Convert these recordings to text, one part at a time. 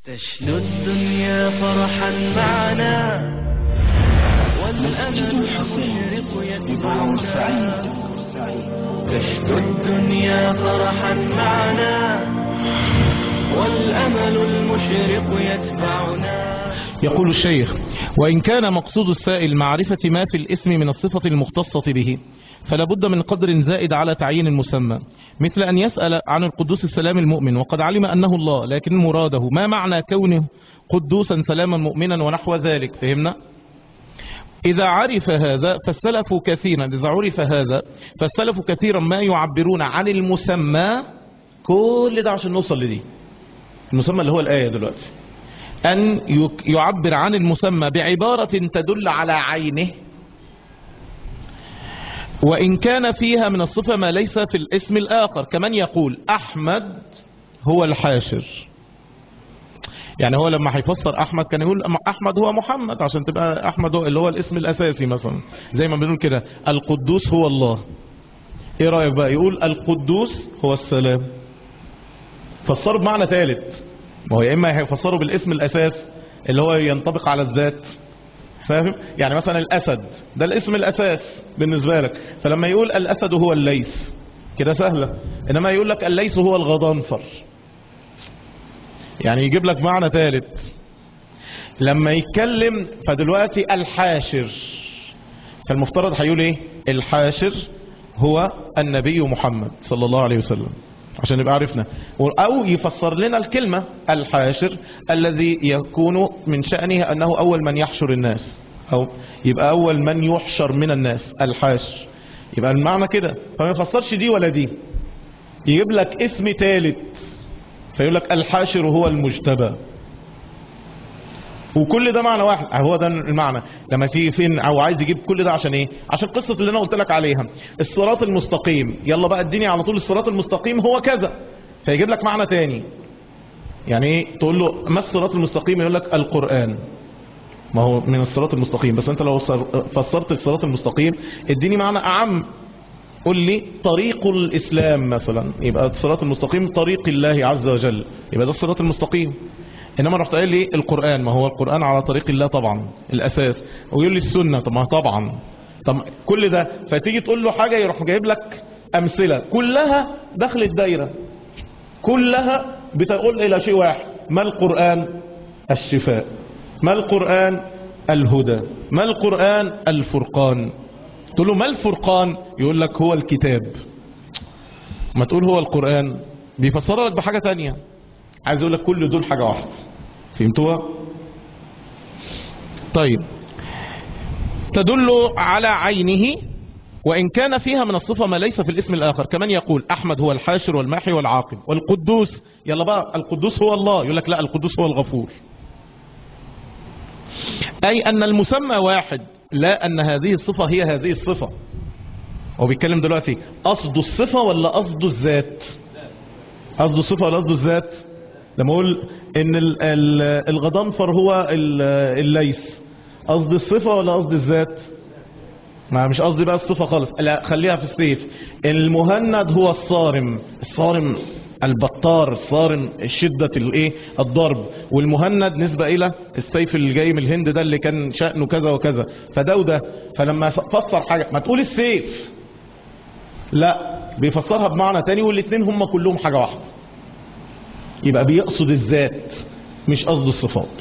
تشنو الدنيا فرحا معنا مسجد والأمل الحسين المشرق ببور سعيد يتبعنا تشنو الدنيا فرحا معنا والأمل المشرق يتبعنا يقول الشيخ وإن كان مقصود السائل معرفة ما في الاسم من الصفة المختصة به فلا بد من قدر زائد على تعيين المسمى مثل أن يسأل عن القدوس السلام المؤمن وقد علم أنه الله لكن مراده ما معنى كونه قدوسا سلاما مؤمنا ونحو ذلك فهمنا إذا عرف هذا فالسلف كثيرا إذا عرف هذا فالسلف كثيرا ما يعبرون عن المسمى كل ده عشان نوصل لدي المسمى اللي هو الآية دلوقتي أن يك- يعبر عن المسمى بعبارة تدل على عينه وإن كان فيها من الصفة ما ليس في الاسم الآخر كمن يقول أحمد هو الحاشر يعني هو لما هيفسر أحمد كان يقول أحمد هو محمد عشان تبقى أحمد هو اللي هو الاسم الأساسي مثلا زي ما بنقول كده القدوس هو الله إيه رأيك بقى يقول القدوس هو السلام فسره بمعنى ثالث ما هو يا اما هيفسره بالاسم الاساس اللي هو ينطبق على الذات فاهم يعني مثلا الاسد ده الاسم الاساس بالنسبه لك فلما يقول الاسد هو الليث كده سهله انما يقول لك الليث هو الغضنفر يعني يجيب لك معنى ثالث لما يتكلم فدلوقتي الحاشر فالمفترض هيقول ايه الحاشر هو النبي محمد صلى الله عليه وسلم عشان نبقى عرفنا أو يفسر لنا الكلمة الحاشر الذي يكون من شأنه أنه أول من يحشر الناس أو يبقى أول من يحشر من الناس الحاشر يبقى المعنى كده فما يفسرش دي ولا دي يجيب لك اسم ثالث فيقول لك الحاشر هو المجتبى وكل ده معنى واحد هو ده المعنى لما تيجي فين او عايز يجيب كل ده عشان ايه عشان قصة اللي انا قلت لك عليها الصراط المستقيم يلا بقى اديني على طول الصراط المستقيم هو كذا فيجيب لك معنى تاني يعني ايه تقول له ما الصراط المستقيم يقول لك القرآن ما هو من الصراط المستقيم بس انت لو صر- فسرت الصراط المستقيم اديني معنى اعم قل لي طريق الاسلام مثلا يبقى الصراط المستقيم طريق الله عز وجل يبقى ده الصراط المستقيم انما رحت قايل لي القرآن ما هو القرآن على طريق الله طبعا الاساس ويقول لي السنة طب ما طبعا طب كل ده فتيجي تقول له حاجة يروح جايب لك امثلة كلها داخل الدايرة كلها بتقول الى شيء واحد ما القرآن الشفاء ما القرآن الهدى ما القرآن الفرقان تقول له ما الفرقان يقول لك هو الكتاب ما تقول هو القرآن بيفسر لك بحاجة تانية عايز اقول لك كل دول حاجة واحدة فهمتوها طيب تدل على عينه وإن كان فيها من الصفة ما ليس في الاسم الآخر كمان يقول أحمد هو الحاشر والماحي والعاقب والقدوس يلا بقى القدوس هو الله يقول لك لا القدوس هو الغفور أي أن المسمى واحد لا أن هذه الصفة هي هذه الصفة هو بيتكلم دلوقتي قصد الصفة ولا قصد الذات قصد الصفة ولا قصد الذات لما اقول ان ال- ال- الغضنفر هو ال- الليث قصد الصفة ولا قصد الذات ما مش قصدي بقى الصفة خالص لا خليها في السيف المهند هو الصارم الصارم البطار الصارم شدة الايه الضرب والمهند نسبة الى السيف اللي جاي من الهند ده اللي كان شأنه كذا وكذا فده وده فلما فسر حاجة ما تقول السيف لا بيفسرها بمعنى تاني والاتنين هم كلهم حاجة واحدة يبقى بيقصد الذات مش قصد الصفات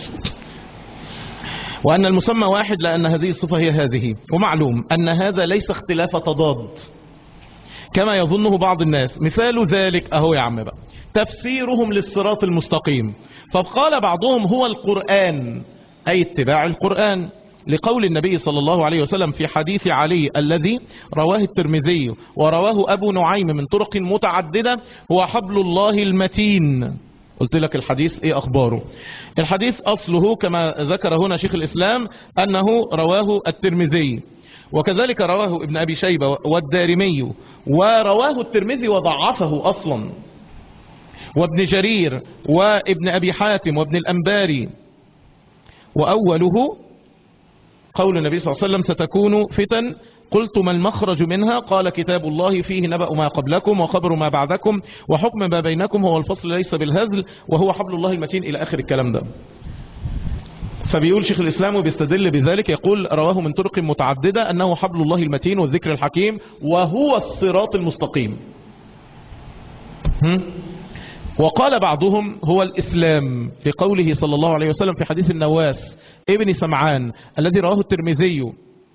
وأن المسمى واحد لأن هذه الصفة هي هذه ومعلوم أن هذا ليس اختلاف تضاد كما يظنه بعض الناس مثال ذلك أهو يا عم بقى تفسيرهم للصراط المستقيم فقال بعضهم هو القرآن أي اتباع القرآن لقول النبي صلى الله عليه وسلم في حديث علي الذي رواه الترمذي ورواه أبو نعيم من طرق متعددة هو حبل الله المتين قلت لك الحديث ايه اخباره الحديث اصله كما ذكر هنا شيخ الاسلام انه رواه الترمذي وكذلك رواه ابن ابي شيبة والدارمي ورواه الترمذي وضعفه اصلا وابن جرير وابن ابي حاتم وابن الانباري واوله قول النبي صلى الله عليه وسلم ستكون فتن قلت ما المخرج منها قال كتاب الله فيه نبأ ما قبلكم وخبر ما بعدكم وحكم ما بينكم هو الفصل ليس بالهزل وهو حبل الله المتين إلى آخر الكلام ده فبيقول شيخ الإسلام وبيستدل بذلك يقول رواه من طرق متعددة أنه حبل الله المتين والذكر الحكيم وهو الصراط المستقيم هم؟ وقال بعضهم هو الإسلام لقوله صلى الله عليه وسلم في حديث النواس ابن سمعان الذي رواه الترمذي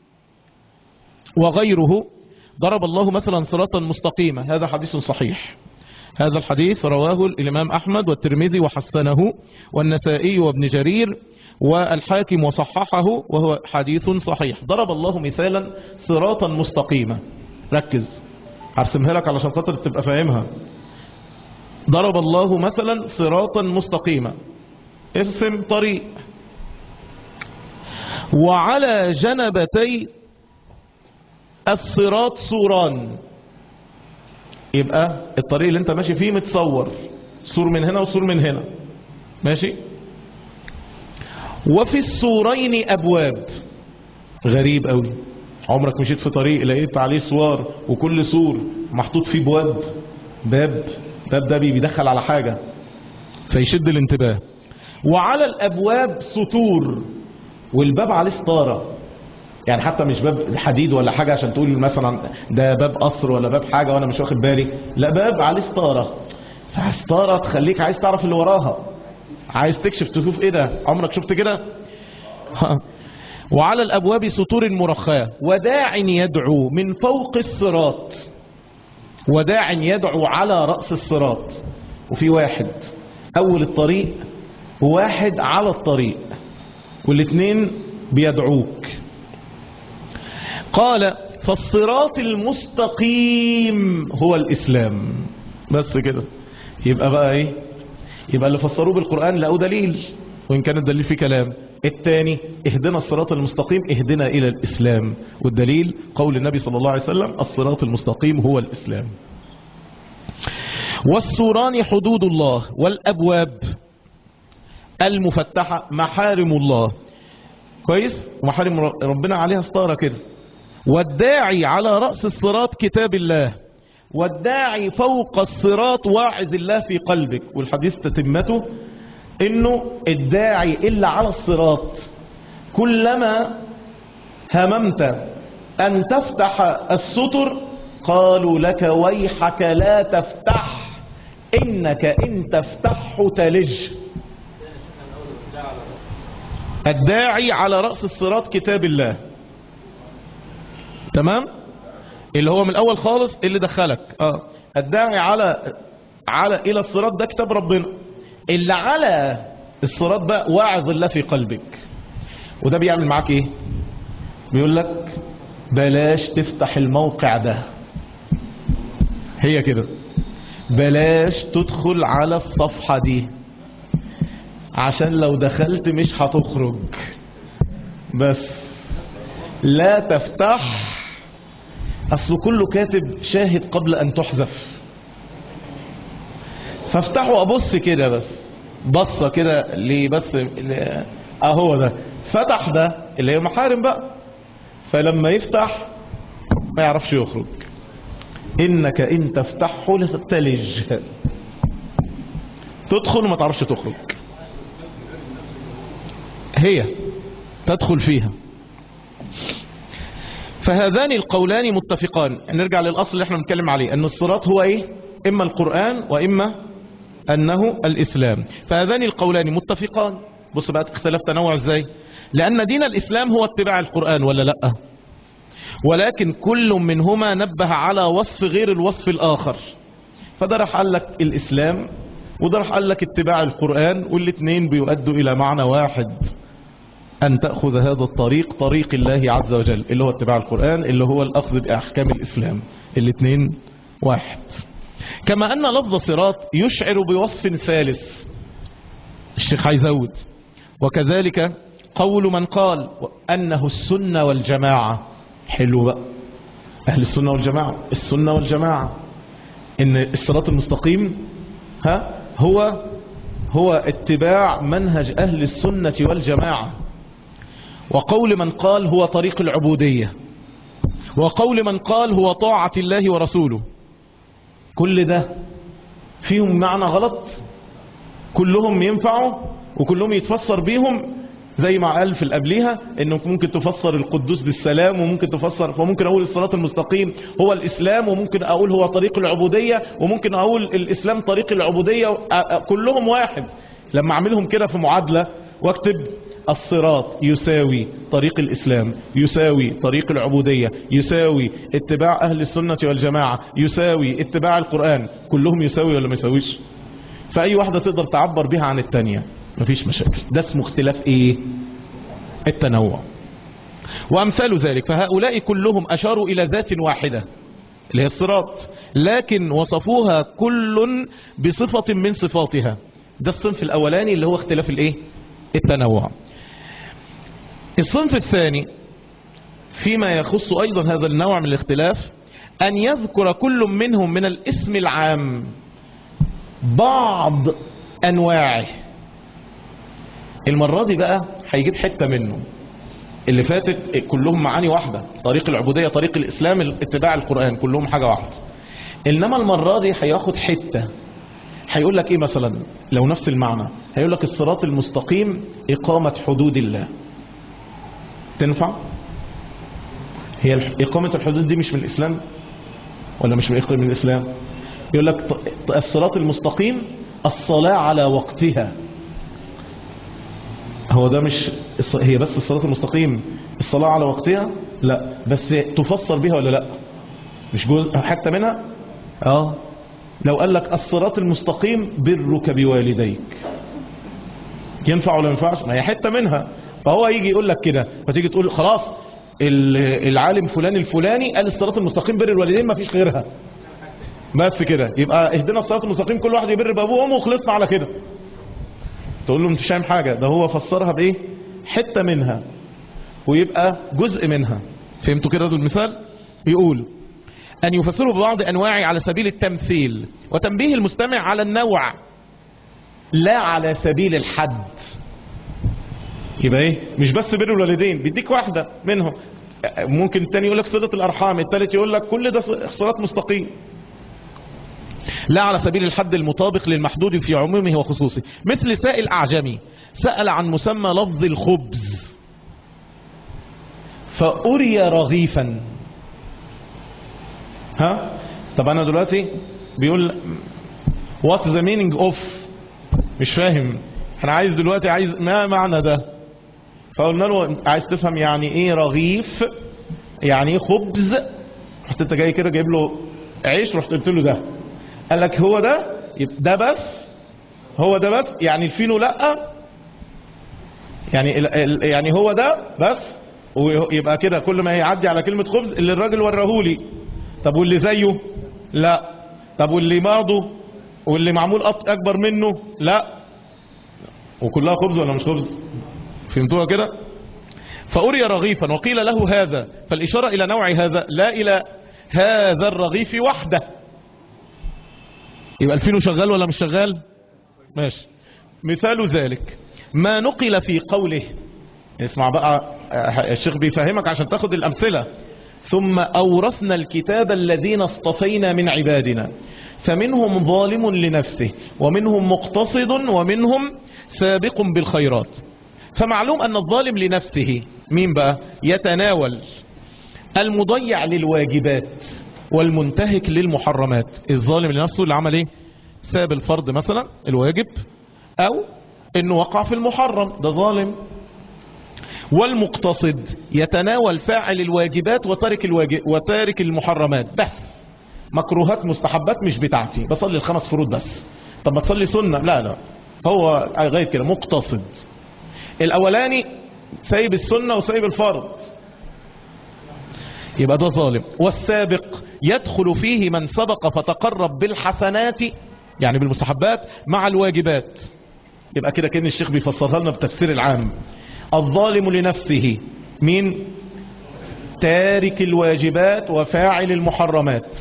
وغيره ضرب الله مثلا صراطا مستقيما هذا حديث صحيح هذا الحديث رواه الإمام أحمد والترمذي وحسنه والنسائي وابن جرير والحاكم وصححه وهو حديث صحيح ضرب الله مثالا صراطا مستقيما ركز هرسمها لك علشان خاطر تبقى فاهمها ضرب الله مثلا صراطا مستقيما ارسم طريق وعلى جنبتي الصراط سوران يبقى الطريق اللي انت ماشي فيه متصور سور من هنا وسور من هنا ماشي وفي السورين ابواب غريب قوي عمرك مشيت في طريق لقيت عليه سوار وكل سور محطوط فيه بواب باب باب ده بيدخل على حاجة فيشد الانتباه وعلى الابواب سطور والباب عليه ستاره يعني حتى مش باب حديد ولا حاجة عشان تقول مثلا ده باب قصر ولا باب حاجة وانا مش واخد بالي لا باب عليه ستارة فستارة تخليك عايز تعرف اللي وراها عايز تكشف تشوف ايه ده عمرك شفت كده وعلى الابواب سطور مرخاة وداع يدعو من فوق الصراط وداع يدعو على رأس الصراط وفي واحد اول الطريق وواحد على الطريق والاتنين بيدعوك قال فالصراط المستقيم هو الإسلام بس كده يبقى بقى ايه يبقى اللي فسروه بالقرآن لقوا دليل وإن كان الدليل فيه كلام الثاني اهدنا الصراط المستقيم اهدنا إلى الإسلام والدليل قول النبي صلى الله عليه وسلم الصراط المستقيم هو الإسلام والسوران حدود الله والأبواب المفتحة محارم الله كويس ومحارم ربنا عليها ستارة كده والداعي على رأس الصراط كتاب الله والداعي فوق الصراط واعظ الله في قلبك والحديث تتمته انه الداعي الا على الصراط كلما هممت ان تفتح الستر قالوا لك ويحك لا تفتح انك ان تفتحه تلج الداعي على رأس الصراط كتاب الله تمام اللي هو من الاول خالص اللي دخلك اه الداعي على على الى الصراط ده كتاب ربنا اللي على الصراط بقى واعظ الله في قلبك وده بيعمل معاك ايه بيقول لك بلاش تفتح الموقع ده هي كده بلاش تدخل على الصفحة دي عشان لو دخلت مش هتخرج بس لا تفتح اصل كله كاتب شاهد قبل ان تحذف فافتحوا ابص كده بس بصة كده ليه بس اهو ده فتح ده اللي هي محارم بقى فلما يفتح ما يعرفش يخرج انك ان تفتحه لتتلج تدخل وما تعرفش تخرج هي تدخل فيها فهذان القولان متفقان نرجع للأصل اللي احنا بنتكلم عليه أن الصراط هو إيه إما القرآن وإما أنه الإسلام فهذان القولان متفقان بص بقى اختلاف تنوع ازاي لأن دين الإسلام هو اتباع القرآن ولا لأ ولكن كل منهما نبه على وصف غير الوصف الآخر فده راح قال لك الإسلام وده راح قال لك اتباع القرآن والاثنين بيؤدوا إلى معنى واحد أن تأخذ هذا الطريق طريق الله عز وجل اللي هو اتباع القرآن اللي هو الأخذ بأحكام الإسلام الاثنين واحد كما أن لفظ صراط يشعر بوصف ثالث الشيخ هيزود وكذلك قول من قال أنه السنة والجماعة حلو بقى أهل السنة والجماعة السنة والجماعة إن الصراط المستقيم ها هو هو اتباع منهج أهل السنة والجماعة وقول من قال هو طريق العبودية وقول من قال هو طاعة الله ورسوله كل ده فيهم معنى غلط كلهم ينفعوا وكلهم يتفسر بيهم زي ما قال في القبليها انه ممكن تفسر القدوس بالسلام وممكن تفسر فممكن اقول الصراط المستقيم هو الاسلام وممكن اقول هو طريق العبودية وممكن اقول الاسلام طريق العبودية كلهم واحد لما اعملهم كده في معادلة واكتب الصراط يساوي طريق الإسلام يساوي طريق العبودية يساوي اتباع أهل السنة والجماعة يساوي اتباع القرآن كلهم يساوي ولا ما يساويش فأي واحدة تقدر تعبر بها عن التانية مفيش مشاكل ده اسمه اختلاف ايه التنوع وأمثال ذلك فهؤلاء كلهم أشاروا إلى ذات واحدة اللي هي الصراط لكن وصفوها كل بصفة من صفاتها ده الصنف الأولاني اللي هو اختلاف الايه التنوع الصنف الثاني فيما يخص أيضا هذا النوع من الاختلاف أن يذكر كل منهم من الاسم العام بعض أنواعه المرة دي بقى هيجيب حتة منه اللي فاتت كلهم معاني واحدة طريق العبودية طريق الإسلام اتباع القرآن كلهم حاجة واحدة إنما المرة دي هياخد حتة هيقول لك إيه مثلا لو نفس المعنى هيقول لك الصراط المستقيم إقامة حدود الله تنفع هي إقامة الحدود دي مش من الإسلام ولا مش من من الإسلام يقول لك الصراط المستقيم الصلاة على وقتها هو ده مش هي بس الصلاة المستقيم الصلاة على وقتها لا بس تفسر بها ولا لا مش جزء حتى منها اه لو قال لك الصراط المستقيم برك بوالديك ينفع ولا ينفعش ما هي حتة منها فهو يجي يقول لك كده فتيجي تقول خلاص العالم فلان الفلاني قال الصراط المستقيم بر الوالدين ما فيش غيرها بس كده يبقى اهدنا الصراط المستقيم كل واحد يبر بابوه وامه وخلصنا على كده تقول له مش فاهم حاجة ده هو فسرها بايه حتة منها ويبقى جزء منها فهمتوا كده المثال يقول أن يفسروا ببعض أنواعه على سبيل التمثيل وتنبيه المستمع على النوع لا على سبيل الحد يبقى ايه مش بس بر الوالدين بيديك واحدة منهم ممكن التاني يقول لك صلة الأرحام التالت يقول لك كل ده صراط مستقيم لا على سبيل الحد المطابق للمحدود في عمومه وخصوصه مثل سائل أعجمي سأل عن مسمى لفظ الخبز فأري رغيفا ها طب أنا دلوقتي بيقول what the meaning of مش فاهم انا عايز دلوقتي عايز ما معنى ده فقلنا له عايز تفهم يعني ايه رغيف يعني ايه خبز رحت انت جاي كده جايب له عيش رحت قلت له ده قال لك هو ده ده بس هو ده بس يعني الفينو لا يعني يعني هو ده بس ويبقى كده كل ما يعدي على كلمة خبز اللي الراجل ورهولي طب واللي زيه لا طب واللي بعضه واللي معمول اكبر منه لا وكلها خبز ولا مش خبز فهمتوها كده فأري رغيفا وقيل له هذا فالإشارة إلى نوع هذا لا إلى هذا الرغيف وحده يبقى الفينو شغال ولا مش شغال ماشي مثال ذلك ما نقل في قوله اسمع بقى الشيخ بيفهمك عشان تاخد الأمثلة ثم أورثنا الكتاب الذين اصطفينا من عبادنا فمنهم ظالم لنفسه ومنهم مقتصد ومنهم سابق بالخيرات فمعلوم أن الظالم لنفسه مين بقى يتناول المضيع للواجبات والمنتهك للمحرمات الظالم لنفسه اللي عمل ايه ساب الفرض مثلا الواجب او انه وقع في المحرم ده ظالم والمقتصد يتناول فاعل الواجبات وتارك الواجب وتارك المحرمات بس مكروهات مستحبات مش بتاعتي بصلي الخمس فروض بس طب ما تصلي سنة لا لا هو غير كده مقتصد الاولاني سايب السنة وسايب الفرض يبقى ده ظالم والسابق يدخل فيه من سبق فتقرب بالحسنات يعني بالمستحبات مع الواجبات يبقى كده كان الشيخ بيفسرها لنا بالتفسير العام الظالم لنفسه مين تارك الواجبات وفاعل المحرمات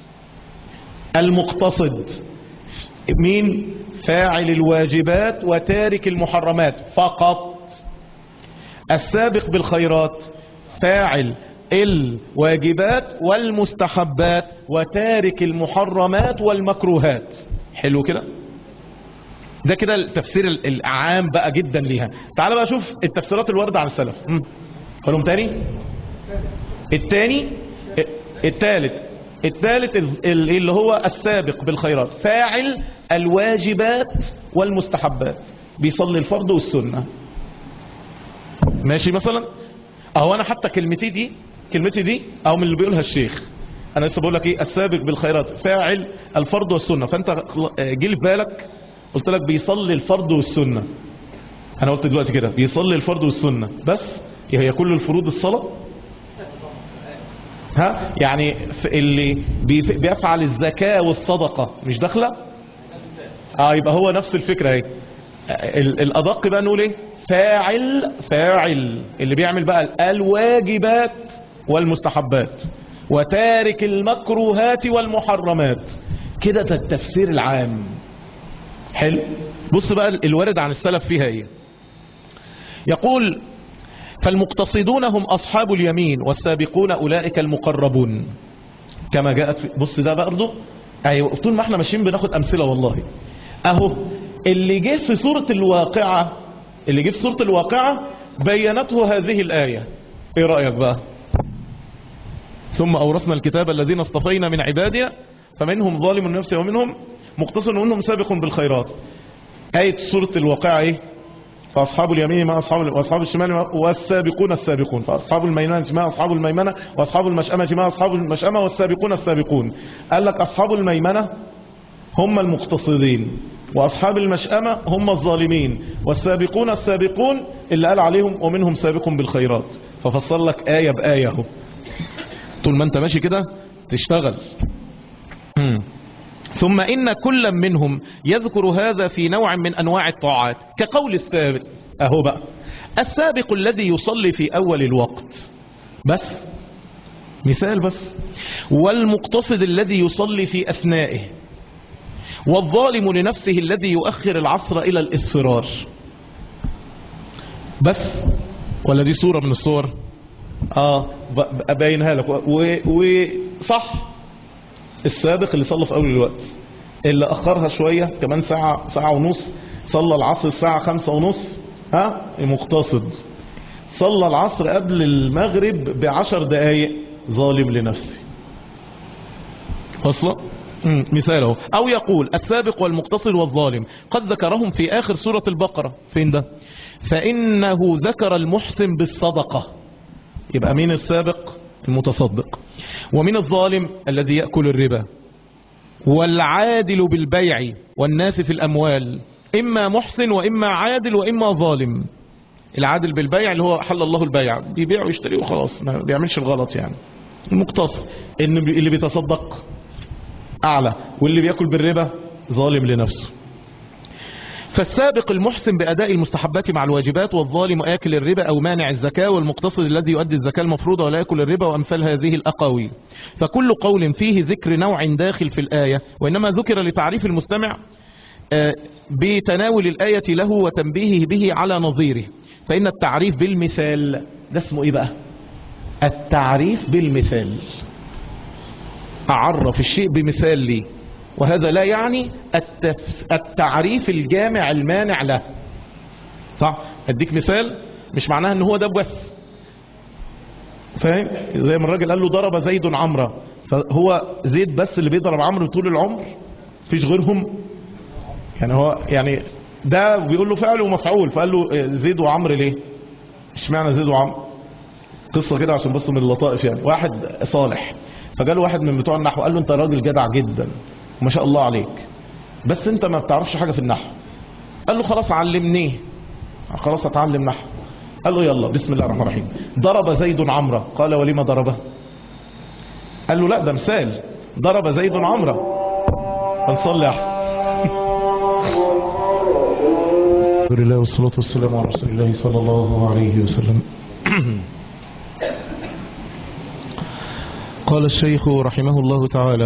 المقتصد مين فاعل الواجبات وتارك المحرمات فقط السابق بالخيرات فاعل الواجبات والمستحبات وتارك المحرمات والمكروهات حلو كده ده كده التفسير ال- العام بقى جدا ليها تعال بقى شوف التفسيرات الواردة عن السلف مم. قالهم تاني التاني التالت التالت ال- ال- اللي هو السابق بالخيرات فاعل الواجبات والمستحبات بيصلي الفرض والسنة ماشي مثلا اهو انا حتى كلمتي دي كلمتي دي او من اللي بيقولها الشيخ انا لسه بقول لك ايه السابق بالخيرات فاعل الفرض والسنة فانت خل- آه، جه في بالك قلت لك بيصلي الفرض والسنة انا قلت دلوقتي كده بيصلي الفرض والسنة بس هي كل الفروض الصلاة ها يعني ف- اللي بيف- بيفعل الزكاة والصدقة مش داخله اه يبقى هو نفس الفكرة اهي ال- الادق بقى نقول ايه فاعل فاعل اللي بيعمل بقى الواجبات والمستحبات وتارك المكروهات والمحرمات كده ده التفسير العام حلو بص بقى الوارد عن السلف فيها ايه يقول فالمقتصدون هم أصحاب اليمين والسابقون أولئك المقربون كما جاءت في بص ده برضه أيوة طول ما احنا ماشيين بناخد أمثلة والله أهو اللي جه في سورة الواقعة اللي جه في سورة الواقعة بينته هذه الآية ايه رأيك بقى ثم أورثنا الكتاب الذين اصطفينا من عبادنا فمنهم ظالم لنفسه ومنهم مقتصد ومنهم سابق بالخيرات آية سورة الواقعة ايه فأصحاب اليمين ما أصحاب وأصحاب الشمال ما- والسابقون السابقون فأصحاب الميمنة ما أصحاب الميمنة وأصحاب المشأمة ما أصحاب المشأمة والسابقون السابقون قال لك أصحاب الميمنة هم المقتصدين وأصحاب المشأمة هم الظالمين والسابقون السابقون اللي قال عليهم ومنهم سابق بالخيرات ففصل لك آية بآية اهو طول ما انت ماشي كده تشتغل مم. ثم إن كل منهم يذكر هذا في نوع من أنواع الطاعات كقول السابق أهو بقى السابق الذي يصلي في أول الوقت بس مثال بس والمقتصد الذي يصلي في أثنائه والظالم لنفسه الذي يؤخر العصر إلى الإصفرار بس ولا دي صورة من الصور اه ب- ابينها لك و- وصح السابق اللي صلى في اول الوقت اللي اخرها شوية كمان ساعة ساعة ونص صلى العصر الساعة خمسة ونص ها مقتصد صلى العصر قبل المغرب بعشر دقايق ظالم لنفسه اصلا مم، مثال اهو او يقول السابق والمقتصد والظالم قد ذكرهم في اخر سورة البقرة فين ده فانه ذكر المحسن بالصدقة يبقى مين السابق المتصدق ومن الظالم الذي يأكل الربا والعادل بالبيع والناس في الأموال إما محسن وإما عادل وإما ظالم العادل بالبيع اللي هو حل الله البيع بيبيع ويشتري وخلاص ما بيعملش الغلط يعني المقتصد إن بي- اللي بيتصدق أعلى واللي بيأكل بالربا ظالم لنفسه فالسابق المحسن بأداء المستحبات مع الواجبات والظالم آكل الربا أو مانع الزكاة والمقتصد الذي يؤدي الزكاة المفروضة ولا يأكل الربا وأمثال هذه الأقاويل فكل قول فيه ذكر نوع داخل في الآية وإنما ذكر لتعريف المستمع آه، بتناول الآية له وتنبيهه به على نظيره فإن التعريف بالمثال ده اسمه إيه بقى التعريف بالمثال أعرف الشيء بمثال لي وهذا لا يعني التفس التعريف الجامع المانع له صح اديك مثال مش معناها ان هو ده بس فاهم زي ما الراجل قال له ضرب زيد عمرو فهو زيد بس اللي بيضرب عمرو طول العمر مفيش غيرهم يعني هو يعني ده بيقول له فعل ومفعول فقال له زيد وعمرو ليه اشمعنى زيد وعمرو قصة كده عشان بس من اللطائف يعني واحد صالح فجاله واحد من بتوع النحو قال له انت راجل جدع جدا وما شاء الله عليك بس انت ما بتعرفش حاجة في النحو قال له خلاص علمنيه خلاص اتعلم نحو قال له يلا بسم الله الرحمن الرحيم ضرب زيد عمرو قال ولما ضربه قال له لا ده مثال ضرب زيد عمرو فنصلي احسن الحمد لله والصلاة والسلام على رسول الله صلى الله عليه وسلم قال الشيخ رحمه الله تعالى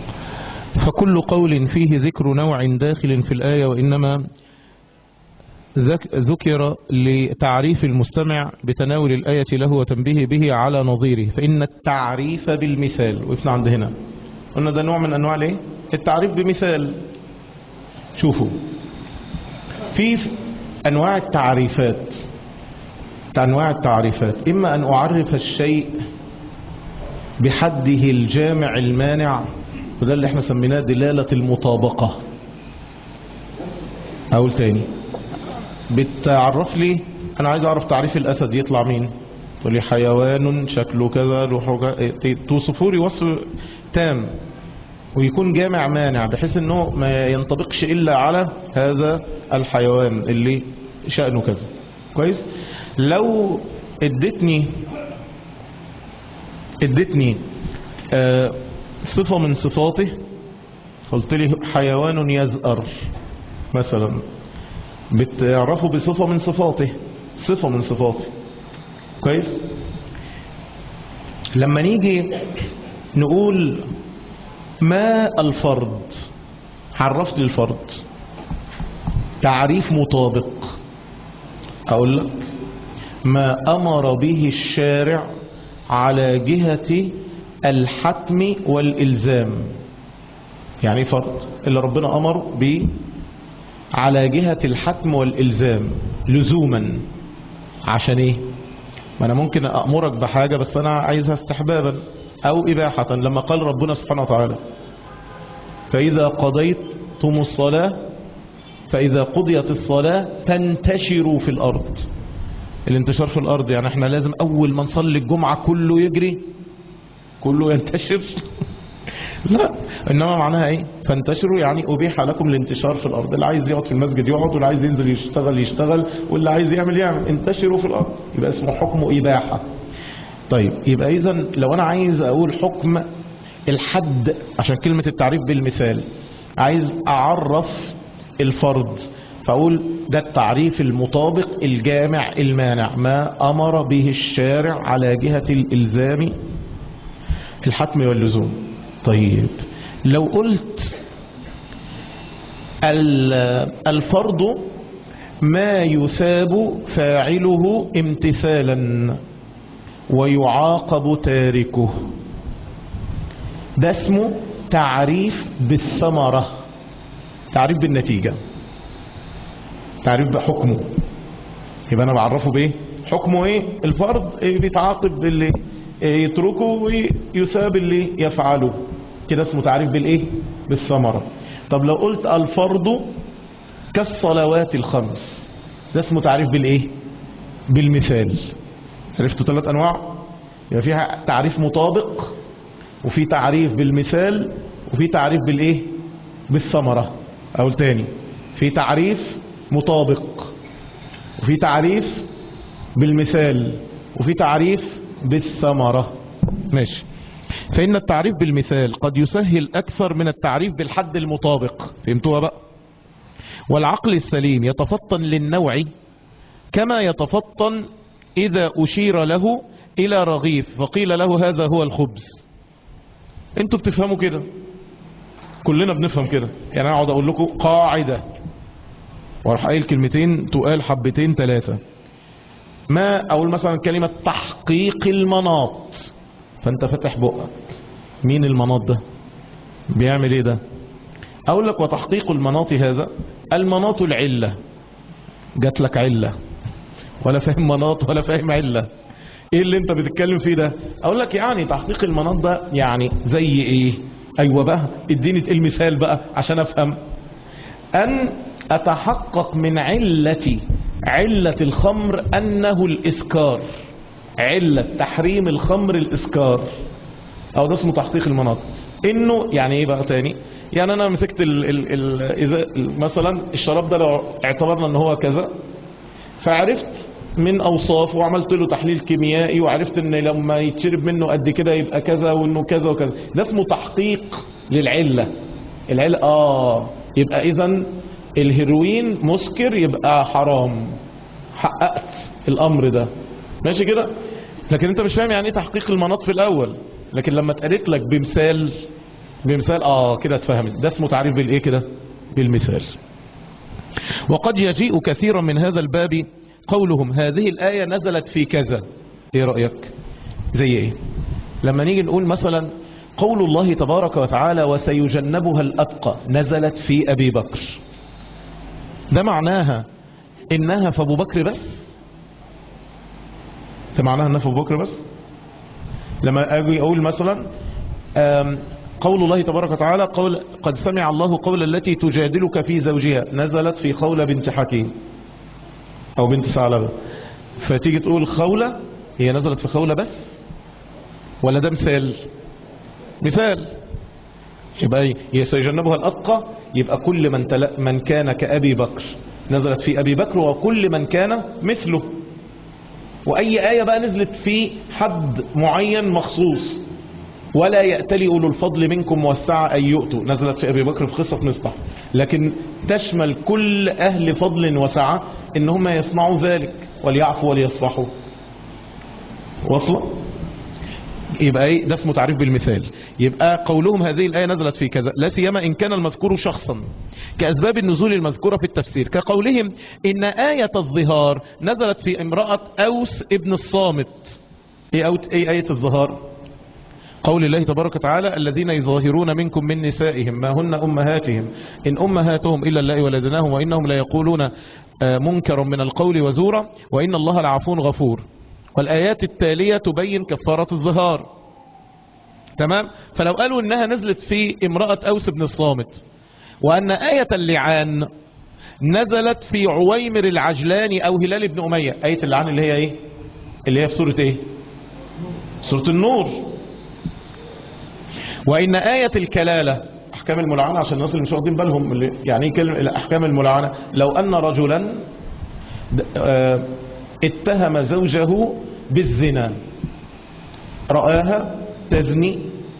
فكل قول فيه ذكر نوع داخل في الآية وإنما ذك- ذكر لتعريف المستمع بتناول الآية له وتنبيه به على نظيره فإن التعريف بالمثال وقفنا عند هنا قلنا ده نوع من أنواع الايه التعريف بمثال شوفوا في أنواع التعريفات أنواع التعريفات إما أن أعرف الشيء بحده الجامع المانع وده اللي احنا سميناه دلالة المطابقة أقول تاني بتعرف لي أنا عايز أعرف تعريف الأسد يطلع مين تقول لي حيوان شكله كذا روحه كذا توصفوا لي وصف تام ويكون جامع مانع بحيث انه ما ينطبقش الا على هذا الحيوان اللي شأنه كذا كويس لو ادتني ادتني آه صفة من صفاته قلت لي حيوان يزأر مثلا بتعرفه بصفة من صفاته صفة من صفاته كويس لما نيجي نقول ما الفرد عرفت لي الفرد تعريف مطابق أقول لك ما أمر به الشارع على جهة الحتم والإلزام يعني فرد اللي ربنا أمر به على جهة الحتم والإلزام لزوما عشان ايه ما انا ممكن أأمرك بحاجة بس انا عايزها استحبابا او اباحة لما قال ربنا سبحانه وتعالى فاذا قضيتم الصلاة فاذا قضيت الصلاة تنتشروا في الارض الانتشار في الارض يعني احنا لازم اول ما نصلي الجمعة كله يجري كله ينتشر لا انما معناها ايه فانتشروا يعني ابيح لكم الانتشار في الارض اللي عايز يقعد في المسجد يقعد واللي عايز ينزل يشتغل يشتغل واللي عايز يعمل يعمل انتشروا في الارض يبقى اسمه حكم اباحه طيب يبقى اذا لو انا عايز اقول حكم الحد عشان كلمة التعريف بالمثال عايز اعرف الفرد فاقول ده التعريف المطابق الجامع المانع ما امر به الشارع على جهة الالزام الحتم واللزوم طيب لو قلت الفرض ما يثاب فاعله امتثالا ويعاقب تاركه ده اسمه تعريف بالثمرة تعريف بالنتيجة تعريف بحكمه يبقى انا بعرفه بايه حكمه ايه الفرض إيه بيتعاقب باللي إيه يتركه ويثاب اللي يفعله كده اسمه تعريف بالايه بالثمرة طب لو قلت الفرض كالصلوات الخمس ده اسمه تعريف بالايه بالمثال عرفتوا ثلاث انواع يبقى فيها تعريف مطابق وفي تعريف بالمثال وفي تعريف بالايه بالثمرة اقول تاني في تعريف مطابق وفي تعريف بالمثال وفي تعريف بالثمرة ماشي فإن التعريف بالمثال قد يسهل أكثر من التعريف بالحد المطابق فهمتوها بقى والعقل السليم يتفطن للنوع كما يتفطن إذا أشير له إلى رغيف فقيل له هذا هو الخبز انتوا بتفهموا كده كلنا بنفهم كده يعني انا اقعد اقول لكم قاعدة واروح قايل كلمتين تقال حبتين ثلاثة ما اقول مثلا كلمة تحقيق المناط فانت فاتح بقك مين المناط ده بيعمل ايه ده اقول لك وتحقيق المناط هذا المناط العلة جات لك علة ولا فاهم مناط ولا فاهم علة ايه اللي انت بتتكلم فيه ده اقول لك يعني تحقيق المناط ده يعني زي ايه ايوه بقى اديني المثال بقى عشان افهم ان اتحقق من علة علة الخمر انه الاسكار علة تحريم الخمر الاسكار او ده اسمه تحقيق المناط انه يعني ايه بقى تاني يعني انا مسكت ال ال ال إذا مثلا الشراب ده لو اعتبرنا ان هو كذا فعرفت من اوصافه وعملت له تحليل كيميائي وعرفت ان لما يتشرب منه قد كده يبقى كذا وانه كذا وكذا ده اسمه تحقيق للعلة العلة اه يبقى اذا الهيروين مسكر يبقى حرام حققت الامر ده ماشي كده لكن انت مش فاهم يعني ايه تحقيق المناط في الاول لكن لما اتقالت لك بمثال بمثال اه كده اتفهمت ده اسمه تعريف بالايه كده بالمثال وقد يجيء كثيرا من هذا الباب قولهم هذه الآية نزلت في كذا ايه رأيك زي ايه لما نيجي نقول مثلا قول الله تبارك وتعالى وسيجنبها الأتقى نزلت في أبي بكر ده معناها إنها في أبو بكر بس ده معناها إنها في أبو بكر بس لما أجي أقول مثلا آم، قول الله تبارك وتعالى قول قد سمع الله قول التي تجادلك في زوجها نزلت في خولة بنت حكيم أو بنت ثعلبة فتيجي تقول خولة هي نزلت في خولة بس ولا ده مثال مثال يبقى إيه؟ هي سيجنبها الأتقى يبقى كل من, تل... من كان كأبي بكر نزلت في أبي بكر وكل من كان مثله وأي آية بقى نزلت في حد معين مخصوص ولا يأتلي أولو الفضل منكم والسعة أن يؤتوا نزلت في أبي بكر في قصة مصطح لكن تشمل كل أهل فضل وسعة إن هم يصنعوا ذلك وليعفوا وليصفحوا وصلوا يبقى ايه ده اسمه تعريف بالمثال يبقى قولهم هذه الآية نزلت في كذا لا سيما إن كان المذكور شخصا كأسباب النزول المذكورة في التفسير كقولهم إن آية الظهار نزلت في امرأة أوس ابن الصامت ايه, أوت ايه آية الظهار قول الله تبارك وتعالى الذين يظاهرون منكم من نسائهم ما هن أمهاتهم إن أمهاتهم إلا اللائي ولدناهم وإنهم لا يقولون آه، منكرا من القول وزورا وإن الله لعفو غفور والآيات التالية تبين كفارة الظهار تمام فلو قالوا إنها نزلت في امرأة أوس بن الصامت وأن آية اللعان نزلت في عويمر العجلاني أو هلال بن أمية آية اللعان اللي هي إيه اللي هي في سورة إيه سورة النور وإن آية الكلالة أحكام الملعنة عشان الناس اللي مش واخدين بالهم اللي يعني ايه كلمة أحكام الملعنة لو أن رجلا د- آه، اتهم زوجه بالزنا رآها تزني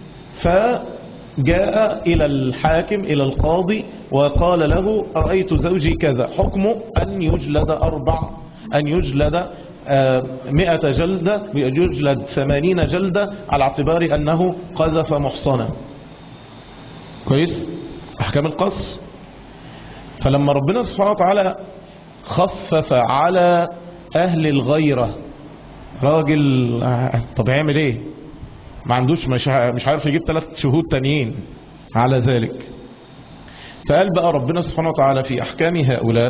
فجاء إلى الحاكم إلى القاضي وقال له رأيت زوجي كذا حكمه أن يجلد أربع أن يجلد آه، مئة جلدة يجلد ثمانين جلدة على اعتبار أنه قذف محصنا كويس أحكام القصر فلما ربنا سبحانه وتعالى خفف على أهل الغيرة راجل آه، طب هيعمل ايه ما عندوش مش ع- مش عارف يجيب ثلاث شهود تانيين على ذلك فقال بقى ربنا سبحانه وتعالى في أحكام هؤلاء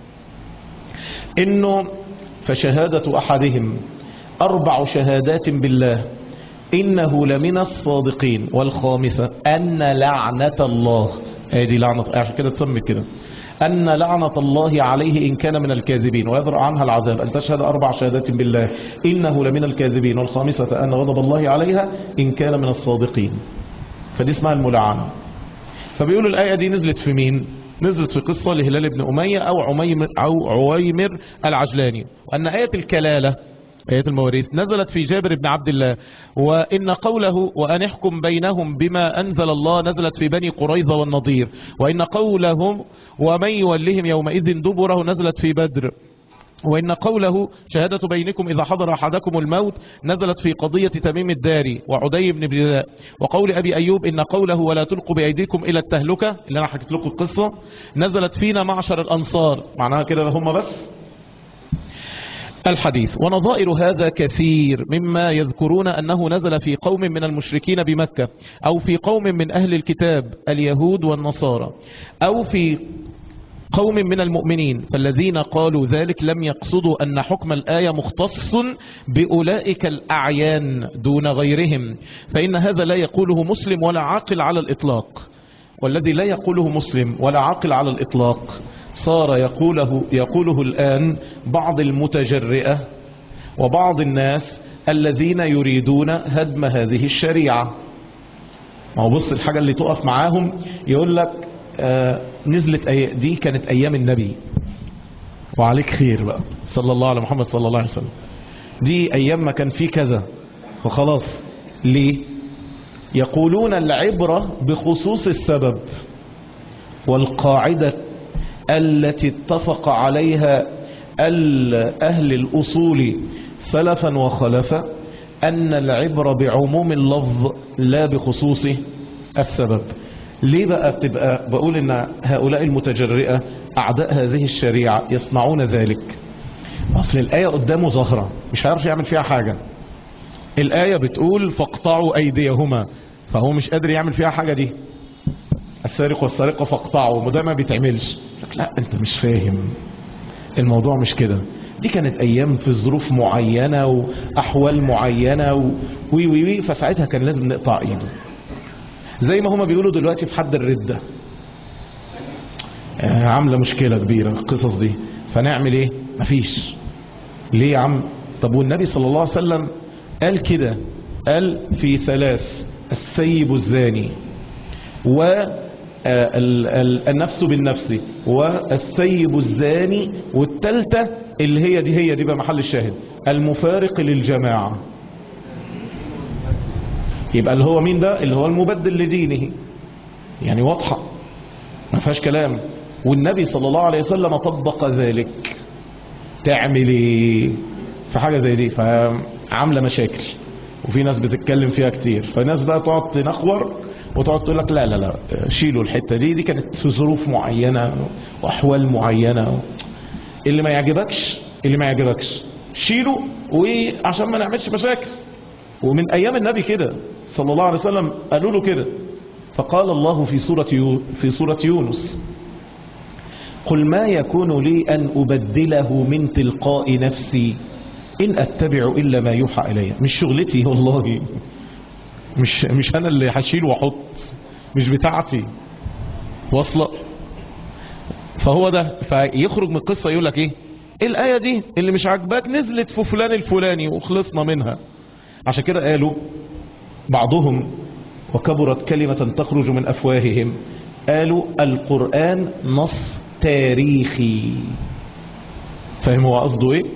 إنه فشهادة أحدهم أربع شهادات بالله إنه لمن الصادقين والخامسة أن لعنة الله هذه لعنة عشان كده تسمي كده أن لعنة الله عليه إن كان من الكاذبين ويدرأ عنها العذاب أن تشهد أربع شهادات بالله إنه لمن الكاذبين والخامسة أن غضب الله عليها إن كان من الصادقين فدي اسمها الملعنة فبيقولوا الآية دي نزلت في مين نزلت في قصة لهلال بن أمية أو عميمر, أو عويمر العجلاني وأن آية الكلالة آية المواريث نزلت في جابر بن عبد الله وإن قوله وأن احكم بينهم بما أنزل الله نزلت في بني قريظة والنضير وإن قولهم ومن يولهم يومئذ دبره نزلت في بدر وإن قوله شهادة بينكم إذا حضر أحدكم الموت نزلت في قضية تميم الداري وعدي بن بلال وقول أبي أيوب إن قوله ولا تلقوا بأيديكم إلى التهلكة اللي أنا حكيت لكم القصة نزلت فينا معشر الأنصار معناها كده هم بس الحديث ونظائر هذا كثير مما يذكرون أنه نزل في قوم من المشركين بمكة أو في قوم من أهل الكتاب اليهود والنصارى أو في قوم من المؤمنين فالذين قالوا ذلك لم يقصدوا أن حكم الآية مختص بأولئك الأعيان دون غيرهم فإن هذا لا يقوله مسلم ولا عاقل على الإطلاق والذي لا يقوله مسلم ولا عاقل على الإطلاق صار يقوله, يقوله الآن بعض المتجرئة وبعض الناس الذين يريدون هدم هذه الشريعة ما هو بص الحاجة اللي تقف معاهم يقول لك آه نزلت أي دي كانت أيام النبي وعليك خير بقى صلى الله على محمد صلى الله عليه وسلم دي أيام ما كان في كذا وخلاص ليه يقولون العبرة بخصوص السبب والقاعدة التي اتفق عليها أهل الأصول سلفا وخلفا أن العبرة بعموم اللفظ لا بخصوص السبب ليه بقى بتبقى بقول ان هؤلاء المتجرئة أعداء هذه الشريعة يصنعون ذلك أصل الآية قدامه ظاهرة مش هيعرف يعمل فيها حاجة الآية بتقول فاقطعوا أيديهما فهو مش قادر يعمل فيها حاجة دي السارق والسارقة فاقطعوا وده ما بيتعملش لك لا انت مش فاهم الموضوع مش كده دي كانت ايام في ظروف معينة واحوال معينة و وي وي وي فساعتها كان لازم نقطع ايده زي ما هما بيقولوا دلوقتي في حد الردة آه، عاملة مشكلة كبيرة القصص دي فنعمل ايه مفيش ليه يا عم طب والنبي صلى الله عليه وسلم قال كده قال في ثلاث السيب الزاني والنفس بالنفس والثيب الزاني والتالتة اللي هي دي هي دي بقى محل الشاهد المفارق للجماعة يبقى اللي هو مين ده اللي هو المبدل لدينه يعني واضحة ما فيهاش كلام والنبي صلى الله عليه وسلم طبق ذلك تعمل ايه في حاجة زي دي فعاملة مشاكل وفي ناس بتتكلم فيها كتير فناس بقى تقعد تنخور وتقعد تقول لك لا لا لا شيلوا الحتة دي دي كانت في ظروف معينة وأحوال معينة اللي ما يعجبكش اللي ما يعجبكش شيله وعشان ما نعملش مشاكل ومن أيام النبي كده صلى الله عليه وسلم قالوا له كده فقال الله في سورة يو في سورة يونس قل ما يكون لي أن أبدله من تلقاء نفسي إن أتبع إلا ما يوحى إلي مش شغلتي والله مش مش أنا اللي هشيل وأحط مش بتاعتي واصلة فهو ده فيخرج من القصة يقول لك إيه الآية دي اللي مش عاجباك نزلت في فلان الفلاني وخلصنا منها عشان كده قالوا بعضهم وكبرت كلمة تخرج من أفواههم قالوا القرآن نص تاريخي فاهم هو قصده ايه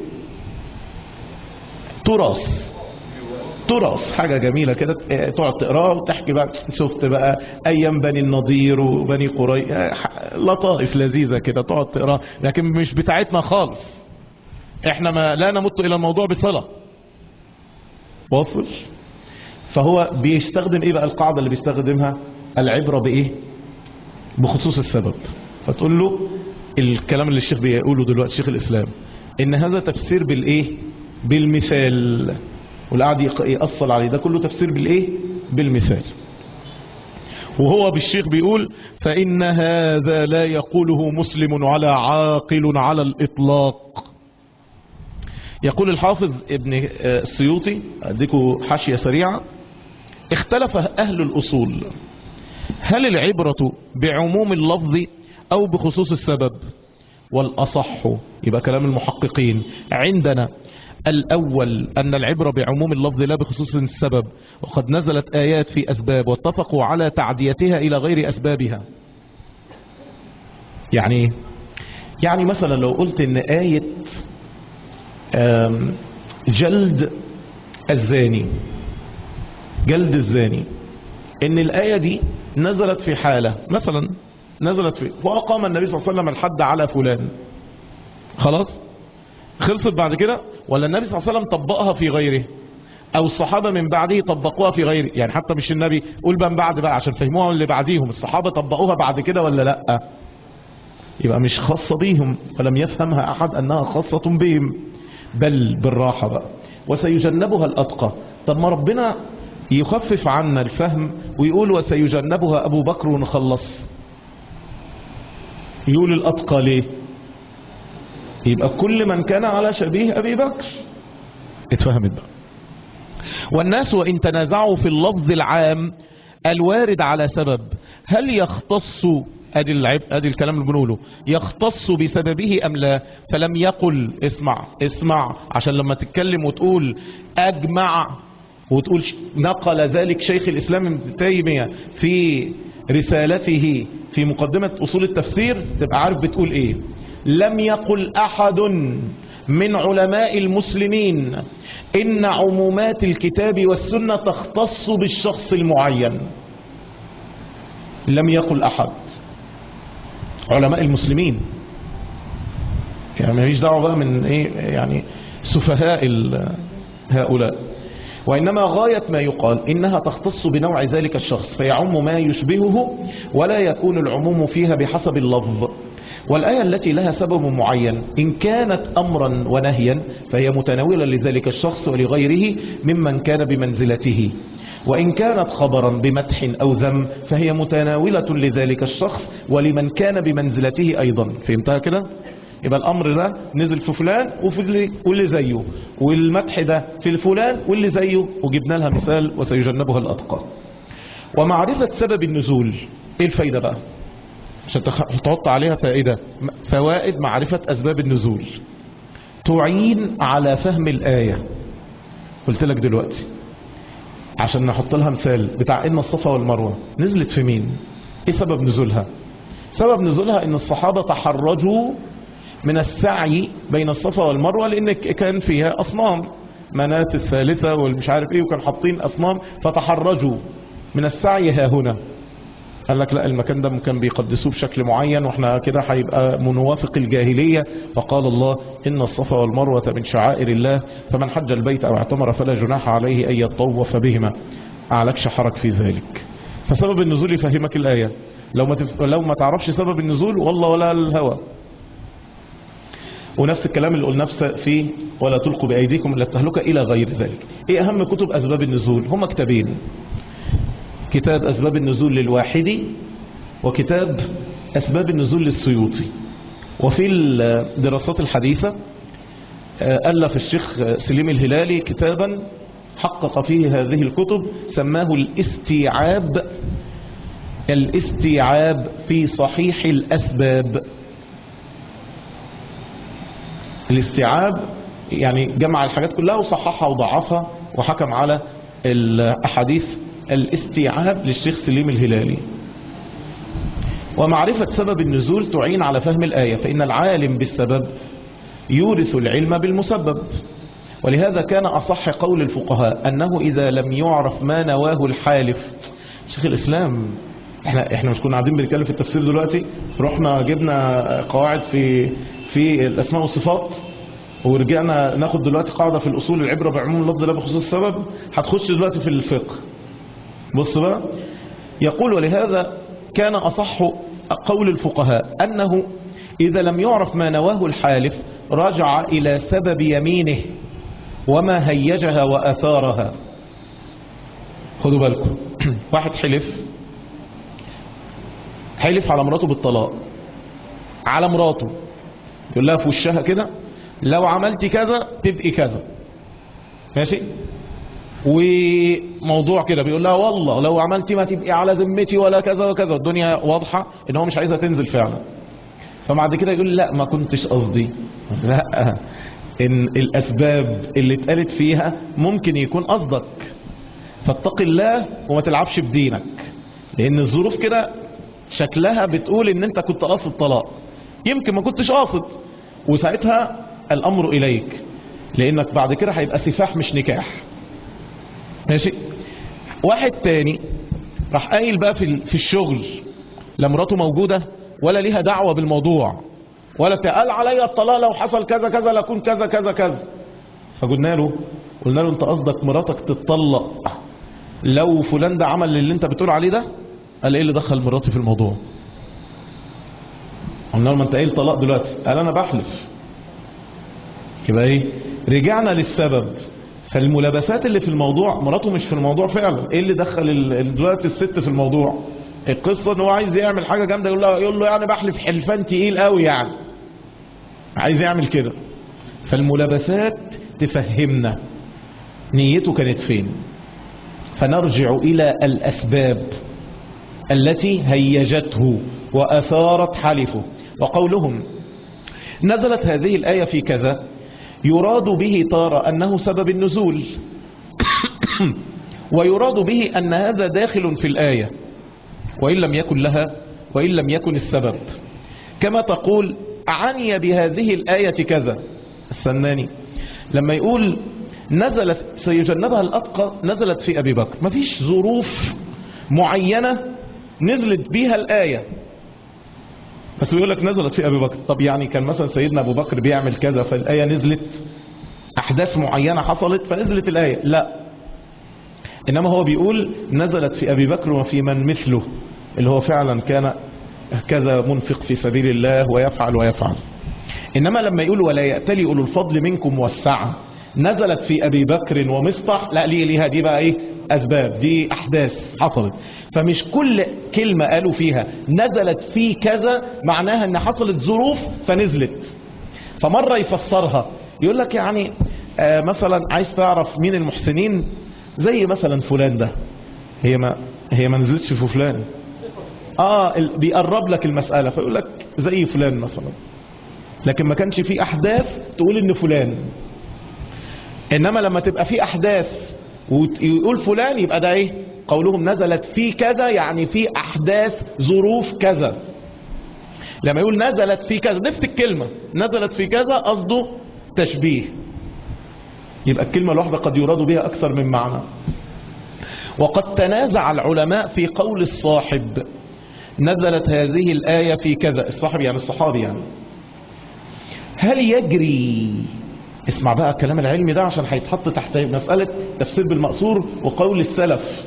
تراث تراث حاجة جميلة كده تقعد تقراه وتحكي بقى شفت بقى ايام بني النضير وبني قري لطائف لذيذة كده تقعد تقراه لكن مش بتاعتنا خالص احنا ما لا نمت الى الموضوع بصلة واصل فهو بيستخدم ايه بقى القاعدة اللي بيستخدمها العبرة بايه بخصوص السبب فتقول له الكلام اللي الشيخ بيقوله دلوقتي شيخ الاسلام ان هذا تفسير بالايه بالمثال واللي قاعد يأصل عليه ده كله تفسير بالايه بالمثال وهو بالشيخ بيقول فإن هذا لا يقوله مسلم على عاقل على الإطلاق يقول الحافظ ابن السيوطي أديكوا حاشية سريعة اختلف أهل الأصول هل العبرة بعموم اللفظ أو بخصوص السبب والأصح يبقى كلام المحققين عندنا الأول أن العبرة بعموم اللفظ لا بخصوص السبب وقد نزلت آيات في أسباب واتفقوا على تعديتها إلى غير أسبابها يعني يعني مثلا لو قلت إن آية جلد الزاني جلد الزاني إن الآية دي نزلت في حالة مثلا نزلت في وأقام النبي صلى الله عليه وسلم الحد على فلان خلاص خلصت بعد كده ولا النبي صلى الله عليه وسلم طبقها في غيره او الصحابة من بعده طبقوها في غيره يعني حتى مش النبي قول بقى من بعد بقى عشان فهموها اللي بعديهم الصحابة طبقوها بعد كده ولا لا يبقى مش خاصة بيهم فلم يفهمها احد انها خاصة بهم بل بالراحة بقى وسيجنبها الاتقى طب ما ربنا يخفف عنا الفهم ويقول وسيجنبها ابو بكر ونخلص يقول الاتقى ليه يبقى كل من كان على شبيه أبي بكر اتفهمت بقى والناس وإن تنازعوا في اللفظ العام الوارد على سبب هل يختص ادي العب ادي الكلام اللي بنقوله يختص بسببه ام لا فلم يقل اسمع اسمع عشان لما تتكلم وتقول اجمع وتقول نقل ذلك شيخ الاسلام ابن تيميه في رسالته في مقدمه اصول التفسير تبقى عارف بتقول ايه لم يقل أحد من علماء المسلمين إن عمومات الكتاب والسنة تختص بالشخص المعين لم يقل أحد علماء المسلمين يعني ماليش دعوة بقى من إيه يعني سفهاء هؤلاء وإنما غاية ما يقال إنها تختص بنوع ذلك الشخص فيعم ما يشبهه ولا يكون العموم فيها بحسب اللفظ والآية التي لها سبب معين إن كانت أمرا ونهيا فهي متناولة لذلك الشخص ولغيره ممن كان بمنزلته وإن كانت خبرا بمدح أو ذم فهي متناولة لذلك الشخص ولمن كان بمنزلته أيضا فهمتها كده؟ يبقى الأمر ده نزل في فلان وفي اللي, واللي زيه والمدح ده في الفلان واللي زيه وجبنا لها مثال وسيجنبها الأتقى ومعرفة سبب النزول ايه الفايدة بقى عشان تحط عليها فائدة فوائد معرفة أسباب النزول تعين على فهم الآية قلت لك دلوقتي عشان نحط لها مثال بتاع إن الصفا والمروة نزلت في مين ايه سبب نزولها سبب نزولها ان الصحابة تحرجوا من السعي بين الصفا والمروة لان كان فيها اصنام منات الثالثة والمش عارف ايه وكان حاطين اصنام فتحرجوا من السعي ها هنا قال لك لا المكان ده كان بيقدسوه بشكل معين واحنا كده هيبقى منوافق الجاهلية وقال الله إن الصفا والمروة من شعائر الله فمن حج البيت أو اعتمر فلا جناح عليه أن يطوف بهما أعلكش حرج في ذلك فسبب النزول يفهمك الآية لو ما, تف... لو ما تعرفش سبب النزول والله ولا الهوى ونفس الكلام اللي قلناه في ولا تلقوا بأيديكم إلى التهلكة إلى غير ذلك إيه أهم كتب أسباب النزول هما كتابين كتاب أسباب النزول للواحدي وكتاب أسباب النزول للسيوطي وفي الدراسات الحديثة ألف الشيخ سليم الهلالي كتابا حقق فيه هذه الكتب سماه الاستيعاب الاستيعاب في صحيح الأسباب الاستيعاب يعني جمع الحاجات كلها وصححها وضعفها وحكم على الأحاديث الاستيعاب للشيخ سليم الهلالي ومعرفة سبب النزول تعين على فهم الآية فإن العالم بالسبب يورث العلم بالمسبب ولهذا كان أصح قول الفقهاء أنه إذا لم يعرف ما نواه الحالف شيخ الإسلام احنا احنا مش كنا قاعدين بنتكلم في التفسير دلوقتي رحنا جبنا قواعد في في الاسماء والصفات ورجعنا ناخد دلوقتي قاعده في الاصول العبره بعموم اللفظ لا بخصوص السبب هتخش دلوقتي في الفقه بص بقى يقول ولهذا كان أصح قول الفقهاء أنه إذا لم يعرف ما نواه الحالف رجع إلى سبب يمينه وما هيجها وأثارها خدوا بالكم واحد حلف حلف على مراته بالطلاق على مراته يقول لها في وشها كده لو عملتي كذا تبقي كذا ماشي وموضوع كده بيقول لها والله لو عملتي ما تبقي على ذمتي ولا كذا وكذا والدنيا واضحة ان هو مش عايزها تنزل فعلا فبعد كده يقول لا ما كنتش قصدي لا ان الاسباب اللي اتقالت فيها ممكن يكون قصدك فاتق الله وما تلعبش بدينك لان الظروف كده شكلها بتقول ان انت كنت قاصد طلاق يمكن ما كنتش قاصد وساعتها الامر اليك لانك بعد كده هيبقى سفاح مش نكاح ماشي واحد تاني راح قايل بقى في في الشغل لا مراته موجوده ولا ليها دعوه بالموضوع ولا قال عليا الطلاق لو حصل كذا كذا لكون كذا كذا كذا فقلنا له قلنا له انت قصدك مراتك تتطلق لو فلان ده عمل اللي انت بتقول عليه ده قال ايه اللي دخل مراتي في الموضوع قلنا له ما انت قايل طلاق دلوقتي قال انا بحلف يبقى ايه رجعنا للسبب فالملابسات اللي في الموضوع مراته مش في الموضوع فعلا ايه اللي دخل ال- دلوقتي الست في الموضوع القصة ان هو عايز يعمل حاجة جامدة يقول له يقول له يعني بحلف حلفان تقيل قوي يعني عايز يعمل كده فالملابسات تفهمنا نيته كانت فين فنرجع الى الاسباب التي هيجته واثارت حلفه وقولهم نزلت هذه الآية في كذا يراد به تارة أنه سبب النزول ويراد به أن هذا داخل في الآية وإن لم يكن لها وإن لم يكن السبب كما تقول عني بهذه الآية كذا السناني لما يقول نزلت سيجنبها الأتقى نزلت في أبي بكر مفيش ظروف معينة نزلت بها الآية بس بيقول لك نزلت في أبي بكر طب يعني كان مثلا سيدنا أبو بكر بيعمل كذا فالآية نزلت أحداث معينة حصلت فنزلت الآية لا إنما هو بيقول نزلت في أبي بكر وفي من مثله اللي هو فعلا كان كذا منفق في سبيل الله ويفعل ويفعل إنما لما يقول ولا يأتلي أولو الفضل منكم والسعة نزلت في أبي بكر ومصطح لا ليه ليها دي بقى إيه أسباب دي أحداث حصلت فمش كل كلمة قالوا فيها نزلت في كذا معناها أن حصلت ظروف فنزلت فمرة يفسرها يقول لك يعني آه مثلا عايز تعرف مين المحسنين زي مثلا فلان ده هي ما هي ما نزلتش في فلان اه ال- بيقرب لك المسألة فيقول لك زي فلان مثلا لكن ما كانش في احداث تقول ان فلان انما لما تبقى في احداث ويقول فلان يبقى ده ايه قولهم نزلت في كذا يعني في احداث ظروف كذا لما يقول نزلت في كذا نفس الكلمة نزلت في كذا قصده تشبيه يبقى الكلمة الواحدة قد يراد بها أكثر من معنى وقد تنازع العلماء في قول الصاحب نزلت هذه الآية في كذا الصاحب يعني الصحابي يعني هل يجري اسمع بقى الكلام العلمي ده عشان هيتحط تحت مسألة تفسير بالمقصور وقول السلف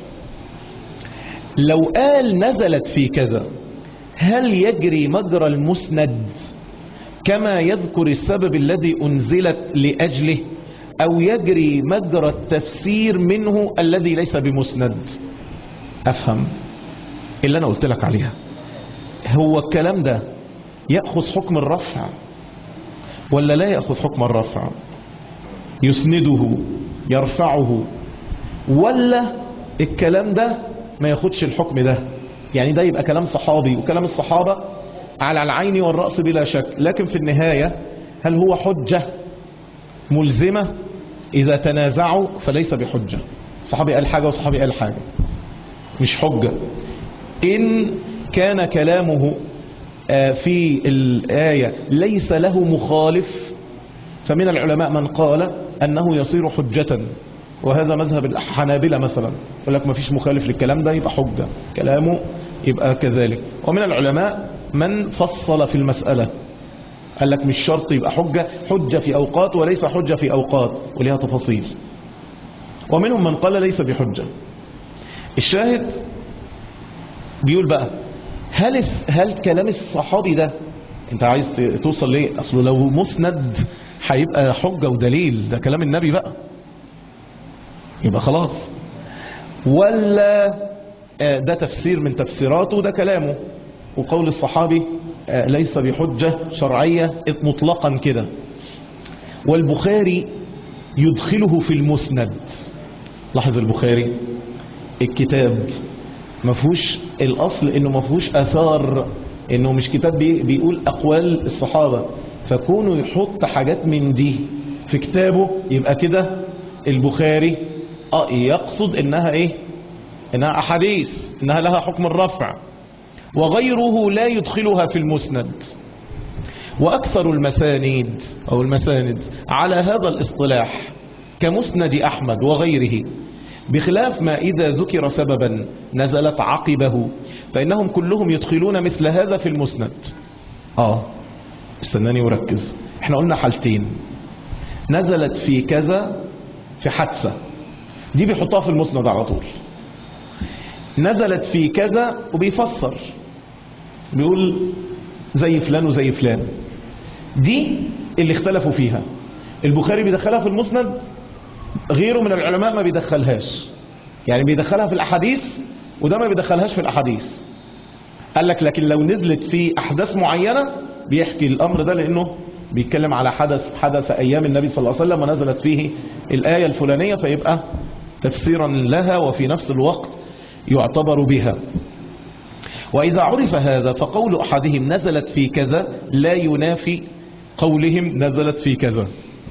لو قال نزلت في كذا هل يجري مجرى المسند كما يذكر السبب الذي أنزلت لأجله أو يجري مجرى التفسير منه الذي ليس بمسند أفهم اللي أنا قلت لك عليها هو الكلام ده يأخذ حكم الرفع ولا لا يأخذ حكم الرفع يسنده يرفعه ولا الكلام ده ما ياخدش الحكم ده يعني ده يبقى كلام صحابي وكلام الصحابة على العين والرأس بلا شك لكن في النهاية هل هو حجة ملزمة إذا تنازعوا فليس بحجة صحابي قال حاجة وصحابي قال حاجة مش حجة إن كان كلامه آه، في الآية ليس له مخالف فمن العلماء من قال أنه يصير حجة وهذا مذهب الحنابلة مثلا يقول لك ما فيش مخالف للكلام ده يبقى حجة كلامه يبقى كذلك ومن العلماء من فصل في المسألة قال لك مش شرط يبقى حجة حجة في أوقات وليس حجة في أوقات وليها تفاصيل ومنهم من قال ليس بحجة الشاهد بيقول بقى هل هل كلام الصحابي ده انت عايز ت- توصل ليه اصله لو مسند هيبقى حجة ودليل ده كلام النبي بقى يبقى خلاص ولا آه، ده تفسير من تفسيراته ده كلامه وقول الصحابي آه، ليس بحجة شرعية مطلقا كده والبخاري يدخله في المسند لاحظ البخاري الكتاب ما فيهوش الاصل انه ما فيهوش اثار انه مش كتاب بي بيقول اقوال الصحابه فكونه يحط حاجات من دي في كتابه يبقى كده البخاري اه يقصد انها ايه انها احاديث انها لها حكم الرفع وغيره لا يدخلها في المسند واكثر المسانيد او المساند على هذا الاصطلاح كمسند احمد وغيره بخلاف ما إذا ذكر سببا نزلت عقبه فإنهم كلهم يدخلون مثل هذا في المسند آه استناني وركز احنا قلنا حالتين نزلت في كذا في حادثة دي بيحطها في المسند على طول نزلت في كذا وبيفسر بيقول زي فلان وزي فلان دي اللي اختلفوا فيها البخاري بيدخلها في المسند غيره من العلماء ما بيدخلهاش يعني بيدخلها في الأحاديث وده ما بيدخلهاش في الأحاديث قال لك لكن لو نزلت في أحداث معينة بيحكي الأمر ده لأنه بيتكلم على حدث حدث أيام النبي صلى الله عليه وسلم ونزلت فيه الآية الفلانية فيبقى تفسيرا لها وفي نفس الوقت يعتبر بها وإذا عرف هذا فقول أحدهم نزلت في كذا لا ينافي قولهم نزلت في كذا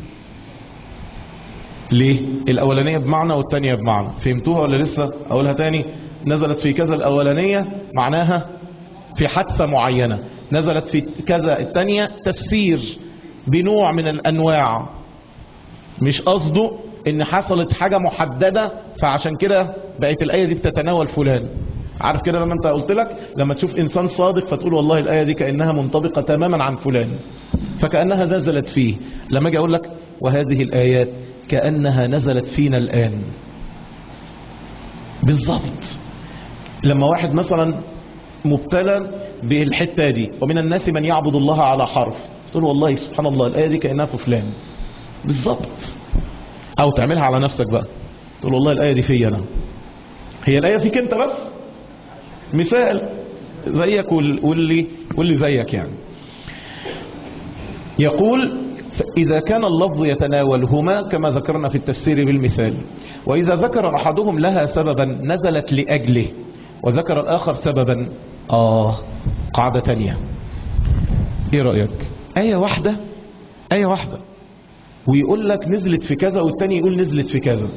ليه الأولانية بمعنى والتانية بمعنى فهمتوها ولا لسه أقولها تاني نزلت في كذا الأولانية معناها في حادثة معينة نزلت في كذا التانية تفسير بنوع من الأنواع مش قصده ان حصلت حاجة محددة فعشان كده بقت الآية دي بتتناول فلان عارف كده لما انت قلت لك لما تشوف انسان صادق فتقول والله الآية دي كأنها منطبقة تماما عن فلان فكأنها نزلت فيه لما اجي اقول لك وهذه الآيات كأنها نزلت فينا الآن بالضبط لما واحد مثلا مبتلى بالحتة دي ومن الناس من يعبد الله على حرف تقول والله سبحان الله الآية دي كأنها في فلان بالظبط أو تعملها على نفسك بقى تقول والله الآية دي فيا أنا هي الآية فيك أنت بس مثال زيك وال- واللي واللي زيك يعني يقول إذا كان اللفظ يتناولهما كما ذكرنا في التفسير بالمثال وإذا ذكر أحدهم لها سببا نزلت لأجله وذكر الآخر سببا آه قاعدة تانية إيه رأيك آية واحدة آية واحدة ويقول لك نزلت في كذا والتاني يقول نزلت في كذا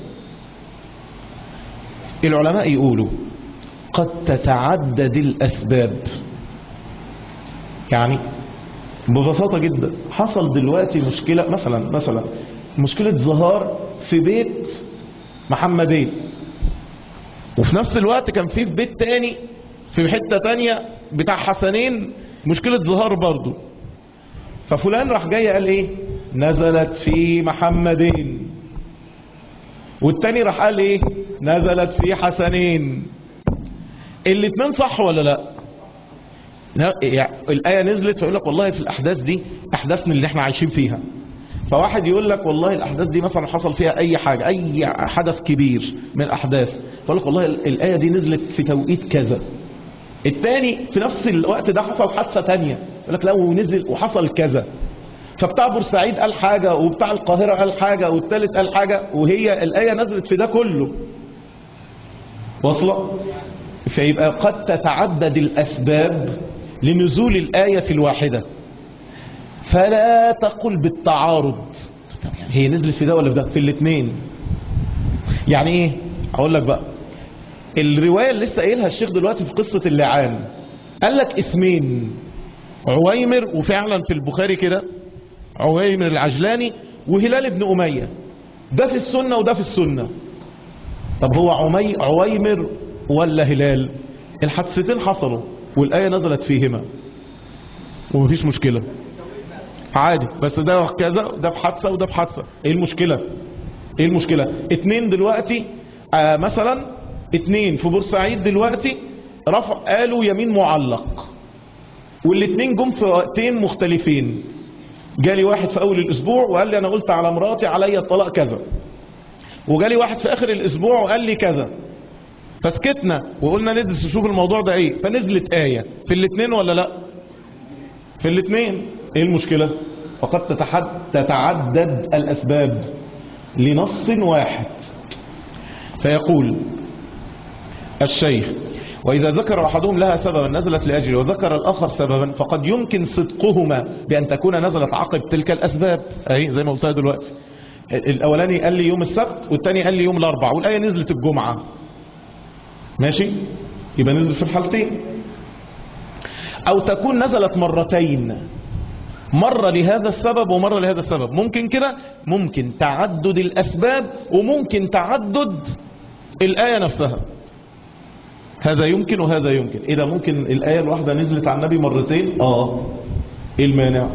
العلماء يقولوا قد تتعدد الأسباب يعني ببساطة جدا حصل دلوقتي مشكلة مثلا مثلا مشكلة ظهار في بيت محمدين وفي نفس الوقت كان في في بيت تاني في حتة تانية بتاع حسنين مشكلة ظهار برضو ففلان راح جاي قال ايه نزلت في محمدين والتاني راح قال ايه نزلت في حسنين الاتنين صح ولا لا لا، يعني الآية نزلت فيقول لك والله في الأحداث دي أحداثنا اللي احنا عايشين فيها فواحد يقول لك والله الأحداث دي مثلا حصل فيها أي حاجة أي حدث كبير من الأحداث فيقول لك والله الآية دي نزلت في توقيت كذا التاني في نفس الوقت ده حصل حادثة تانية يقول لك لو نزل وحصل كذا فبتاع بورسعيد قال حاجة وبتاع القاهرة قال حاجة والتالت قال حاجة وهي الآية نزلت في ده كله واصلة فيبقى قد تتعدد الأسباب لنزول الآية الواحدة فلا تقل بالتعارض يعني هي نزلت في ده ولا في ده في الاثنين يعني ايه اقول لك بقى الرواية اللي لسه قايلها الشيخ دلوقتي في قصة اللعان قال لك اسمين عويمر وفعلا في البخاري كده عويمر العجلاني وهلال بن أمية ده في السنة وده في السنة طب هو عمي عويمر ولا هلال الحادثتين حصلوا والآية نزلت فيهما ومفيش مشكلة عادي بس ده كذا ده بحادثة وده بحادثة ايه المشكلة ايه المشكلة اتنين دلوقتي آه مثلا اتنين في بورسعيد دلوقتي رفع قالوا يمين معلق والاتنين جم في وقتين مختلفين جالي واحد في اول الاسبوع وقال لي انا قلت على مراتي عليا الطلاق كذا وجالي واحد في اخر الاسبوع وقال لي كذا فسكتنا وقلنا ندرس نشوف الموضوع ده ايه فنزلت آية في الاثنين ولا لا في الاثنين ايه المشكلة وقد تتحد تتعدد الاسباب لنص واحد فيقول الشيخ وإذا ذكر أحدهم لها سببا نزلت لأجله وذكر الآخر سببا فقد يمكن صدقهما بأن تكون نزلت عقب تلك الأسباب أي زي ما قلتها دلوقتي الأولاني قال لي يوم السبت والتاني قال لي يوم الأربع والآية نزلت الجمعة ماشي يبقى نزل في الحالتين أو تكون نزلت مرتين مرة لهذا السبب ومرة لهذا السبب ممكن كده ممكن تعدد الأسباب وممكن تعدد الآية نفسها هذا يمكن وهذا يمكن إذا ممكن الآية الواحدة نزلت على النبي مرتين آه إيه المانع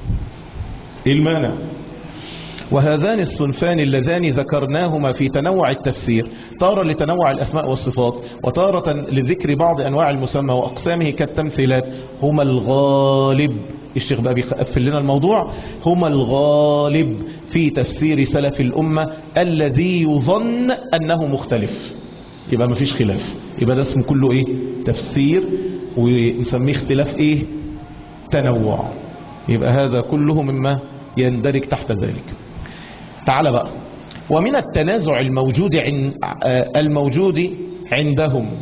إيه المانع وهذان الصنفان اللذان ذكرناهما في تنوع التفسير تارة لتنوع الأسماء والصفات وتارة لذكر بعض أنواع المسمى وأقسامه كالتمثيلات هما الغالب الشيخ بقى بيقفل لنا الموضوع هما الغالب في تفسير سلف الأمة الذي يظن أنه مختلف يبقى ما فيش خلاف يبقى ده اسمه كله ايه تفسير ونسميه اختلاف ايه تنوع يبقى هذا كله مما يندرج تحت ذلك تعال بقى ومن التنازع الموجود عن الموجود عندهم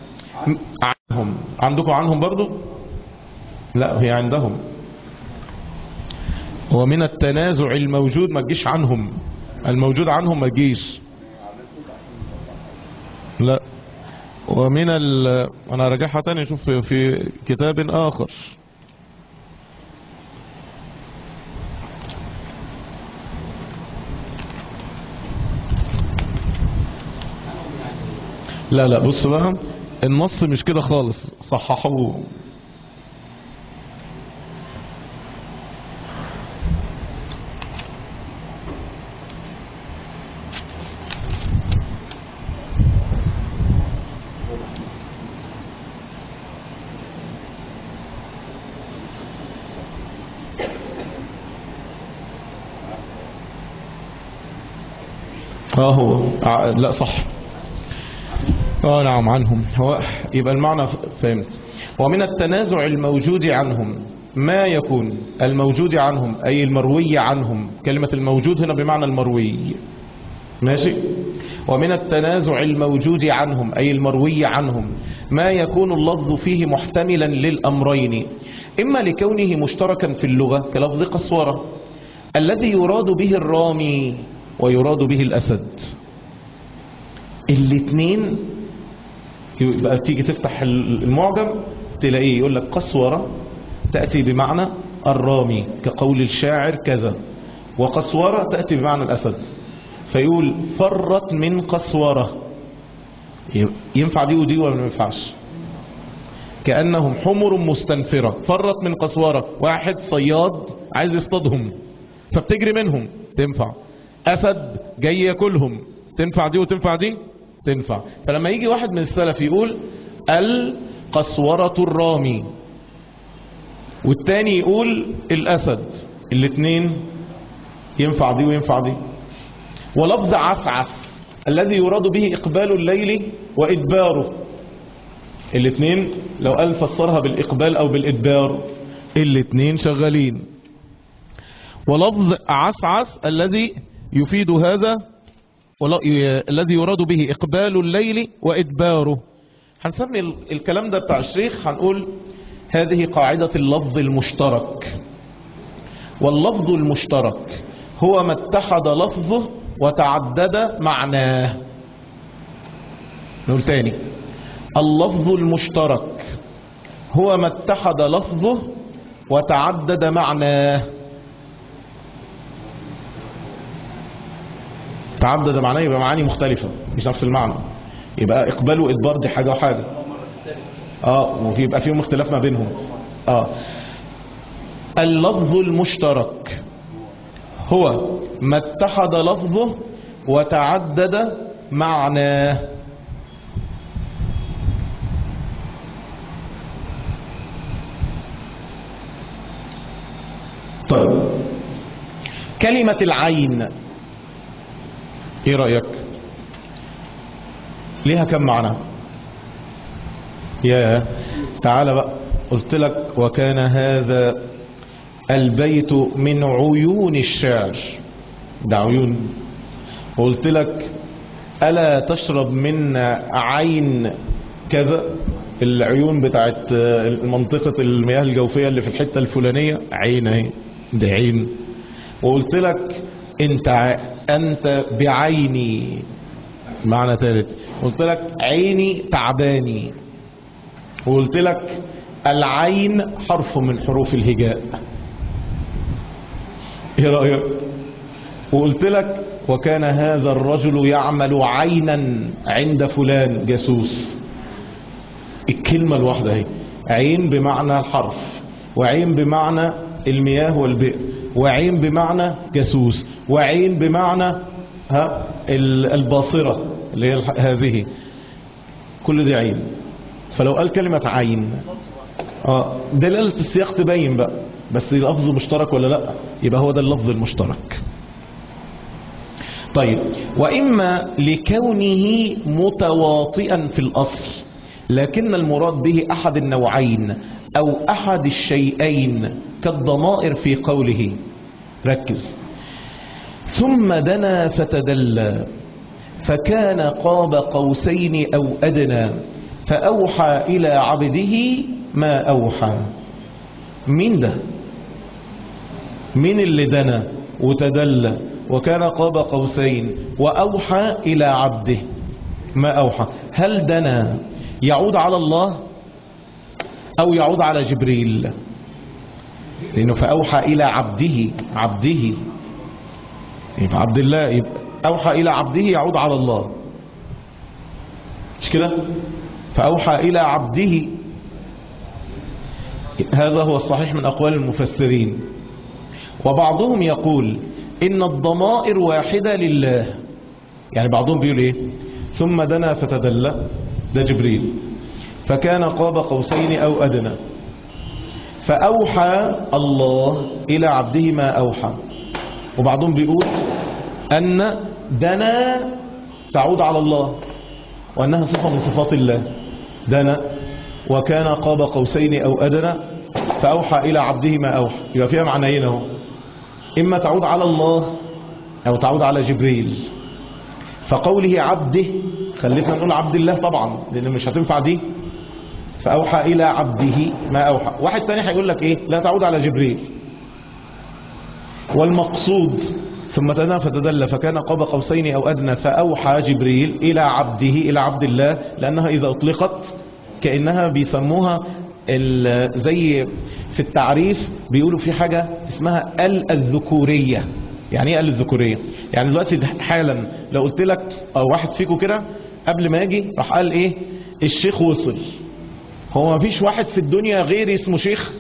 عنهم عندكم عنهم برضو لا هي عندهم ومن التنازع الموجود ما تجيش عنهم الموجود عنهم ما تجيش لا ومن ال انا راجعها تاني اشوف في, في كتاب اخر لا لا بص بقى النص مش كده خالص صححوه اه هو ع- لا صح اه نعم عنهم هو يبقى المعنى ف- فهمت ومن التنازع الموجود عنهم ما يكون الموجود عنهم أي المروي عنهم كلمة الموجود هنا بمعنى المروي ماشي ومن التنازع الموجود عنهم أي المروي عنهم ما يكون اللفظ فيه محتملا للأمرين إما لكونه مشتركا في اللغة كلفظ قسورة الذي يراد به الرامي ويراد به الأسد الاثنين يبقى تيجي تفتح المعجم تلاقيه يقول لك قسورة تأتي بمعنى الرامي كقول الشاعر كذا وقسورة تأتي بمعنى الأسد فيقول فرت من قسورة ينفع دي ودي ولا ما ينفعش كأنهم حمر مستنفرة فرت من قسورة واحد صياد عايز يصطادهم فبتجري منهم تنفع أسد جاي ياكلهم تنفع دي وتنفع دي تنفع فلما يجي واحد من السلف يقول القسورة الرامي والتاني يقول الأسد الاتنين ينفع دي وينفع دي ولفظ عسعس الذي يراد به إقبال الليل وإدباره الاتنين لو قال فسرها بالإقبال أو بالإدبار الاتنين شغالين ولفظ عسعس الذي يفيد هذا ولا- ي- الذي يراد به إقبال الليل وإدباره هنسمي ال- الكلام ده بتاع الشيخ هنقول هذه قاعدة اللفظ المشترك واللفظ المشترك هو ما اتحد لفظه وتعدد معناه نقول تاني اللفظ المشترك هو ما اتحد لفظه وتعدد معناه تعدد معناه يبقى معاني مختلفة مش نفس المعنى يبقى اقبال وادبار دي حاجة وحاجة اه ويبقى فيهم اختلاف ما بينهم اه اللفظ المشترك هو ما اتحد لفظه وتعدد معناه طيب كلمة العين ايه رأيك ليها كم معنى يا تعال بقى قلت لك وكان هذا البيت من عيون الشعر ده عيون قلت لك ألا تشرب من عين كذا العيون بتاعت منطقة المياه الجوفية اللي في الحتة الفلانية عين اهي ده عين وقلت لك انت ع- انت بعيني معنى ثالث قلت لك عيني تعباني وقلت لك العين حرف من حروف الهجاء ايه رأيك وقلت لك وكان هذا الرجل يعمل عينا عند فلان جاسوس الكلمة الواحدة اهي عين بمعنى الحرف وعين بمعنى المياه والبئر وعين بمعنى جاسوس وعين بمعنى ها ال- الباصرة اللي هي الح- هذه كل دي عين فلو قال كلمة عين اه دلالة السياق تبين بقى بس لفظ مشترك ولا لا يبقى هو ده اللفظ المشترك طيب وإما لكونه متواطئا في الأصل لكن المراد به أحد النوعين أو أحد الشيئين كالضمائر في قوله ركز ثم دنا فتدلى فكان قاب قوسين أو أدنى فأوحى إلى عبده ما أوحى مين ده مين اللي دنا وتدلى وكان قاب قوسين وأوحى إلى عبده ما أوحى هل دنا يعود على الله أو يعود على جبريل لأنه فأوحى إلى عبده عبده يبقى عبد الله يبقى أوحى إلى عبده يعود على الله مش كده فأوحى إلى عبده هذا هو الصحيح من أقوال المفسرين وبعضهم يقول إن الضمائر واحدة لله يعني بعضهم بيقول إيه ثم دنا فتدلى ده جبريل فكان قاب قوسين أو أدنى فأوحى الله إلى عبده ما أوحى وبعضهم بيقول أن دنا تعود على الله وأنها صفة من صفات الله دنا وكان قاب قوسين أو أدنى فأوحى إلى عبده ما أوحى يبقى فيها معنيين اهو إما تعود على الله أو تعود على جبريل فقوله عبده خليتنا نقول عبد الله طبعا لأن مش هتنفع دي فأوحى إلى عبده ما أوحى واحد تاني هيقول لك إيه لا تعود على جبريل والمقصود ثم تنا فتدلى فكان قاب قوسين أو أدنى فأوحى جبريل إلى عبده إلى عبد الله لأنها إذا أطلقت كأنها بيسموها ال- زي في التعريف بيقولوا في حاجة اسمها ال الذكورية يعني ايه ال الذكورية يعني دلوقتي حالا لو قلت لك أو واحد فيكم كده قبل ما يجي راح قال ايه الشيخ وصل هو ما فيش واحد في الدنيا غيري اسمه شيخ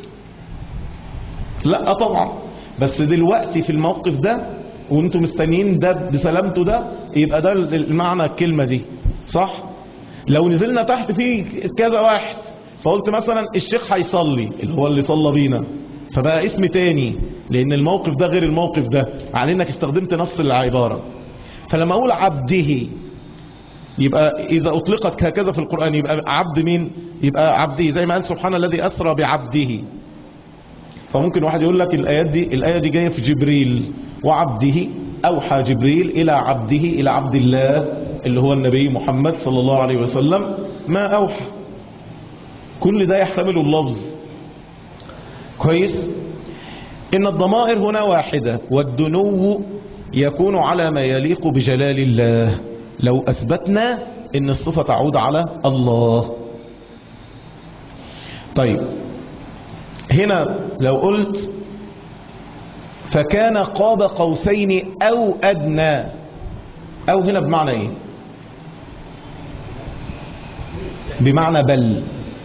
لا طبعا بس دلوقتي في الموقف ده وانتم مستنيين ده بسلامته ده يبقى ده المعنى الكلمة دي صح لو نزلنا تحت في كذا واحد فقلت مثلا الشيخ هيصلي اللي هو اللي صلى بينا فبقى اسم تاني لان الموقف ده غير الموقف ده على انك استخدمت نفس العبارة فلما اقول عبده يبقى إذا أطلقت هكذا في القرآن يبقى عبد مين يبقى عبده زي ما قال سبحان الذي أسرى بعبده فممكن واحد يقول لك الآيات دي الآية دي جاية في جبريل وعبده أوحى جبريل إلى عبده إلى عبد الله اللي هو النبي محمد صلى الله عليه وسلم ما أوحى كل ده يحتمل اللفظ كويس إن الضمائر هنا واحدة والدنو يكون على ما يليق بجلال الله لو أثبتنا إن الصفة تعود على الله طيب هنا لو قلت فكان قاب قوسين أو أدنى أو هنا بمعنى إيه بمعنى بل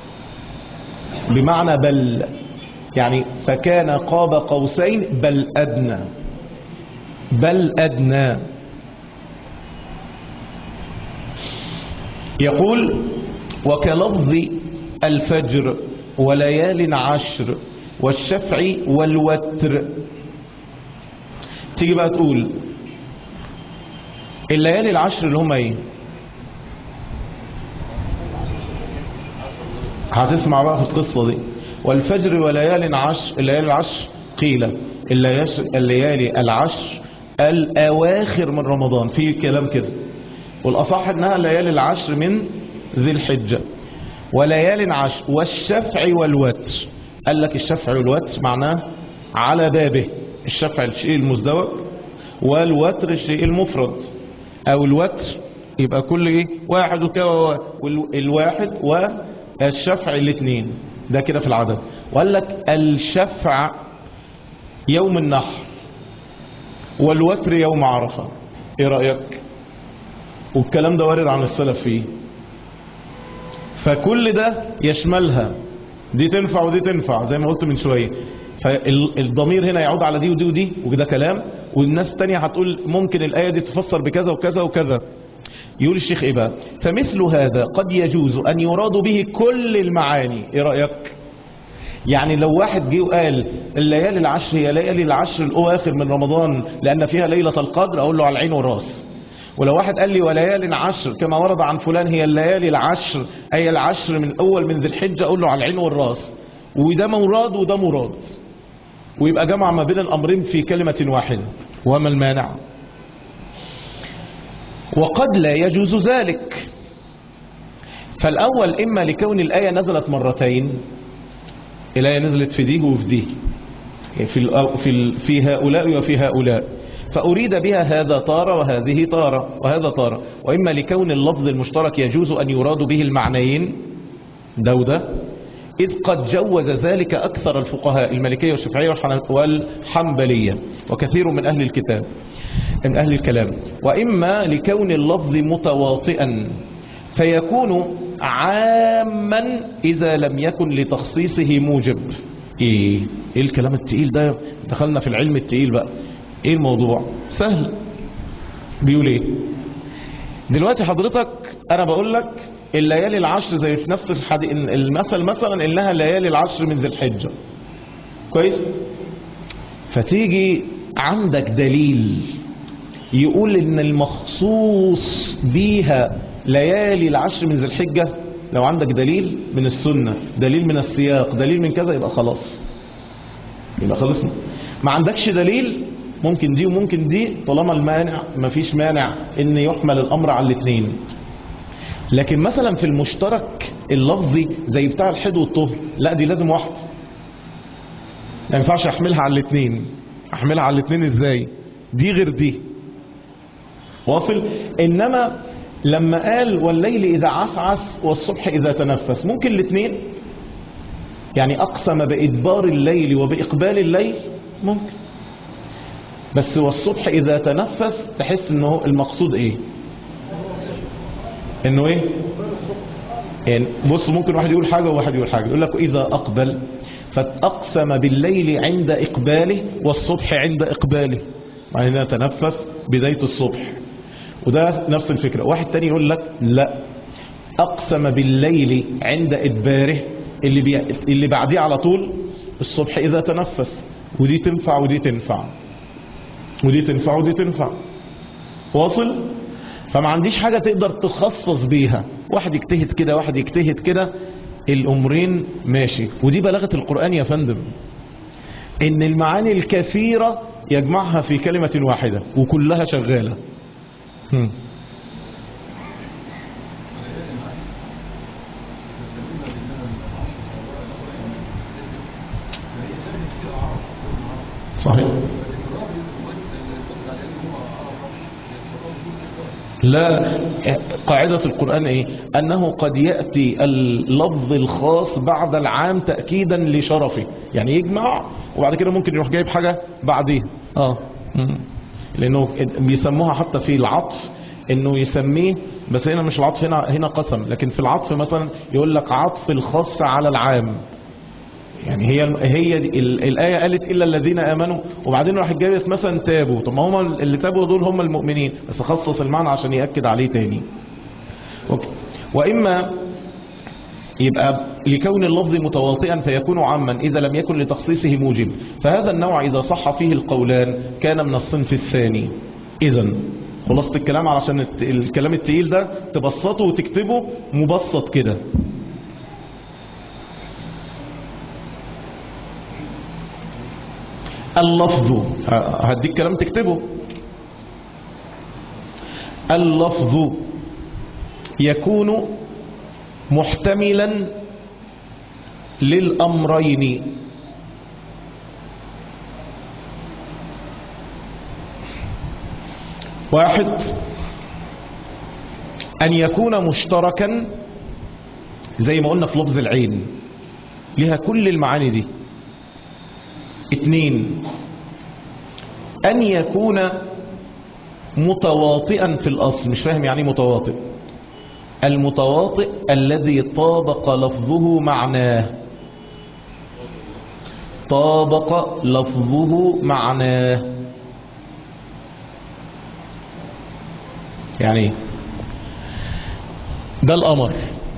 بمعنى بل يعني فكان قاب قوسين بل أدنى بل أدنى يقول وكلفظ الفجر وليال عشر والشفع والوتر تيجي بقى تقول الليالي العشر اللي هم ايه هتسمع بقى في القصة دي والفجر وليال عشر الليالي العشر قيل اللياش- الليالي العشر الأواخر من رمضان في كلام كده والأصح أنها ليالي العشر من ذي الحجة وليال عشر والشفع والوتر قال لك الشفع والوتر معناه على بابه الشفع الشيء المزدوج والوتر الشيء المفرد أو الوتر يبقى كل ايه واحد وكذا والواحد والشفع الاثنين ده كده في العدد وقال لك الشفع يوم النحر والوتر يوم عرفة ايه رأيك والكلام ده وارد عن السلف فيه فكل ده يشملها دي تنفع ودي تنفع زي ما قلت من شوية فالضمير هنا يعود على دي ودي ودي وده كلام والناس التانية هتقول ممكن الآية دي تفسر بكذا وكذا وكذا يقول الشيخ إيه بقى فمثل هذا قد يجوز أن يراد به كل المعاني إيه رأيك يعني لو واحد جه وقال الليالي العشر هي ليالي العشر الأواخر من رمضان لأن فيها ليلة القدر أقول له على العين والراس ولو واحد قال لي وليال عشر كما ورد عن فلان هي الليالي العشر أي العشر من أول من ذي الحجة أقول له على العين والراس وده مراد وده مراد ويبقى جمع ما بين الأمرين في كلمة واحدة وما المانع وقد لا يجوز ذلك فالأول إما لكون الآية نزلت مرتين الآية نزلت في دي وفي دي في, الأو- في, ال- في هؤلاء وفي هؤلاء فأريد بها هذا طارة وهذه طارة وهذا طارة وإما لكون اللفظ المشترك يجوز أن يراد به المعنيين ده وده إذ قد جوز ذلك أكثر الفقهاء المالكية والشافعية والحن- والحنبلية وكثير من أهل الكتاب من أهل الكلام وإما لكون اللفظ متواطئا فيكون عاما إذا لم يكن لتخصيصه موجب إيه, إيه الكلام التقيل ده دخلنا في العلم التقيل بقى إيه الموضوع سهل بيقول إيه دلوقتي حضرتك أنا بقول لك الليالي العشر زي في نفس الحدي... المثل مثلا إنها ليالي العشر من ذي الحجة كويس فتيجي عندك دليل يقول ان المخصوص بيها ليالي العشر من ذي الحجة لو عندك دليل من السنة دليل من السياق دليل من كذا يبقى خلاص يبقى خلصنا ما عندكش دليل ممكن دي وممكن دي طالما المانع ما فيش مانع ان يحمل الامر على الاثنين لكن مثلا في المشترك اللفظي زي بتاع الحد والطهر لا دي لازم واحده ما ينفعش احملها على الاثنين احملها على الاثنين ازاي دي غير دي واصل انما لما قال والليل اذا عسعس والصبح اذا تنفس ممكن الاثنين يعني اقسم بادبار الليل وباقبال الليل ممكن بس والصبح اذا تنفس تحس انه المقصود ايه انه ايه يعني بص ممكن واحد يقول حاجة وواحد يقول حاجة يقول لك اذا اقبل فاقسم بالليل عند اقباله والصبح عند اقباله يعني هنا تنفس بداية الصبح وده نفس الفكرة واحد تاني يقول لك لا اقسم بالليل عند ادباره اللي, بي... اللي بعديه على طول الصبح اذا تنفس ودي تنفع ودي تنفع ودي تنفع ودي تنفع واصل فما عنديش حاجة تقدر تخصص بيها واحد يجتهد كده واحد يجتهد كده الأمرين ماشي ودي بلاغة القرآن يا فندم إن المعاني الكثيرة يجمعها في كلمة واحدة وكلها شغالة هم. صحيح لا قاعدة القرآن ايه انه قد يأتي اللفظ الخاص بعد العام تأكيدا لشرفه يعني يجمع وبعد كده ممكن يروح جايب حاجة بعديه اه مم. لانه بيسموها حتى في العطف انه يسميه بس هنا مش العطف هنا هنا قسم لكن في العطف مثلا يقول لك عطف الخاص على العام يعني هي هي دي ال- الآية قالت إلا الذين آمنوا وبعدين راح جابت مثلا تابوا طب ما هم اللي تابوا دول هم المؤمنين بس خصص المعنى عشان يأكد عليه تاني أوكي. وإما يبقى لكون اللفظ متواطئا فيكون عاما إذا لم يكن لتخصيصه موجب فهذا النوع إذا صح فيه القولان كان من الصنف الثاني إذا خلاصة الكلام علشان الت- الكلام التقيل ده تبسطه وتكتبه مبسط كده اللفظ ه- هديك كلام تكتبه اللفظ يكون محتملا للأمرين واحد أن يكون مشتركا زي ما قلنا في لفظ العين لها كل المعاني دي اثنين أن يكون متواطئا في الأصل مش فاهم يعني إيه متواطئ المتواطئ الذي طابق لفظه معناه طابق لفظه معناه يعني إيه؟ ده الأمر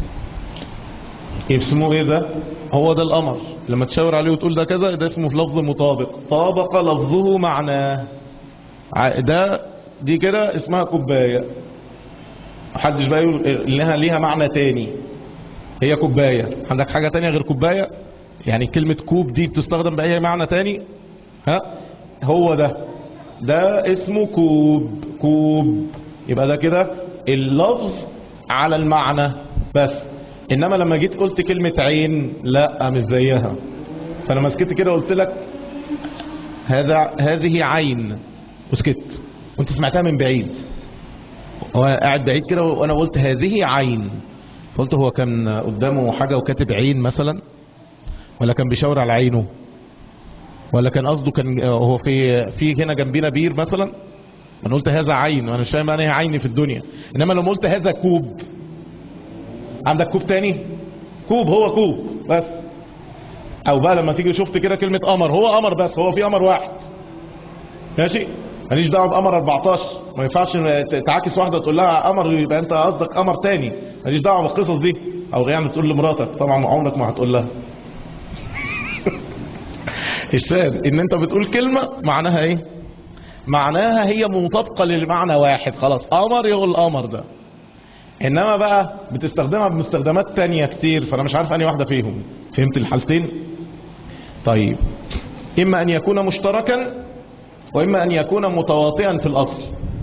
اسمه ايه ده هو ده الامر لما تشاور عليه وتقول ده كذا ده اسمه في لفظ مطابق طابق لفظه معناه ع- ده دي كده اسمها كوبايه محدش بقى يقول انها ليها معنى تاني هي كوبايه عندك حاجه تانية غير كوبايه يعني كلمه كوب دي بتستخدم باي معنى تاني ها هو ده ده اسمه كوب كوب يبقى ده كده اللفظ على المعنى بس انما لما جيت قلت كلمة عين لا مش زيها فانا مسكت كده قلت لك هذا هذه عين وسكت وانت سمعتها من بعيد وانا قاعد بعيد كده وانا قلت هذه عين قلت هو كان قدامه حاجة وكاتب عين مثلا ولا كان بيشاور على عينه ولا كان قصده كان هو في في هنا جنبنا بير مثلا انا قلت هذا عين وانا مش فاهم انا ايه عيني في الدنيا انما لو قلت هذا كوب عندك كوب تاني كوب هو كوب بس او بقى لما تيجي شفت كده كلمة قمر هو قمر بس هو في قمر واحد ماشي ماليش دعوه بقمر 14 ما ينفعش تعاكس واحده تقول لها قمر يبقى انت قصدك قمر تاني ماليش دعوه بالقصص دي او يعني تقول لمراتك طبعا عمرك ما هتقول لها الشاهد ان انت بتقول كلمه معناها ايه معناها هي مطابقة للمعنى واحد خلاص قمر يقول القمر ده انما بقى بتستخدمها بمستخدمات تانية كتير فانا مش عارف اني واحدة فيهم فهمت الحالتين طيب اما ان يكون مشتركا واما ان يكون متواطئا في الاصل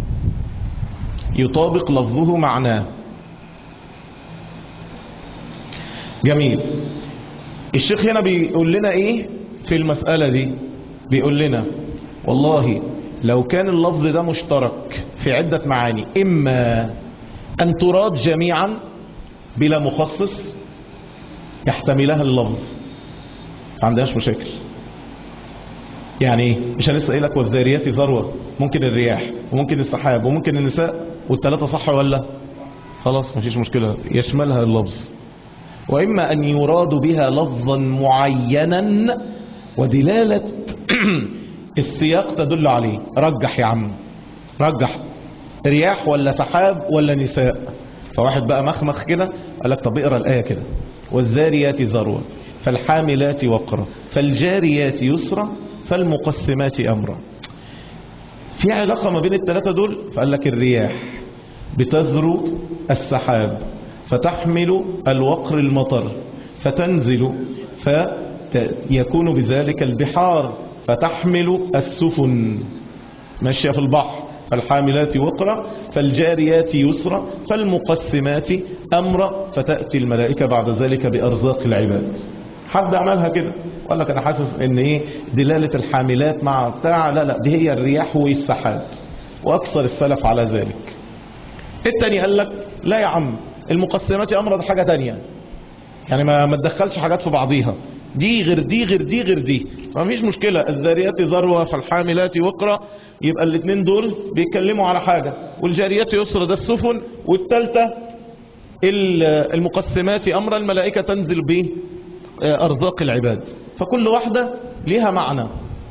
يطابق لفظه معناه جميل الشيخ هنا بيقول لنا ايه في المسألة دي بيقول لنا والله لو كان اللفظ ده مشترك في عدة معاني اما ان تراد جميعا بلا مخصص يحتملها اللفظ ما عندهاش مشاكل يعني ايه مش انا لسه قايل لك والذاريات ذروه ممكن الرياح وممكن السحاب وممكن النساء والثلاثه صح ولا خلاص مفيش مشكله يشملها اللفظ واما ان يراد بها لفظا معينا ودلاله السياق تدل عليه رجح يا عم رجح رياح ولا سحاب ولا نساء فواحد بقى مخمخ كده قال لك طب اقرا الايه كده والذاريات ذروه فالحاملات وقرا فالجاريات يسرا فالمقسمات امرا في علاقه ما بين الثلاثه دول فقال لك الرياح بتذرو السحاب فتحمل الوقر المطر فتنزل فيكون بذلك البحار فتحمل السفن ماشيه في البحر فالحاملات وقرا فالجاريات يسرا فالمقسمات امرا فتاتي الملائكه بعد ذلك بارزاق العباد حد عملها كده قال لك انا حاسس ان ايه دلاله الحاملات مع بتاع لا لا دي هي الرياح والسحاب واكثر السلف على ذلك التاني قال لك لا يا عم المقسمات امر ده حاجه تانية يعني ما ما تدخلش حاجات في بعضيها دي غير دي غير دي غير دي ما فيش مشكلة الذاريات ذروة فالحاملات وقرا يبقى الاثنين دول بيتكلموا على حاجة والجاريات يسرى ده السفن والثالثة المقسمات أمر الملائكة تنزل به أرزاق العباد فكل واحدة ليها معنى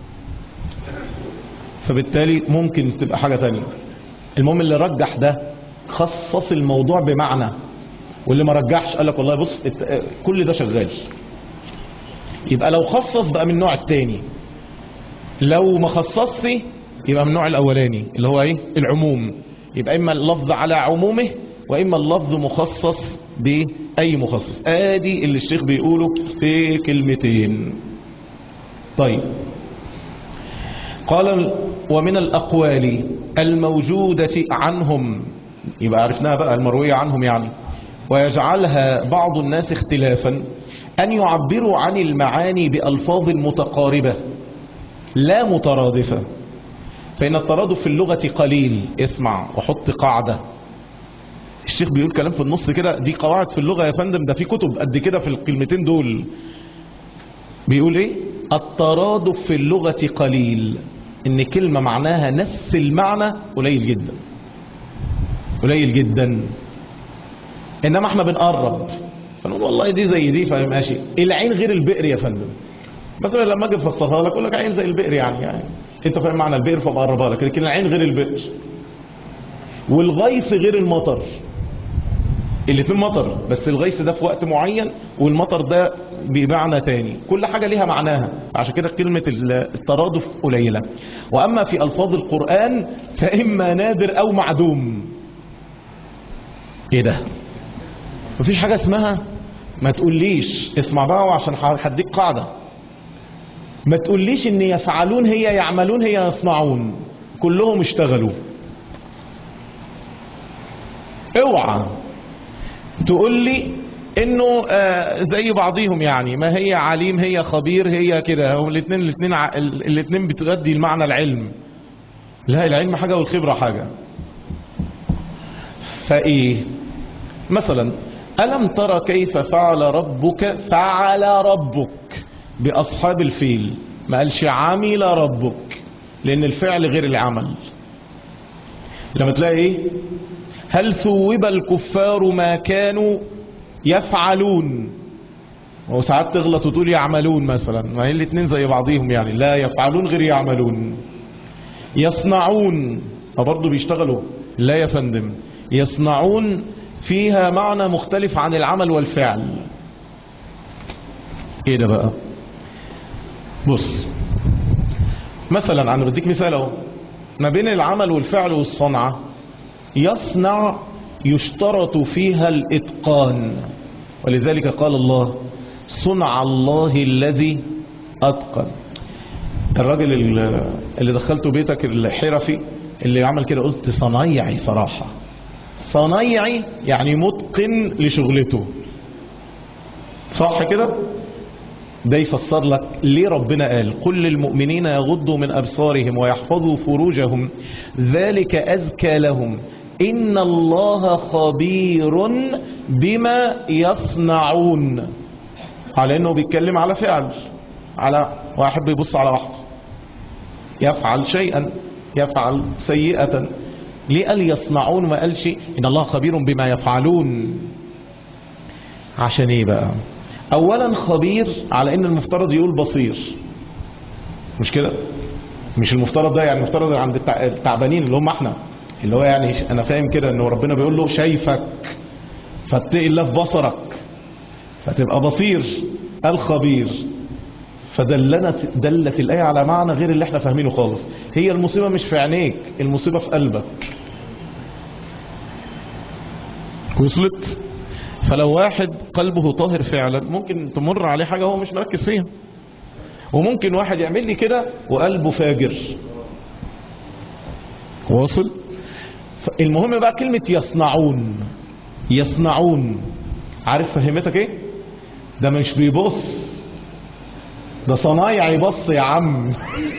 فبالتالي ممكن تبقى حاجة تانية المهم اللي رجح ده خصص الموضوع بمعنى واللي ما رجحش قال لك والله بص كل ده شغال يبقى لو خصص بقى من النوع التاني لو ما خصصش يبقى من النوع الاولاني اللي هو ايه العموم يبقى اما اللفظ على عمومه واما اللفظ مخصص باي مخصص ادي اللي الشيخ بيقوله في كلمتين طيب قال ومن الاقوال الموجودة عنهم يبقى عرفناها بقى المروية عنهم يعني ويجعلها بعض الناس اختلافا أن يعبروا عن المعاني بألفاظ متقاربة لا مترادفة فإن الترادف في اللغة قليل اسمع وحط قاعدة الشيخ بيقول كلام في النص كده دي قواعد في اللغة يا فندم ده في كتب قد كده في الكلمتين دول بيقول ايه الترادف في اللغة قليل ان كلمة معناها نفس المعنى قليل جدا قليل جدا انما احنا بنقرب فنقول والله دي زي دي فماشي العين غير البئر يا فندم مثلا لما اجي افسرها لك اقول لك عين زي البئر يعني يعني انت فاهم معنى البئر فبقربها لك لكن العين غير البئر والغيث غير المطر الاثنين مطر بس الغيث ده في وقت معين والمطر ده بمعنى تاني كل حاجة ليها معناها عشان كده كلمة الترادف قليلة وأما في ألفاظ القرآن فإما نادر أو معدوم ايه ده مفيش حاجة اسمها ما تقوليش اسمع بقى عشان هديك قاعدة ما تقوليش ان يفعلون هي يعملون هي يصنعون كلهم اشتغلوا اوعى تقول لي انه آه زي بعضيهم يعني ما هي عليم هي خبير هي كده هم الاثنين الاثنين الاثنين بتؤدي المعنى العلم لا العلم حاجة والخبرة حاجة فايه مثلا ألم ترى كيف فعل ربك فعل ربك بأصحاب الفيل ما قالش عمل ربك لأن الفعل غير العمل لما تلاقي ايه هل ثوب الكفار ما كانوا يفعلون وساعات تغلط وتقول يعملون مثلا ما هي الاثنين زي بعضيهم يعني لا يفعلون غير يعملون يصنعون فبرضه بيشتغلوا لا يا فندم يصنعون فيها معنى مختلف عن العمل والفعل ايه ده بقى بص مثلا انا بديك مثال اهو ما بين العمل والفعل والصنعة يصنع يشترط فيها الإتقان ولذلك قال الله صنع الله الذي أتقن الراجل اللي- اللي دخلته بيتك الحرفي اللي عمل كده قلت صنايعي صراحة صنايعي يعني متقن لشغلته صح كده ده يفسر لك ليه ربنا قال قل للمؤمنين يغضوا من أبصارهم ويحفظوا فروجهم ذلك أزكى لهم إن الله خبير بما يصنعون على أنه بيتكلم على فعل على واحد بيبص على واحد يفعل شيئا يفعل سيئة ليه قال يصنعون ما قالش إن الله خبير بما يفعلون عشان ايه بقى اولا خبير على ان المفترض يقول بصير مش كده مش المفترض ده يعني المفترض عند التع- التعبانين اللي هم احنا اللي هو يعني انا فاهم كده انه ربنا بيقول له شايفك فاتقي الله في بصرك فتبقى بصير الخبير فدلنت دلت الآية على معنى غير اللي احنا فاهمينه خالص هي المصيبة مش في عينيك المصيبة في قلبك وصلت فلو واحد قلبه طاهر فعلا ممكن تمر عليه حاجة هو مش مركز فيها وممكن واحد يعمل لي كده وقلبه فاجر واصل ف- المهم بقى كلمة يصنعون يصنعون عارف فهمتك ايه ده مش بيبص ده صنايع يبص يا عم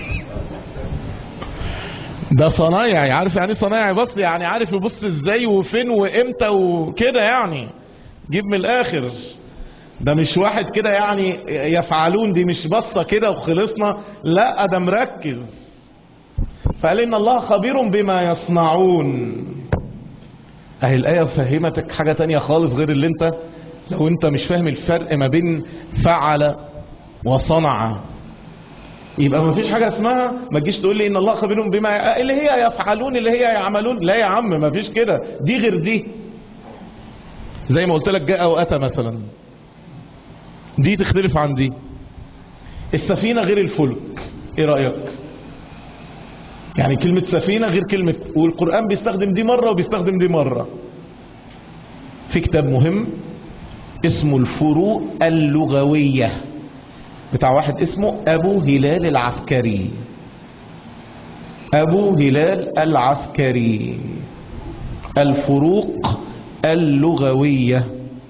ده صنايعي عارف يعني ايه صنايعي بص يعني عارف يبص ازاي وفين وامتى وكده يعني جيب من الاخر ده مش واحد كده يعني يفعلون دي مش بصة كده وخلصنا لا ده مركز فقال ان الله خبير بما يصنعون اهي الايه فهمتك حاجة تانية خالص غير اللي انت لو انت مش فاهم الفرق ما بين فعل وصنع يبقى ما فيش حاجة اسمها ما تجيش تقول لي ان الله خبير بما اللي هي يفعلون اللي هي يعملون لا يا عم ما فيش كده دي غير دي زي ما قلت لك جاء واتى مثلا دي تختلف عن دي السفينة غير الفلك ايه رأيك يعني كلمة سفينة غير كلمة والقرآن بيستخدم دي مرة وبيستخدم دي مرة في كتاب مهم اسمه الفروق اللغوية بتاع واحد اسمه أبو هلال العسكري أبو هلال العسكري الفروق اللغوية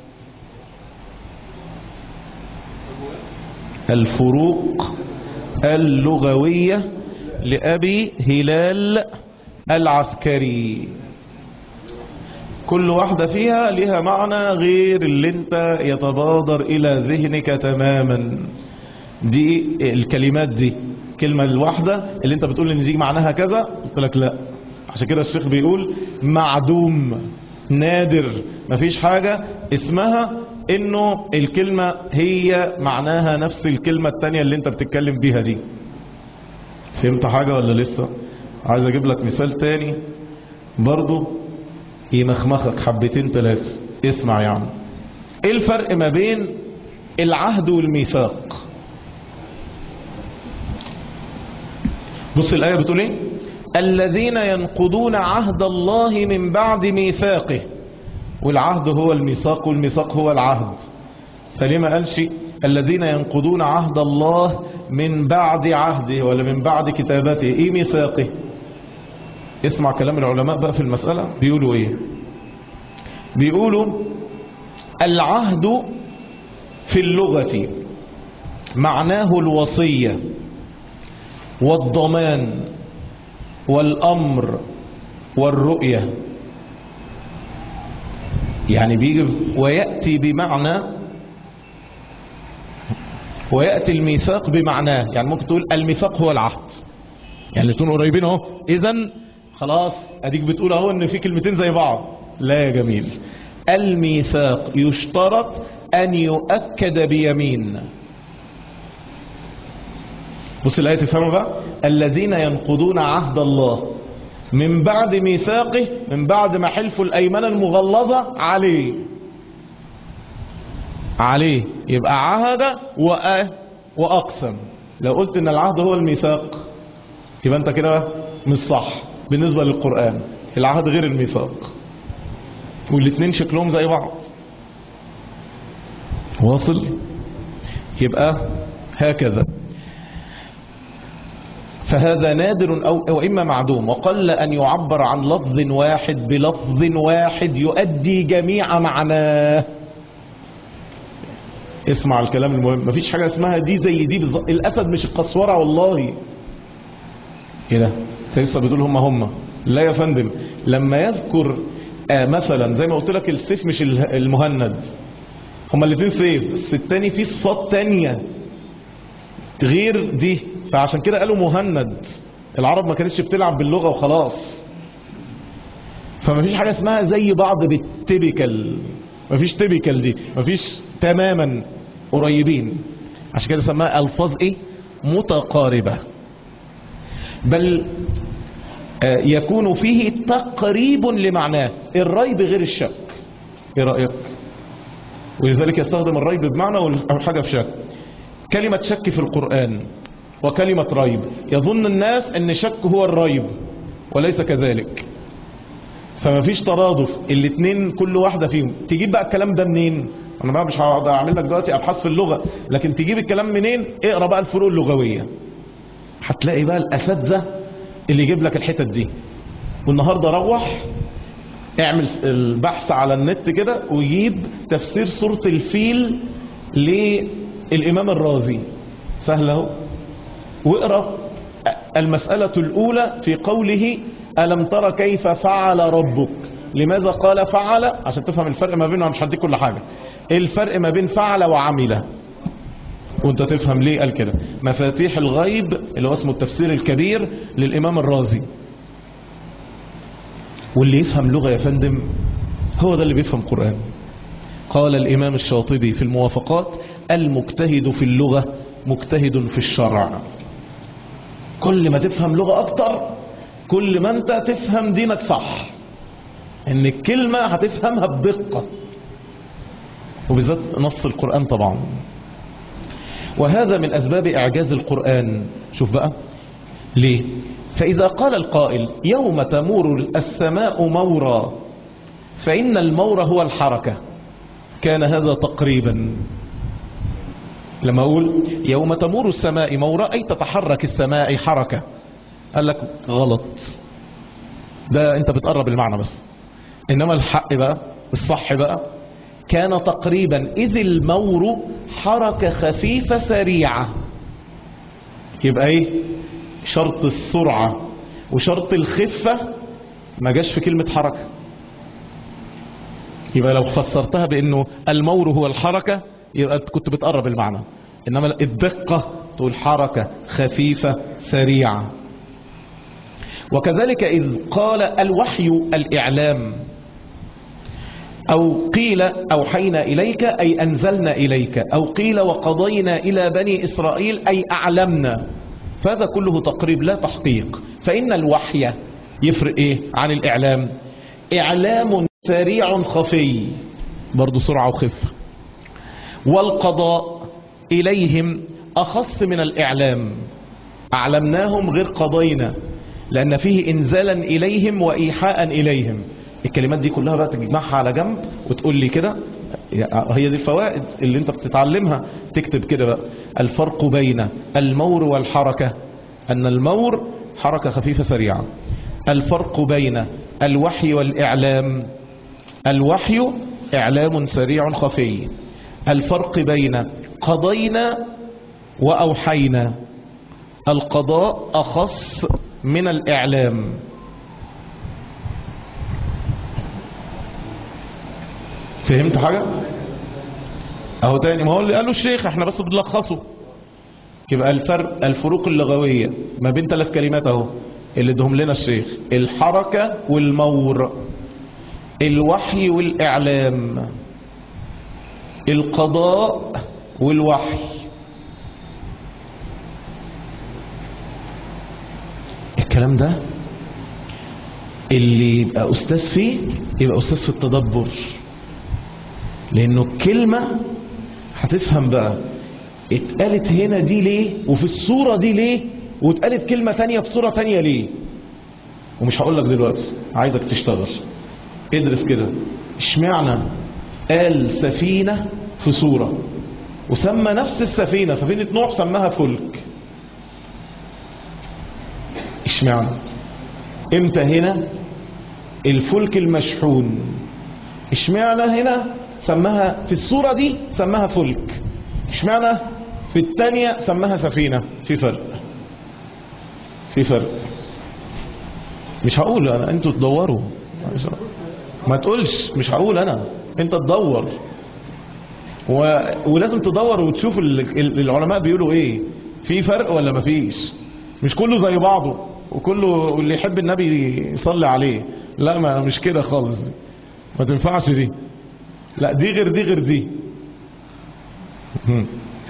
الفروق اللغوية لأبي هلال العسكري كل واحدة فيها لها معنى غير اللي انت يتبادر إلى ذهنك تماما دي الكلمات دي كلمة الواحدة اللي انت بتقول ان دي معناها كذا قلت لك لا عشان كده الشيخ بيقول معدوم نادر مفيش حاجة اسمها انه الكلمة هي معناها نفس الكلمة التانية اللي انت بتتكلم بيها دي فهمت حاجة ولا لسه عايز اجيب لك مثال تاني برضو يمخمخك حبتين ثلاثة اسمع يا عم ايه الفرق ما بين العهد والميثاق بص الآية بتقول ايه الذين ينقضون عهد الله من بعد ميثاقه والعهد هو الميثاق والميثاق هو العهد فليه ما قالش الذين ينقضون عهد الله من بعد عهده ولا من بعد كتابته ايه ميثاقه اسمع كلام العلماء بقى في المسألة بيقولوا ايه بيقولوا العهد في اللغة معناه الوصية والضمان والأمر والرؤية يعني بيجي ويأتي بمعنى ويأتي الميثاق بمعناه يعني ممكن تقول الميثاق هو العهد يعني الاتنين قريبين اهو اذا خلاص اديك بتقول اهو ان في كلمتين زي بعض لا يا جميل الميثاق يشترط ان يؤكد بيمين بص الآية تفهموا بقى الذين ينقضون عهد الله من بعد ميثاقه من بعد ما حلفوا الأيمان المغلظة عليه عليه يبقى عهد وأ وأقسم لو قلت إن العهد هو الميثاق يبقى أنت كده مش صح بالنسبة للقرآن العهد غير الميثاق والاتنين شكلهم زي بعض واصل يبقى هكذا فهذا نادر أو, أو إما معدوم وقل أن يعبر عن لفظ واحد بلفظ واحد يؤدي جميع معناه اسمع الكلام المهم مفيش حاجة اسمها دي زي دي بالظبط الأسد مش القسورة والله ايه ده لسه بتقول هم هم لا يا فندم لما يذكر آه مثلا زي ما قلت لك السيف مش اله- المهند هما الاثنين سيف بس التاني فيه صفات تانية غير دي فعشان كده قالوا مهند العرب ما كانتش بتلعب باللغة وخلاص فما فيش حاجة اسمها زي بعض بالتيبيكال ما فيش تيبيكال دي ما فيش تماما قريبين عشان كده سماها الفاظ ايه متقاربة بل آه، يكون فيه تقريب لمعناه الريب غير الشك ايه رأيك ولذلك يستخدم الريب بمعنى والحاجة في شك كلمة شك في القرآن وكلمة ريب يظن الناس ان شك هو الريب وليس كذلك فما فيش ترادف الاثنين كل واحدة فيهم تجيب بقى الكلام ده منين انا بقى مش هقعد اعمل لك دلوقتي ابحاث في اللغة لكن تجيب الكلام منين اقرا بقى الفروق اللغوية هتلاقي بقى الاساتذه اللي يجيب لك الحتت دي والنهارده روح اعمل البحث على النت كده ويجيب تفسير سورة الفيل للإمام الرازي سهل اهو واقرا المسألة الأولى في قوله ألم ترى كيف فعل ربك لماذا قال فعل عشان تفهم الفرق ما بينهم مش هديك كل حاجة ايه الفرق ما بين فعل وعمل وانت تفهم ليه قال كده مفاتيح الغيب اللي هو اسمه التفسير الكبير للإمام الرازي واللي يفهم لغة يا فندم هو ده اللي بيفهم قرآن قال الإمام الشاطبي في الموافقات المجتهد في اللغة مجتهد في الشرع كل ما تفهم لغة أكتر كل ما أنت تفهم دينك صح إن الكلمة هتفهمها بدقة وبالذات نص القرآن طبعا وهذا من أسباب إعجاز القرآن شوف بقى ليه فإذا قال القائل يوم تمور السماء مورا فإن المور هو الحركة كان هذا تقريبا لما أقول يوم تمور السماء مورا أي تتحرك السماء حركة قال لك غلط ده أنت بتقرب المعنى بس إنما الحق بقى الصح بقى كان تقريبا إذ المور حركة خفيفة سريعة يبقى إيه شرط السرعة وشرط الخفة ما جاش في كلمة حركة يبقى لو فسرتها بأنه المور هو الحركة يبقى كنت بتقرب المعنى إنما الدقة تقول حركة خفيفة سريعة وكذلك إذ قال الوحي الإعلام أو قيل أوحينا إليك أي أنزلنا إليك أو قيل وقضينا إلى بني إسرائيل أي أعلمنا فهذا كله تقريب لا تحقيق فإن الوحي يفرق إيه عن الإعلام إعلام سريع خفي برضو سرعة وخفة والقضاء إليهم أخص من الإعلام أعلمناهم غير قضينا لأن فيه إنزالا إليهم وإيحاء إليهم الكلمات دي كلها بقى تجمعها على جنب وتقول لي كده هي دي الفوائد اللي انت بتتعلمها تكتب كده بقى الفرق بين المور والحركة أن المور حركة خفيفة سريعة الفرق بين الوحي والإعلام الوحي إعلام سريع خفي الفرق بين قضينا وأوحينا القضاء أخص من الإعلام فهمت حاجة اهو تاني ما هو اللي قاله الشيخ احنا بس بنلخصه يبقى الفرق الفروق اللغوية ما بين ثلاث كلمات اهو اللي ادهم لنا الشيخ الحركة والمور الوحي والإعلام القضاء والوحي الكلام ده اللي يبقى أستاذ فيه يبقى أستاذ في التدبر لأنه الكلمة هتفهم بقى اتقالت هنا دي ليه وفي الصورة دي ليه واتقالت كلمة تانية في صورة تانية ليه ومش هقول لك دلوقتي عايزك تشتغل ادرس كده اشمعنى قال سفينة في صورة وسمى نفس السفينة سفينة نوح سماها فلك اشمعنى امتى هنا الفلك المشحون اشمعنى هنا سماها في الصورة دي سماها فلك اشمعنى في التانية سماها سفينة في فرق في فرق مش هقول انا انتوا تدوروا ما تقولش مش هقول انا انت تدور و... ولازم تدور وتشوف ال... ال- العلماء بيقولوا ايه في فرق ولا مفيش مش كله زي بعضه وكله اللي يحب النبي يصلي عليه لا ما مش كده خالص دي. ما تنفعش دي لا دي غير دي غير دي هم.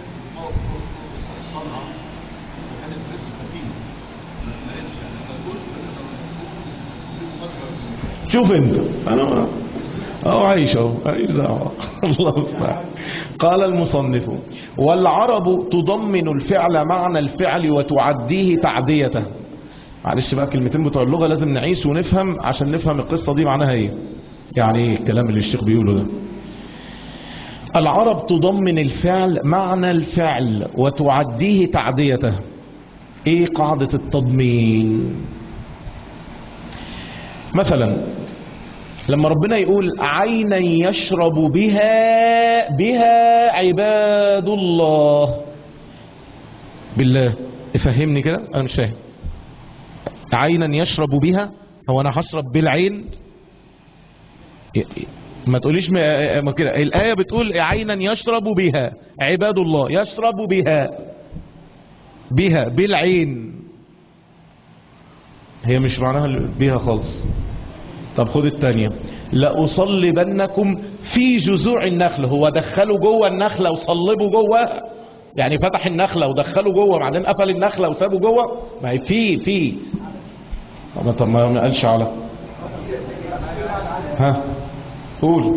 شوف انت انا اهو عايش اهو عايش دعوه الله المستعان قال المصنف والعرب تضمن الفعل معنى الفعل وتعديه تعديته معلش بقى كلمتين بتوع اللغه لازم نعيش ونفهم عشان نفهم القصه دي معناها ايه يعني ايه الكلام اللي الشيخ بيقوله ده العرب تضمن الفعل معنى الفعل وتعديه تعديته ايه قاعده التضمين مثلا لما ربنا يقول عينا يشرب بها بها عباد الله بالله افهمني كده انا مش فاهم عينا يشرب بها هو انا هشرب بالعين ما تقوليش ما ما كده الآية بتقول عينا يشرب بها عباد الله يشرب بها بها بالعين هي مش معناها بها خالص طب خد التانية لأصلبنكم في جذوع النخل هو دخلوا جوه النخلة وصلبوا جوه يعني فتح النخلة ودخلوا جوه بعدين قفل النخلة وسابوا جوه ما هي في في طب ما- طب ما ما قالش على ها قول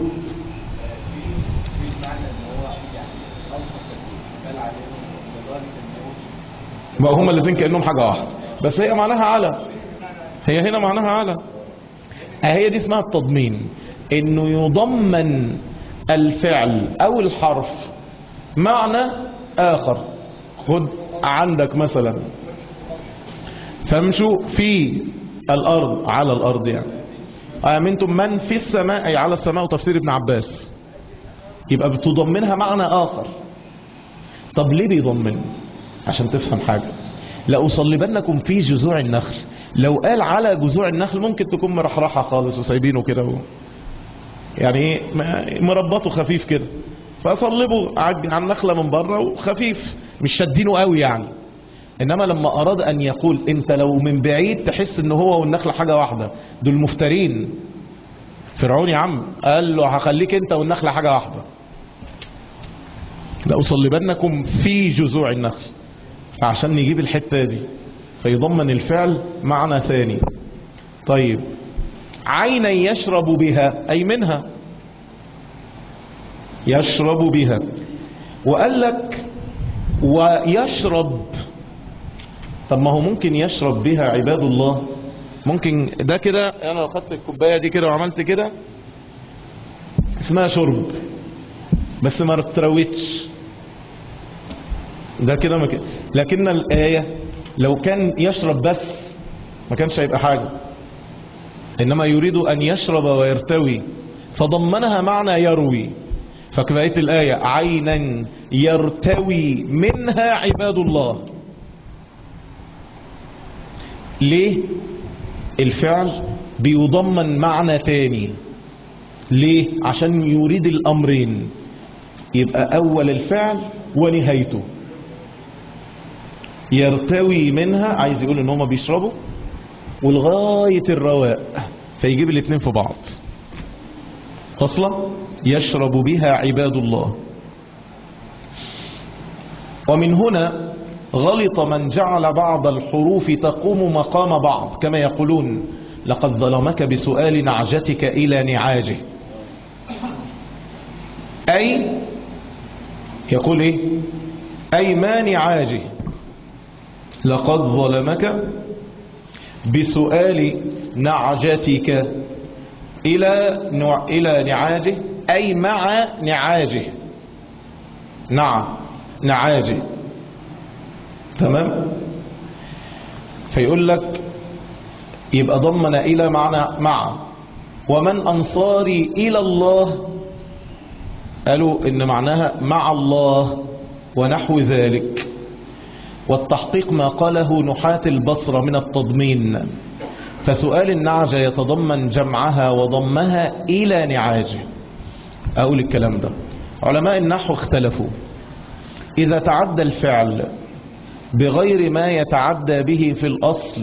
ما هما الاثنين كأنهم حاجة واحدة بس هي معناها على هي هنا معناها على هي دي اسمها التضمين انه يضمن الفعل او الحرف معنى اخر خد عندك مثلا فامشوا في الارض على الارض يعني امنتم من في السماء اي على السماء وتفسير ابن عباس يبقى بتضمنها معنى اخر طب ليه بيضمن عشان تفهم حاجة لأصلبنكم في جذوع النخل لو قال على جذوع النخل ممكن تكون مرحرحة خالص وسايبينه كده و... يعني ايه م- مربطه خفيف كده فصلبوا على على النخلة من بره وخفيف مش شادينه قوي يعني انما لما اراد ان يقول انت لو من بعيد تحس ان هو والنخلة حاجة واحدة دول مفترين فرعون يا عم قال له هخليك انت والنخلة حاجة واحدة لأصلبنكم في جذوع النخل عشان نجيب الحتة دي فيضمن الفعل معنى ثاني طيب عينا يشرب بها أي منها يشرب بها وقال لك ويشرب طب ما هو ممكن يشرب بها عباد الله ممكن ده كده انا لو خدت الكوبايه دي كده وعملت كده اسمها شرب بس ما تروتش ده كده ما كده لكن الآية لو كان يشرب بس ما كانش هيبقى حاجة إنما يريد أن يشرب ويرتوي فضمنها معنى يروي فبقيت الآية عينا يرتوي منها عباد الله ليه الفعل بيضمن معنى تاني ليه عشان يريد الأمرين يبقى أول الفعل ونهايته يرتوي منها عايز يقول ان هما بيشربوا ولغاية الرواء فيجيب الاتنين في بعض فصلة يشرب بها عباد الله ومن هنا غلط من جعل بعض الحروف تقوم مقام بعض كما يقولون لقد ظلمك بسؤال نعجتك إلى نعاجه أي يقول إيه أي ما نعاجه لقد ظلمك بسؤال نعجتك إلى نوع إلى نعاجه أي مع نعاجه نعم نعاجه تمام فيقول لك يبقى ضمن إلى معنى مع ومن أنصاري إلى الله قالوا إن معناها مع الله ونحو ذلك والتحقيق ما قاله نحاة البصرة من التضمين فسؤال النعجة يتضمن جمعها وضمها إلى نعاجه أقول الكلام ده علماء النحو اختلفوا إذا تعدى الفعل بغير ما يتعدى به في الأصل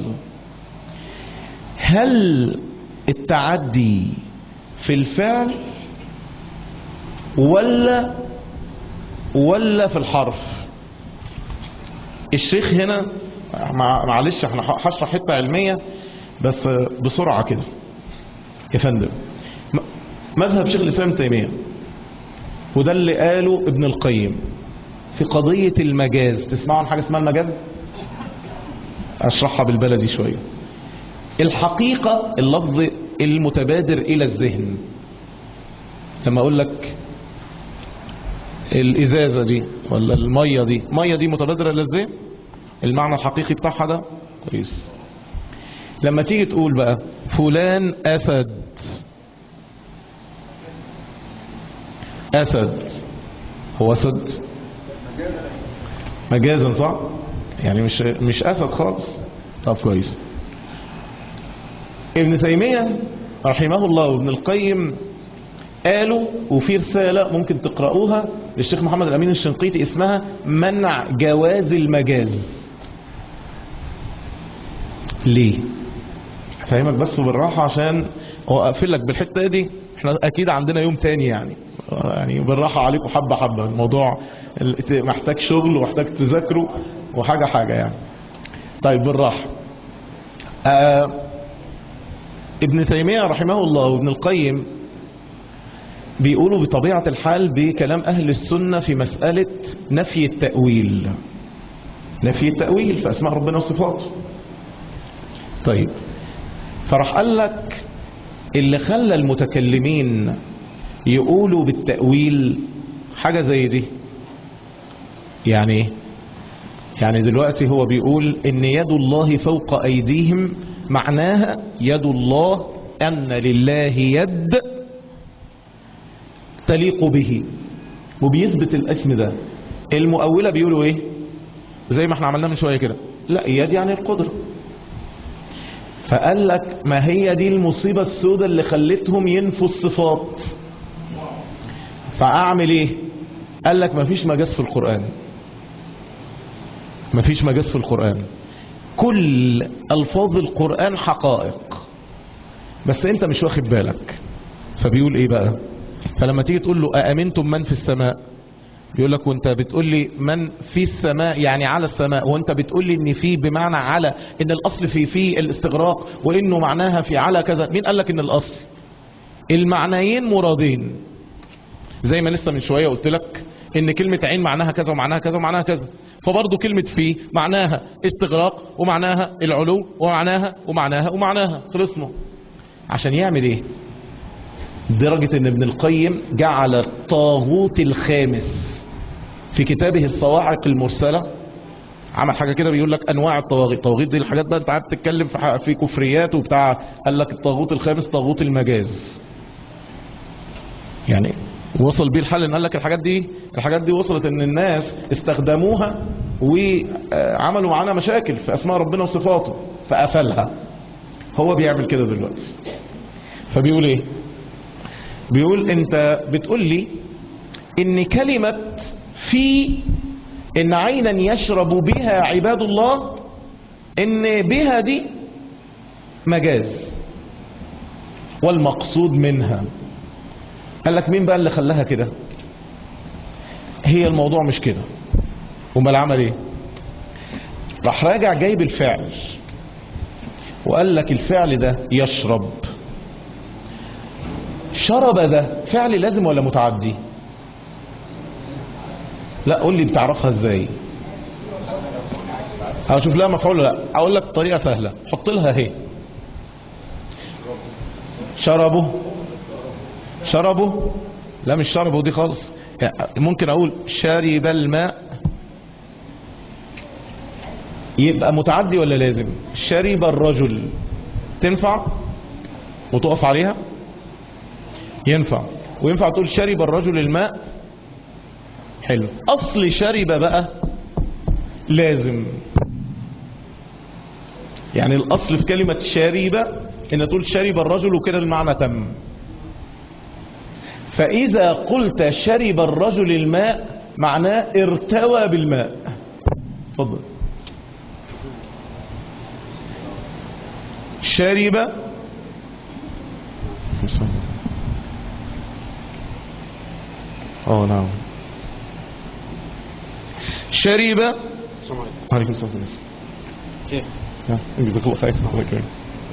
هل التعدي في الفعل ولا ولا في الحرف الشيخ هنا مع- معلش احنا هشرح حته علميه بس بسرعه كده يا فندم م- مذهب شيخ الاسلام ابن تيميه وده اللي قاله ابن القيم في قضيه المجاز تسمعوا عن حاجه اسمها المجاز اشرحها بالبلدي شويه الحقيقه اللفظ المتبادر الى الذهن لما اقول لك الازازه دي ولا الميه دي الميه دي متبادره الى الذهن المعنى الحقيقي بتاعها ده كويس لما تيجي تقول بقى فلان اسد اسد هو اسد مجازا صح يعني مش مش اسد خالص طب كويس ابن تيميه رحمه الله وابن القيم قالوا وفي رسالة ممكن تقرأوها للشيخ محمد الأمين الشنقيطي اسمها منع جواز المجاز ليه فاهمك بس بالراحة عشان أقفل لك بالحتة دي احنا أكيد عندنا يوم تاني يعني يعني بالراحة عليكم حبة حبة الموضوع ال- محتاج شغل ومحتاج تذاكره وحاجة حاجة يعني طيب بالراحة آه ابن تيمية رحمه الله وابن القيم بيقولوا بطبيعة الحال بكلام أهل السنة في مسألة نفي التأويل نفي التأويل في أسماء ربنا وصفاته طيب فراح قال لك اللي خلى المتكلمين يقولوا بالتأويل حاجة زي دي يعني ايه يعني دلوقتي هو بيقول ان يد الله فوق ايديهم معناها يد الله ان لله يد تليق به وبيثبت الاسم ده المؤولة بيقولوا ايه زي ما احنا عملنا من شوية كده لا يد يعني القدرة فقال لك ما هي دي المصيبة السوداء اللي خلتهم ينفوا الصفات فاعمل ايه قال لك ما فيش مجاز في القرآن ما فيش مجاز في القرآن كل الفاظ القرآن حقائق بس انت مش واخد بالك فبيقول ايه بقى فلما تيجي تقول له أأمنتم من في السماء بيقول لك وانت بتقول لي من في السماء يعني على السماء وانت بتقول لي ان في بمعنى على ان الاصل في في الاستغراق وانه معناها في على كذا مين قال لك ان الاصل المعنيين مرادين زي ما لسه من شوية قلت لك ان كلمة عين معناها كذا ومعناها كذا ومعناها كذا فبرضه كلمة في معناها استغراق ومعناها العلو ومعناها ومعناها ومعناها خلصنا عشان يعمل ايه درجة ان ابن القيم جعل الطاغوت الخامس في كتابه الصواعق المرسلة عمل حاجة كده بيقول لك انواع الطواغيت الطواغيت دي الحاجات بقى انت قاعد تتكلم في ح- في كفريات وبتاع قال لك الطاغوت الخامس طاغوت المجاز يعني وصل بيه الحل ان قال لك الحاجات دي الحاجات دي وصلت ان الناس استخدموها وعملوا معانا مشاكل في اسماء ربنا وصفاته فقفلها هو بيعمل كده دلوقتي فبيقول ايه بيقول انت بتقول لي ان كلمة في ان عينا يشرب بها عباد الله ان بها دي مجاز والمقصود منها قال لك مين بقى اللي خلاها كده هي الموضوع مش كده امال عمل ايه راح راجع جايب الفعل وقال لك الفعل ده يشرب شرب ده فعل لازم ولا متعدي لا قول لي بتعرفها ازاي هشوف لها مفعول ولا لا اقول لك طريقه سهله حط لها اهي شربوا شربوا لا مش شربوا دي خالص يعني ممكن اقول شرب الماء يبقى متعدي ولا لازم شرب الرجل تنفع وتقف عليها ينفع وينفع تقول شرب الرجل الماء حلو اصل شرب بقى لازم يعني الاصل في كلمة شرب ان تقول شرب الرجل وكده المعنى تم فاذا قلت شرب الرجل الماء معناه ارتوى بالماء اتفضل شرب اه نعم شرب عليكم السلام عليكم كيف؟ ها، جزاك الله خير الله يكرمك.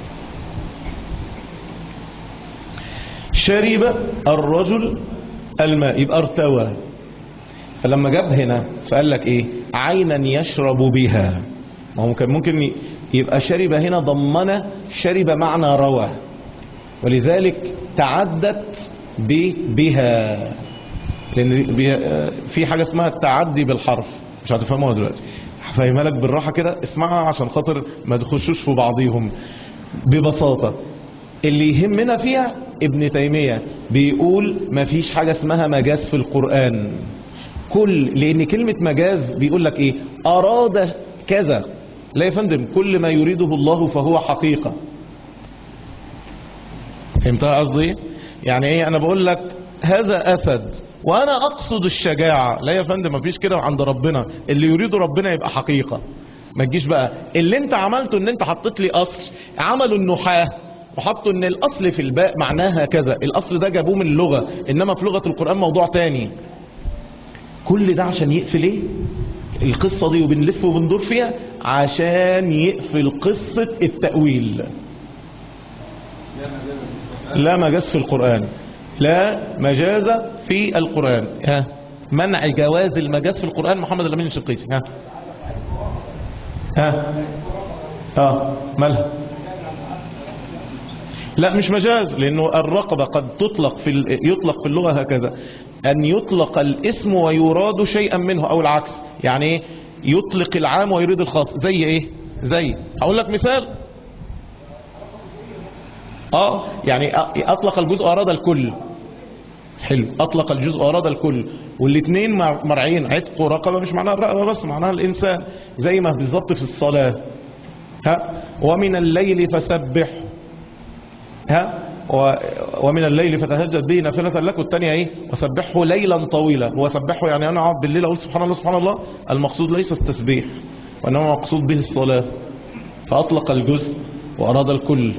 شرب الرجل الماء يبقى ارتوى فلما جاب هنا فقال لك ايه عينا يشرب بها ما هو كان ممكن ي- يبقى شرب هنا ضمن شرب معنى روى ولذلك تعدت ب- بها لان بها- في حاجه اسمها التعدي بالحرف مش هتفهموها دلوقتي هفهمها لك بالراحه كده اسمعها عشان خاطر ما تخشوش في بعضيهم ببساطه اللي يهمنا فيها ابن تيميه بيقول ما فيش حاجه اسمها مجاز في القران كل لان كلمه مجاز بيقول لك ايه اراد كذا لا يا فندم كل ما يريده الله فهو حقيقه فهمتها قصدي إيه؟ يعني ايه انا بقول لك هذا اسد وانا اقصد الشجاعة لا يا فندم مفيش كده عند ربنا اللي يريده ربنا يبقى حقيقة ما تجيش بقى اللي انت عملته ان انت حطيت لي اصل عملوا النحاة وحطوا ان الاصل في الباء معناها كذا الاصل ده جابوه من اللغة انما في لغة القرآن موضوع تاني كل ده عشان يقفل ايه القصة دي وبنلف وبندور فيها عشان يقفل قصة التأويل لا مجاز في القرآن لا مجاز في القرآن ها منع جواز المجاز في القرآن محمد الأمين الشنقيطي ها ها اه مالها لا مش مجاز لأنه الرقبة قد تطلق في ال- يطلق في اللغة هكذا أن يطلق الاسم ويراد شيئا منه أو العكس يعني إيه يطلق العام ويريد الخاص زي إيه زي هقول لك مثال اه يعني أ- اطلق الجزء واراد الكل حلو اطلق الجزء واراد الكل والاثنين مع- مرعيين عتق ورقبه مش معناها الرقبه بس معناها الانسان زي ما بالظبط في الصلاه ها ومن الليل فسبح ها و- ومن الليل فتهجد به نافلة لك والثانية ايه وسبحه ليلا طويلا هو سبحه يعني انا اقعد بالليل اقول سبحان الله سبحان الله المقصود ليس التسبيح وانما المقصود به الصلاة فاطلق الجزء واراد الكل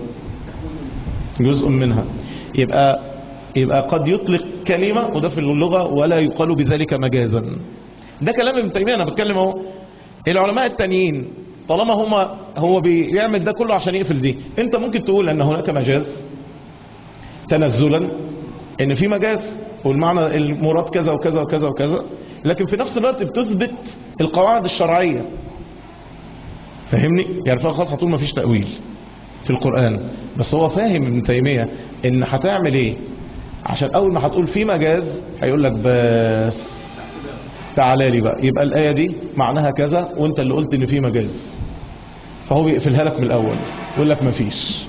جزء منها يبقى يبقى قد يطلق كلمة وده في اللغة ولا يقال بذلك مجازا ده كلام ابن تيمية أنا بتكلم اهو العلماء التانيين طالما هما هو بيعمل ده كله عشان يقفل دي انت ممكن تقول ان هناك مجاز تنزلا ان في مجاز والمعنى المراد كذا وكذا وكذا وكذا لكن في نفس الوقت بتثبت القواعد الشرعية فاهمني يعني فيها خاصة طول ما فيش تأويل في القرآن بس هو فاهم ابن تيمية ان هتعمل ايه عشان اول ما هتقول في مجاز هيقول لك بس تعالى لي بقى يبقى الآية دي معناها كذا وانت اللي قلت ان في مجاز فهو بيقفلها لك من الاول يقول لك مفيش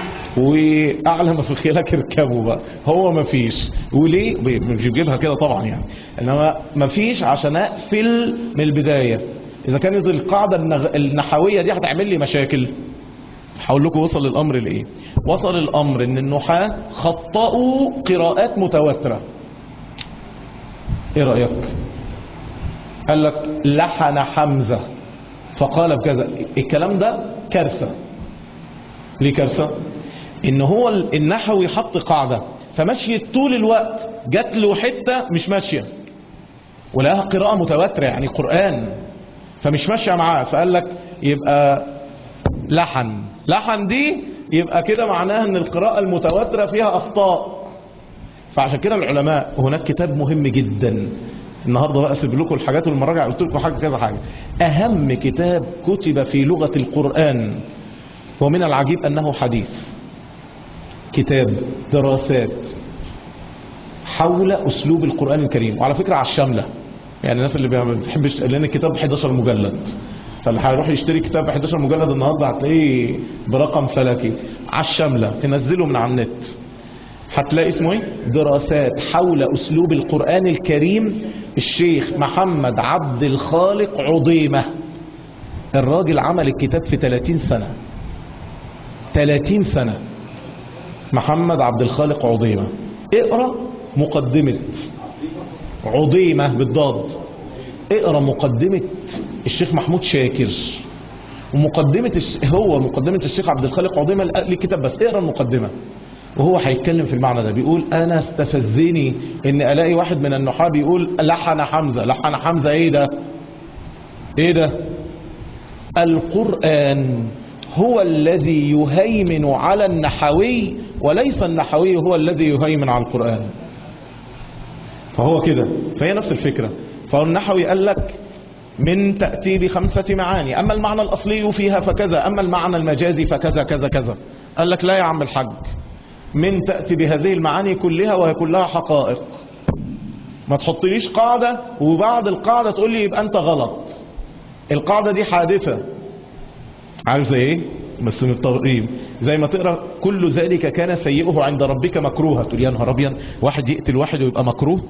واعلى ما في خيالك اركبه بقى هو مفيش وليه بي- مش بيجيبها كده طبعا يعني انما مفيش عشان اقفل من البداية اذا كانت القاعدة النغ- النحوية دي هتعمل لي مشاكل هقول لكم وصل الامر لايه وصل الامر ان النحاة خطأوا قراءات متواترة ايه رأيك قال لك لحن حمزة فقال بكذا الكلام ده كارثة ليه كارثة ان هو ال- النحوي حط قاعدة فمشيت طول الوقت جات له حتة مش ماشية ولقاها قراءة متواترة يعني قرآن فمش ماشية معاه فقال لك يبقى لحن لحن دي يبقى كده معناها ان القراءة المتواترة فيها اخطاء فعشان كده العلماء هناك كتاب مهم جدا النهارده بقى اسيب لكم الحاجات والمراجع قلت لكم حاجه كذا حاجه اهم كتاب كتب في لغه القران ومن العجيب انه حديث كتاب دراسات حول اسلوب القران الكريم وعلى فكره على الشامله يعني الناس اللي ما بتحبش لان الكتاب 11 مجلد فاللي هيروح يشتري كتاب 11 مجلد النهارده هتلاقيه برقم فلكي على الشامله تنزله من على النت هتلاقي اسمه ايه دراسات حول اسلوب القران الكريم الشيخ محمد عبد الخالق عضيمه الراجل عمل الكتاب في 30 سنه 30 سنه محمد عبد الخالق عضيمه اقرا مقدمه عضيمه بالضاد اقرا مقدمه الشيخ محمود شاكر ومقدمه الش... هو مقدمه الشيخ عبد الخالق عضيمه للكتاب بس اقرا المقدمه وهو هيتكلم في المعنى ده بيقول انا استفزني ان الاقي واحد من النحاة بيقول لحن حمزه لحن حمزه ايه ده ايه ده القران هو الذي يهيمن على النحوي وليس النحوي هو الذي يهيمن على القران فهو كده فهي نفس الفكره فهو النحوي قال لك من تأتي بخمسة معاني أما المعنى الأصلي فيها فكذا أما المعنى المجازي فكذا كذا كذا قال لك لا يا عم الحاج من تأتي بهذه المعاني كلها وهي كلها حقائق ما تحطليش قاعدة وبعد القاعدة تقول لي يبقى أنت غلط القاعدة دي حادثة عارف زي ايه بس من التغريب زي ما تقرا كل ذلك كان سيئه عند ربك مكروها تقول يا نهار ابيض واحد يقتل واحد ويبقى مكروه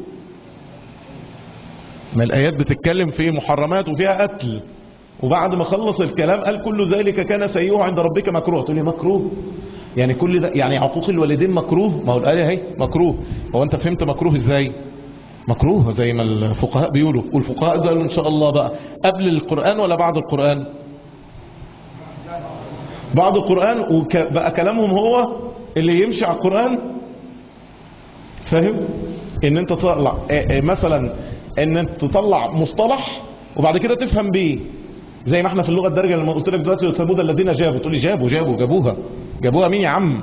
ما الايات بتتكلم في محرمات وفيها قتل وبعد ما خلص الكلام قال كل ذلك كان سيئه عند ربك مكروه تقول لي مكروه يعني كل ده يعني عقوق الوالدين مكروه ما هو الايه اهي مكروه هو انت فهمت مكروه ازاي مكروه زي ما الفقهاء بيقولوا والفقهاء قالوا ان شاء الله بقى قبل القران ولا بعد القران بعد القران وبقى كلامهم هو اللي يمشي على القران فاهم ان انت تطلع مثلا ان انت تطلع مصطلح وبعد كده تفهم بيه زي ما احنا في اللغه الدارجه لما قلت لك دلوقتي ثمود الذين جابوا تقول لي جابوا جابوا جابوها جابوها مين يا عم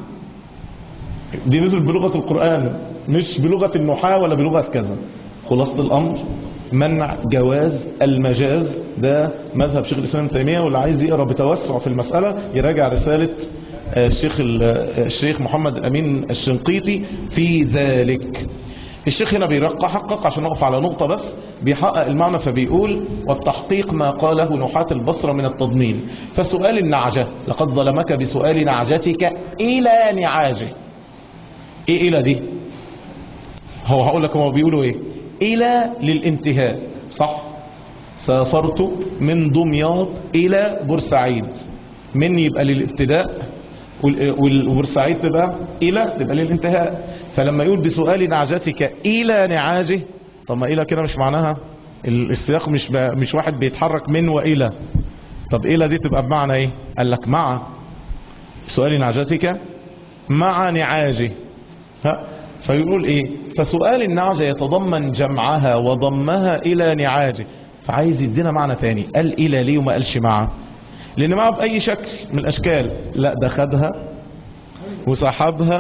دي نزل بلغه القران مش بلغه النحاه ولا بلغه كذا خلاصه الامر منع جواز المجاز ده مذهب شيخ الاسلام ابن تيميه واللي عايز يقرا بتوسع في المساله يراجع رساله الشيخ الشيخ محمد الامين الشنقيطي في ذلك الشيخ هنا بيرقى حقق عشان نقف على نقطة بس بيحقق المعنى فبيقول والتحقيق ما قاله نحاة البصرة من التضمين فسؤال النعجة لقد ظلمك بسؤال نعجتك إلى نعاجه إيه إلى دي هو هقول لك هو بيقولوا إيه إلى للانتهاء صح سافرت من دمياط إلى بورسعيد من يبقى للابتداء وبورسعيد تبقى إلى تبقى للانتهاء فلما يقول بسؤال نعجتك إلى نعاجه طب ما إلى كده مش معناها السياق مش مش واحد بيتحرك من وإلى طب إلى دي تبقى بمعنى إيه قال لك مع سؤال نعجتك مع نعاجه ها فيقول إيه فسؤال النعجة يتضمن جمعها وضمها إلى نعاجه فعايز يدينا معنى تاني قال إلى ليه وما قالش معه لأن معه بأي شكل من الأشكال لا ده خدها وسحبها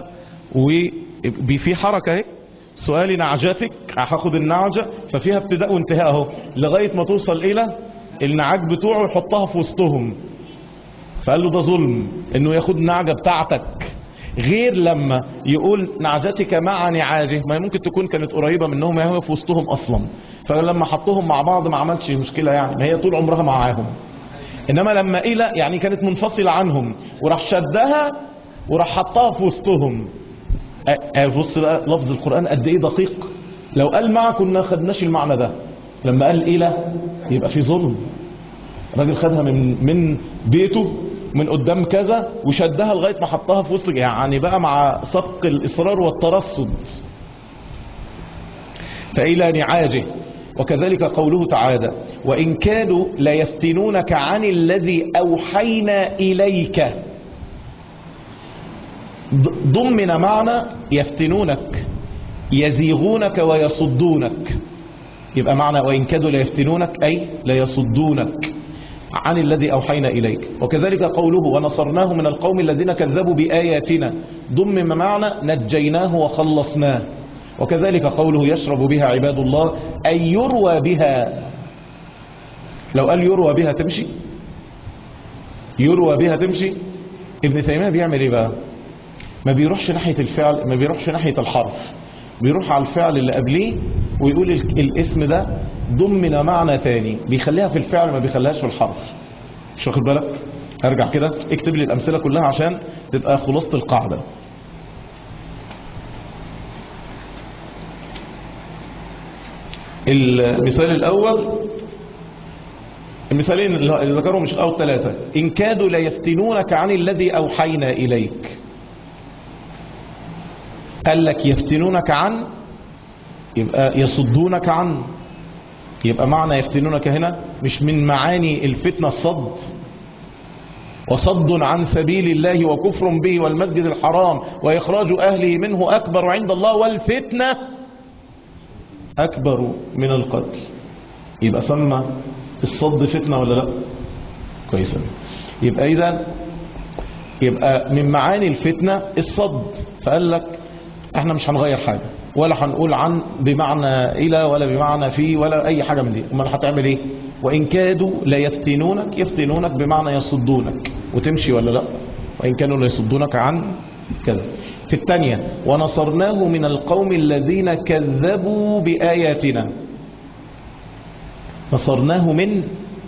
وفي حركة اهي سؤالي نعجتك هاخد النعجة ففيها ابتداء وانتهاء اهو لغاية ما توصل إلى النعاج بتوعه يحطها في وسطهم فقال له ده ظلم انه ياخد النعجة بتاعتك غير لما يقول نعجتك مع نعاجه ما ممكن تكون كانت قريبة منهم هي في وسطهم اصلا فلما حطهم مع بعض ما عملش مشكلة يعني ما هي طول عمرها معاهم انما لما الى يعني كانت منفصلة عنهم وراح شدها وراح حطها في وسطهم بص بقى لفظ القرآن قد ايه دقيق لو قال مع كنا خدناش المعنى ده لما قال الى يبقى في ظلم الراجل خدها من من بيته من قدام كذا وشدها لغايه ما حطها في وسط يعني بقى مع سبق الاصرار والترصد فإلى نعاجه وكذلك قوله تعالى وإن كانوا ليفتنونك عن الذي أوحينا إليك ضمن معنى يفتنونك يزيغونك ويصدونك يبقى معنى وإن كادوا ليفتنونك أي ليصدونك عن الذي أوحينا إليك وكذلك قوله ونصرناه من القوم الذين كذبوا بآياتنا ضمن معنى نجيناه وخلصناه وكذلك قوله يشرب بها عباد الله أي يروى بها لو قال يروى بها تمشي يروى بها تمشي ابن تيمية بيعمل ايه بقى ما بيروحش ناحية الفعل ما بيروحش ناحية الحرف بيروح على الفعل اللي قبليه ويقول ال- الاسم ده ضمن معنى تاني بيخليها في الفعل ما بيخليهاش في الحرف مش واخد بالك ارجع كده اكتب لي الامثله كلها عشان تبقى خلاصه القاعده المثال الاول المثالين اللي ذكرهم مش او ثلاثه ان كادوا ليفتنونك عن الذي اوحينا اليك قال لك يفتنونك عن يبقى يصدونك عن يبقى معنى يفتنونك هنا مش من معاني الفتنة الصد وصد عن سبيل الله وكفر به والمسجد الحرام وإخراج أهله منه أكبر عند الله والفتنة أكبر من القتل يبقى سمى الصد فتنة ولا لا كويسا يبقى إذا يبقى من معاني الفتنة الصد فقال لك احنا مش هنغير حاجة ولا هنقول عن بمعنى إلى ولا بمعنى في ولا أي حاجة من دي امال هتعمل إيه وإن كادوا لا يفتنونك يفتنونك بمعنى يصدونك وتمشي ولا لا وإن كانوا لا يصدونك عن كذا في الثانية ونصرناه من القوم الذين كذبوا بآياتنا نصرناه من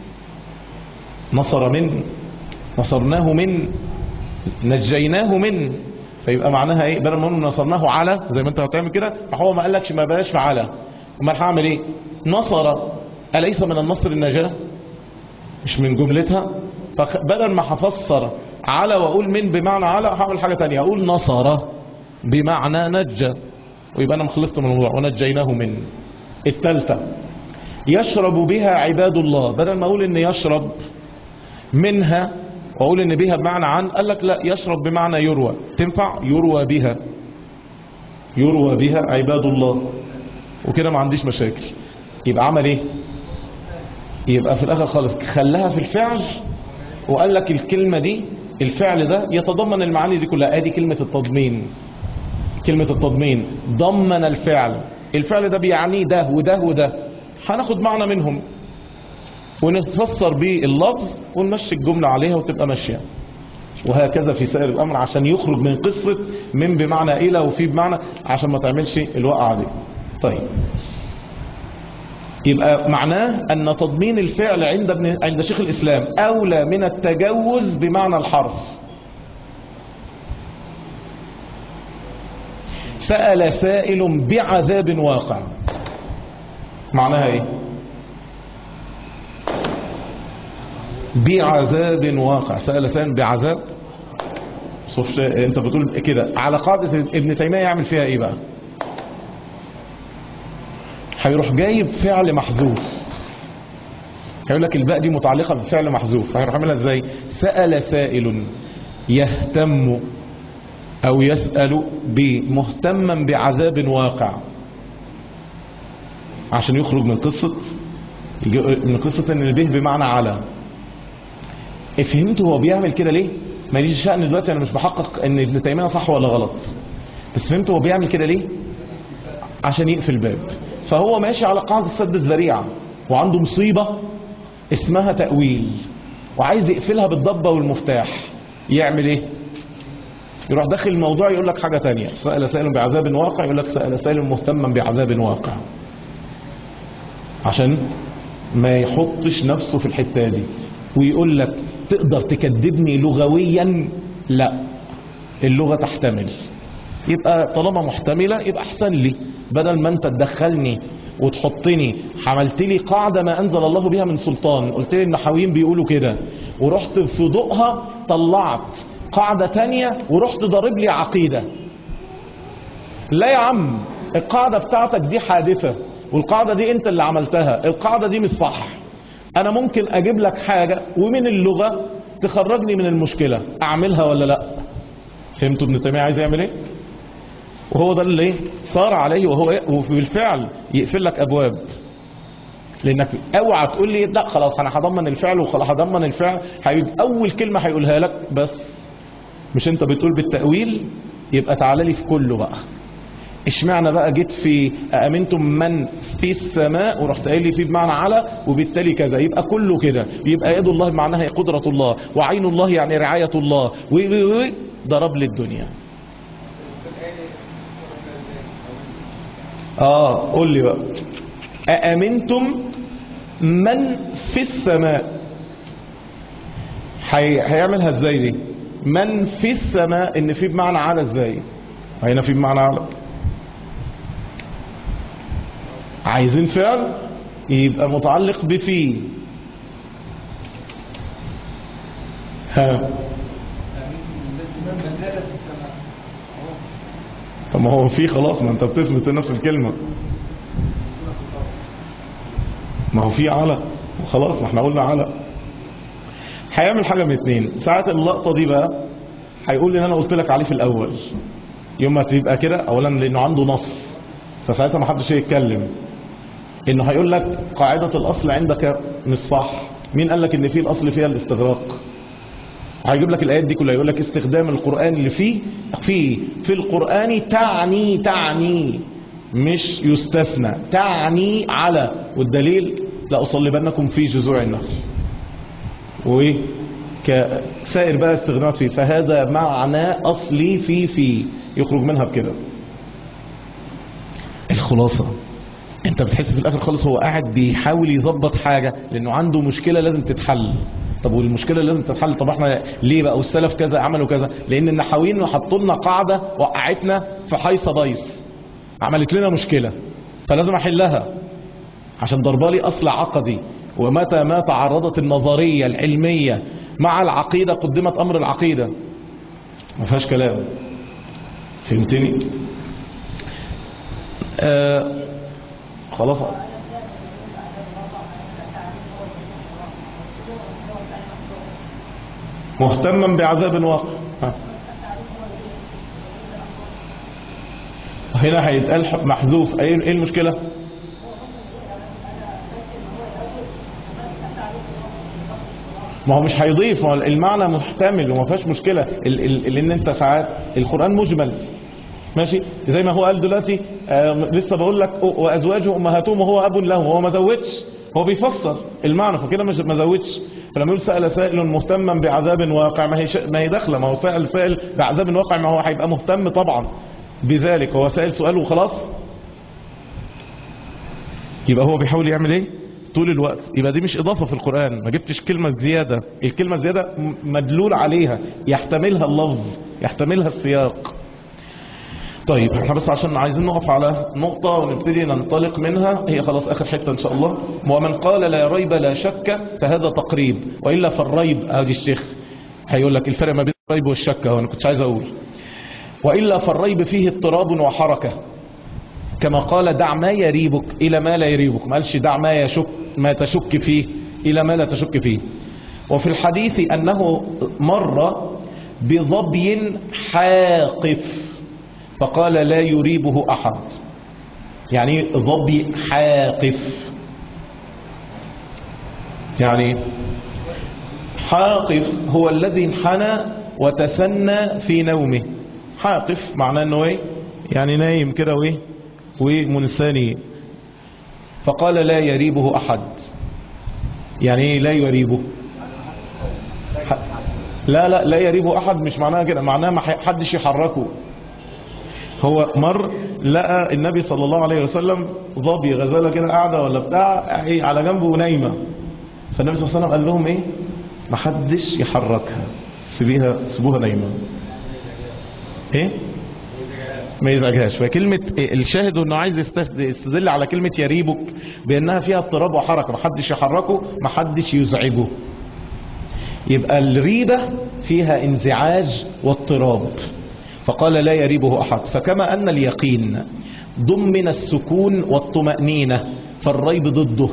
نصر من نصرناه من نجيناه من فيبقى معناها ايه بدل ما نقول نصرناه على زي ما انت هتعمل كده هو ما قالكش ما بلاش في على امال هعمل ايه نصر اليس من النصر النجاه مش من جملتها فبدل ما هفسر على واقول من بمعنى على هعمل حاجه تانية اقول نصر بمعنى نجى ويبقى انا خلصت من الموضوع ونجيناه من الثالثه يشرب بها عباد الله بدل ما اقول ان يشرب منها واقول ان بها بمعنى عن قال لك لا يشرب بمعنى يروى تنفع يروى بها يروى بها عباد الله وكده ما عنديش مشاكل يبقى عمل ايه يبقى في الاخر خالص خلاها في الفعل وقال لك الكلمة دي الفعل ده يتضمن المعاني دي كلها ادي كلمة التضمين كلمة التضمين ضمن الفعل الفعل ده بيعني ده وده وده هناخد معنى منهم ونفسر بيه اللفظ ونمشي الجملة عليها وتبقى ماشية وهكذا في سائر الأمر عشان يخرج من قصة من بمعنى إلى وفي بمعنى عشان ما تعملش الوقعة دي طيب يبقى معناه أن تضمين الفعل عند ابن عند شيخ الإسلام أولى من التجوز بمعنى الحرف سأل سائل بعذاب واقع معناها ايه بعذاب واقع سأل سائل بعذاب صف انت بتقول كده على قاعدة ابن تيمية يعمل فيها ايه بقى هيروح جايب فعل محذوف هيقول لك الباء دي متعلقة بفعل محذوف هيروح عاملها ازاي سأل سائل يهتم او يسأل بمهتما بعذاب واقع عشان يخرج من قصة من قصة ان البه بمعنى على فهمتوا هو بيعمل كده ليه ماليش شأن دلوقتي انا مش بحقق ان ابن تيمية صح ولا غلط بس فهمتوا هو بيعمل كده ليه عشان يقفل الباب فهو ماشي على قاعدة سد الذريعة وعنده مصيبة اسمها تأويل وعايز يقفلها بالضبة والمفتاح يعمل ايه يروح داخل الموضوع يقول لك حاجة تانية سأل سائل بعذاب واقع يقول لك سأل سائل مهتما بعذاب واقع عشان ما يحطش نفسه في الحتة دي ويقول لك تقدر تكذبني لغويا لا اللغة تحتمل يبقى طالما محتملة يبقى احسن لي بدل ما انت تدخلني وتحطني عملت لي قاعدة ما انزل الله بها من سلطان قلت لي النحويين بيقولوا كده ورحت في ضوءها طلعت قاعدة تانية ورحت ضارب لي عقيدة لا يا عم القاعدة بتاعتك دي حادثة والقاعدة دي انت اللي عملتها القاعدة دي مش صح انا ممكن اجيب لك حاجة ومن اللغة تخرجني من المشكلة اعملها ولا لا فهمتوا ابن تيمية عايز يعمل ايه وهو ده اللي صار عليه وهو وبالفعل يقفل لك ابواب لانك اوعى تقول لي لا خلاص انا هضمن الفعل وخلاص هضمن الفعل هيجي اول كلمه هيقولها لك بس مش انت بتقول بالتاويل يبقى تعالى لي في كله بقى اشمعنى بقى جيت في أأمنتم من في السماء ورحت قايل لي في بمعنى على وبالتالي كذا يبقى كله كده يبقى يد الله معناها هي قدرة الله وعين الله يعني رعاية الله و و و ضرب لي الدنيا اه قول لي بقى أأمنتم من في السماء هي- هيعملها ازاي دي من في السماء ان في بمعنى على ازاي هنا في بمعنى على عايزين فعل يبقى متعلق بفي ها طب ما هو في خلاص ما انت بتثبت نفس الكلمة ما هو في على خلاص ما احنا قلنا على هيعمل حاجة من اتنين ساعات اللقطة دي بقى هيقول لي ان انا قلت لك عليه في الاول يوم ما تبقى كده اولا لانه عنده نص فساعتها ما حدش يتكلم انه هيقول لك قاعدة الاصل عندك مش صح مين قال لك ان في الاصل فيها الاستغراق هيجيب لك الايات دي كلها يقول لك استخدام القران اللي فيه في في القران تعني تعني مش يستثنى تعني على والدليل لاصلبنكم في جذوع النخل وكسائر بقى استغناءات فيه فهذا معنى اصلي في في يخرج منها بكده الخلاصه انت بتحس في الاخر خالص هو قاعد بيحاول يظبط حاجه لانه عنده مشكله لازم تتحل طب والمشكله لازم تتحل طب احنا ليه بقى والسلف كذا عملوا كذا لان النحاويين حطوا لنا قاعده وقعتنا في حيصه بايص عملت لنا مشكله فلازم احلها عشان ضربالي اصل عقدي ومتى ما تعرضت النظريه العلميه مع العقيده قدمت امر العقيده ما فيهاش كلام فهمتني آه خلاص مهتما بعذاب واقع ها. هنا هيتقال محذوف ايه إيه المشكله ما هو مش هيضيف ما هو المعنى محتمل وما فيهاش مشكله ال- ال- لان انت ساعات القران مجمل ماشي زي ما هو قال دلوقتي آه لسه بقول لك وازواجه امهاتهم وهو اب له هو ما زودش هو بيفسر المعنى فكده مش ما زودش فلما يقول سأل سائل مهتما بعذاب واقع ما هي ش... ما هي داخله ما هو سأل سائل بعذاب واقع ما هو هيبقى مهتم طبعا بذلك هو سائل سؤال وخلاص يبقى هو بيحاول يعمل ايه طول الوقت يبقى دي مش اضافه في القران ما جبتش كلمه زياده الكلمه الزياده م- مدلول عليها يحتملها اللفظ يحتملها السياق طيب احنا بس عشان عايزين نقف على نقطة ونبتدي ننطلق منها هي خلاص اخر حتة ان شاء الله ومن قال لا ريب لا شك فهذا تقريب وإلا فالريب ادي الشيخ هيقول لك الفرق ما بين الريب والشك هو انا كنتش عايز اقول وإلا فالريب فيه اضطراب وحركة كما قال دع ما يريبك إلى ما لا يريبك ما قالش دع ما يشك ما تشك فيه إلى ما لا تشك فيه وفي الحديث أنه مر بظبي حاقف فقال لا يريبه أحد يعني إيه ظبي حاقف يعني حاقف هو الذي انحنى وتثنى في نومه حاقف معناه انه ايه يعني نايم كده وايه ومنثني فقال لا يريبه احد يعني ايه لا يريبه ح- لا لا لا يريبه احد مش معناها كده معناها ما حدش يحركه هو مر لقى النبي صلى الله عليه وسلم ظبي غزاله كده قاعده ولا بتاع إيه على جنبه ونايمه فالنبي صلى الله عليه وسلم قال لهم ايه ما حدش يحركها سيبيها سيبوها نايمه ايه ما يزعجهاش فكلمة الشاهد انه عايز يستس- يستدل على كلمة يريبك بانها فيها اضطراب وحركة ما حدش يحركه ما حدش يزعجه يبقى الريبة فيها انزعاج واضطراب فقال لا يريبه أحد فكما أن اليقين ضمن السكون والطمأنينة فالريب ضده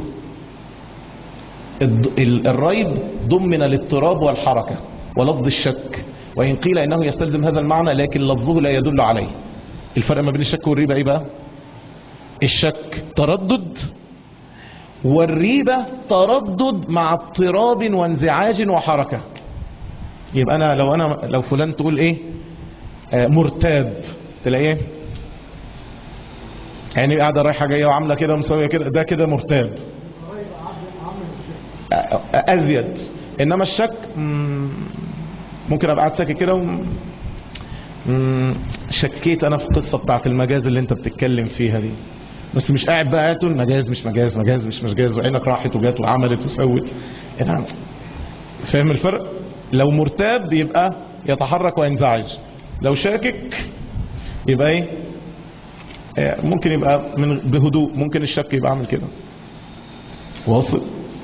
الض- ال- الريب ضمن الاضطراب والحركة ولفظ الشك وإن قيل إنه يستلزم هذا المعنى لكن لفظه لا يدل عليه الفرق ما بين الشك والريبة إيه بقى الشك تردد والريبة تردد مع اضطراب وانزعاج وحركة يبقى أنا لو أنا لو فلان تقول إيه آه، مرتاب تلاقيه يعني قاعده رايحه جايه وعامله كده ومسويه كده ده كده مرتاب أ- أ- ازيد انما الشك مم، ممكن ابقى قاعد ساكت كده وم- مم، شكيت انا في القصه بتاعت المجاز اللي انت بتتكلم فيها دي بس مش قاعد بقى قاعد تقول مجاز مش مجاز مجاز مش مجاز وعينك راحت وجات وعملت وسوت يعني فاهم الفرق لو مرتاب يبقى يتحرك وينزعج لو شاكك يبقى ايه آه، ممكن يبقى من بهدوء ممكن الشك يبقى عامل كده واصل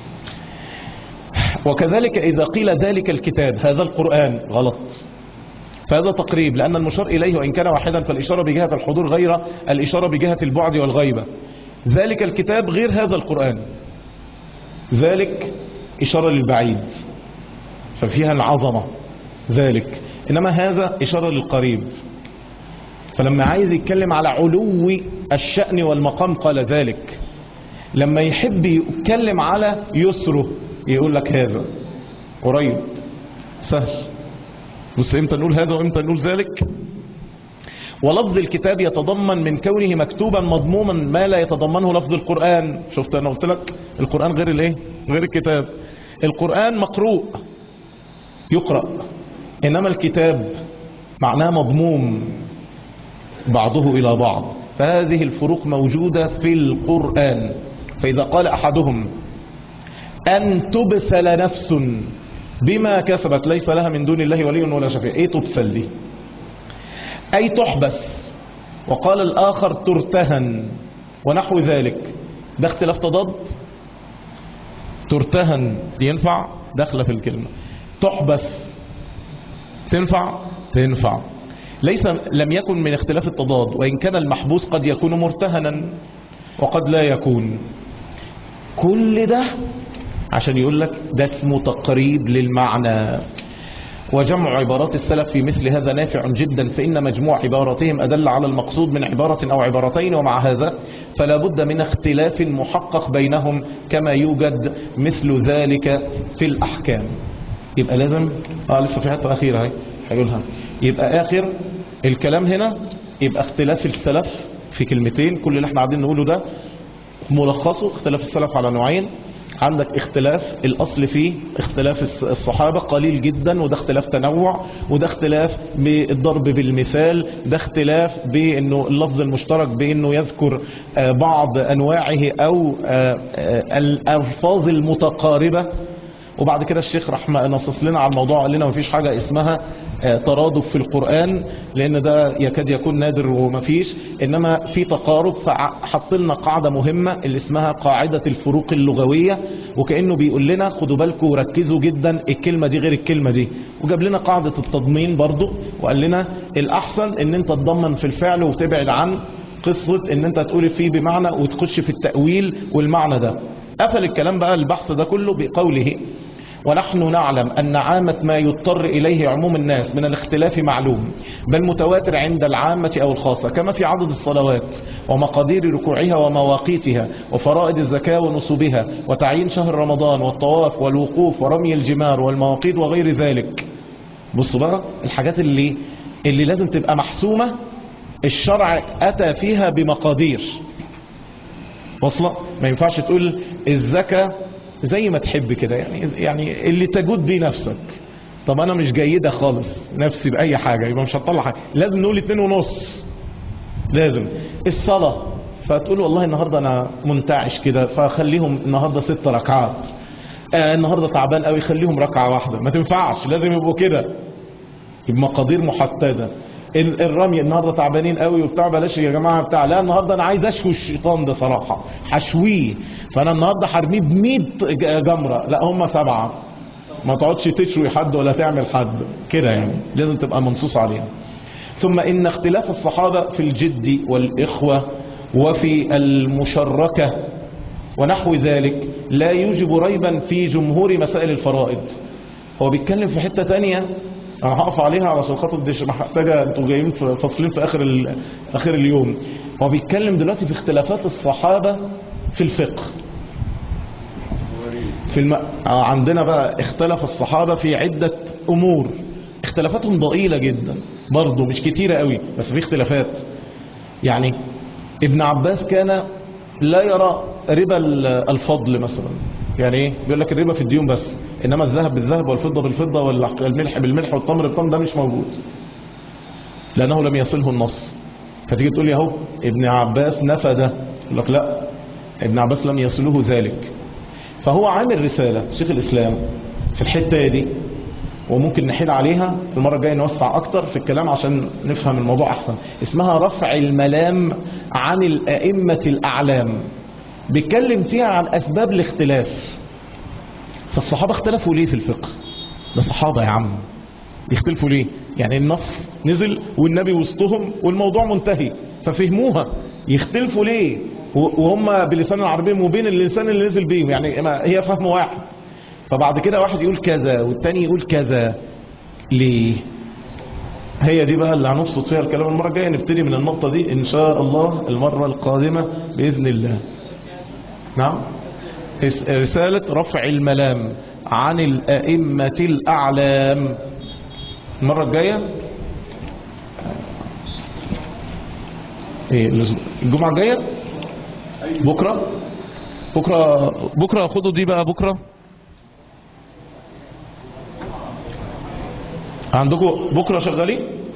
وكذلك إذا قيل ذلك الكتاب هذا القرآن غلط فهذا تقريب لأن المشار إليه وإن كان واحدا فالإشارة بجهة الحضور غير الإشارة بجهة البعد والغيبة ذلك الكتاب غير هذا القرآن ذلك إشارة للبعيد ففيها العظمة ذلك إنما هذا إشارة للقريب فلما عايز يتكلم على علو الشأن والمقام قال ذلك لما يحب يتكلم على يسره يقول لك هذا قريب سهل بص امتى نقول هذا وامتى نقول ذلك ولفظ الكتاب يتضمن من كونه مكتوبا مضموما ما لا يتضمنه لفظ القرآن شفت انا قلت لك القرآن غير الايه غير الكتاب القرآن مقروء يقرأ انما الكتاب معناه مضموم بعضه الى بعض فهذه الفروق موجودة في القرآن فإذا قال أحدهم أن تبسل نفس بما كسبت ليس لها من دون الله ولي ولا شفيع ايه تبسل دي اي تحبس وقال الاخر ترتهن ونحو ذلك ده اختلاف تضاد ترتهن دي ينفع داخله في الكلمه تحبس تنفع تنفع ليس لم يكن من اختلاف التضاد وان كان المحبوس قد يكون مرتهنا وقد لا يكون كل ده عشان يقول لك ده اسمه تقريب للمعنى وجمع عبارات السلف في مثل هذا نافع جدا فإن مجموع عباراتهم أدل على المقصود من عبارة أو عبارتين ومع هذا فلا بد من اختلاف محقق بينهم كما يوجد مثل ذلك في الأحكام يبقى لازم آه لسه في حتة أخيرة هي هيقولها يبقى آخر الكلام هنا يبقى اختلاف السلف في كلمتين كل اللي احنا قاعدين نقوله ده ملخصه اختلاف السلف على نوعين عندك اختلاف الأصل فيه اختلاف الصحابة قليل جدا وده اختلاف تنوع وده اختلاف بالضرب بالمثال ده اختلاف بأنه اللفظ المشترك بأنه يذكر آه، بعض أنواعه أو آه، آه، الألفاظ المتقاربة وبعد كده الشيخ راح نصص لنا على الموضوع قال لنا مفيش حاجة اسمها آه، ترادف في القرآن لأن ده يكاد يكون نادر ومفيش إنما في تقارب فحط لنا قاعدة مهمة اللي اسمها قاعدة الفروق اللغوية وكأنه بيقول لنا خدوا بالكم وركزوا جدا الكلمة دي غير الكلمة دي وجاب لنا قاعدة التضمين برضو وقال لنا الأحسن إن أنت تضمن في الفعل وتبعد عن قصة إن أنت تقول فيه بمعنى وتخش في التأويل والمعنى ده قفل الكلام بقى البحث ده كله بقوله ونحن نعلم أن عامة ما يضطر إليه عموم الناس من الاختلاف معلوم بل متواتر عند العامة أو الخاصة كما في عدد الصلوات ومقادير ركوعها ومواقيتها وفرائض الزكاة ونصوبها وتعيين شهر رمضان والطواف والوقوف ورمي الجمار والمواقيت وغير ذلك بصوا بقى الحاجات اللي اللي لازم تبقى محسومة الشرع أتى فيها بمقادير وصلة ما ينفعش تقول الزكاة زي ما تحب كده يعني يعني اللي تجود بيه نفسك طب انا مش جيدة خالص نفسي بأي حاجة يبقى مش هطلع حاجة لازم نقول اتنين ونص لازم الصلاة فتقول والله النهاردة انا منتعش كده فخليهم النهاردة ست ركعات آه النهاردة تعبان قوي خليهم ركعة واحدة ما تنفعش لازم يبقوا كده بمقادير محددة ال- الرمي النهارده تعبانين قوي وبتاع بلاش يا جماعه بتاع لا النهارده انا عايز اشوي الشيطان ده صراحه هشويه فانا النهارده هرميه ب 100 ج- جمره لا هم سبعه ما تقعدش تشوي حد ولا تعمل حد كده يعني لازم تبقى منصوص عليها ثم ان اختلاف الصحابه في الجد والاخوه وفي المشركه ونحو ذلك لا يوجب ريبا في جمهور مسائل الفرائض هو بيتكلم في حتة تانية انا هقف عليها علشان خاطر دي مش محتاجة انتوا جايين في فاصلين في اخر ال... اخر اليوم هو بيتكلم دلوقتي في اختلافات الصحابة في الفقه في الم... آه، عندنا بقى اختلف الصحابة في عدة امور اختلافاتهم ضئيلة جدا برضه مش كتيرة قوي بس في اختلافات يعني ابن عباس كان لا يرى ربا الفضل مثلا يعني ايه بيقول لك الربا في الديون بس انما الذهب بالذهب والفضه بالفضه والملح بالملح والتمر بالتمر ده مش موجود لانه لم يصله النص فتيجي تقول لي اهو ابن عباس نفى ده يقول لك لا ابن عباس لم يصله ذلك فهو عامل رساله شيخ الاسلام في الحته دي وممكن نحيل عليها المرة الجاية نوسع أكتر في الكلام عشان نفهم الموضوع أحسن اسمها رفع الملام عن الأئمة الأعلام بيتكلم فيها عن أسباب الاختلاف فالصحابة اختلفوا ليه في الفقه ده صحابة يا عم يختلفوا ليه يعني النص نزل والنبي وسطهم والموضوع منتهي ففهموها يختلفوا ليه وهم بلسان العربي مبين اللسان اللي نزل بيهم يعني هي فهم واحد فبعد كده واحد يقول كذا والتاني يقول كذا ليه هي دي بقى اللي هنبسط فيها الكلام المرة الجاية نبتدي من النقطة دي إن شاء الله المرة القادمة بإذن الله نعم رسالة رفع الملام عن الأئمة الأعلام المرة الجاية ايه الجمعة الجاية بكرة بكرة بكرة خدوا دي بقى بكرة عندكم بكرة شغالين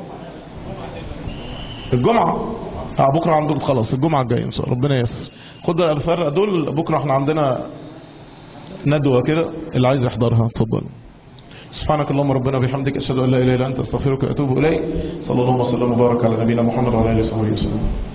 الجمعة اه بكرة عندكم خلاص الجمعة الجاية ان شاء الله ربنا ييسر خد الفرق دول بكرة احنا عندنا ندوة كده اللي عايز يحضرها اتفضل سبحانك اللهم ربنا بحمدك اشهد ان لا اله الا انت استغفرك واتوب اليك صلى الله وسلم وبارك على نبينا محمد وعلى اله وصحبه وسلم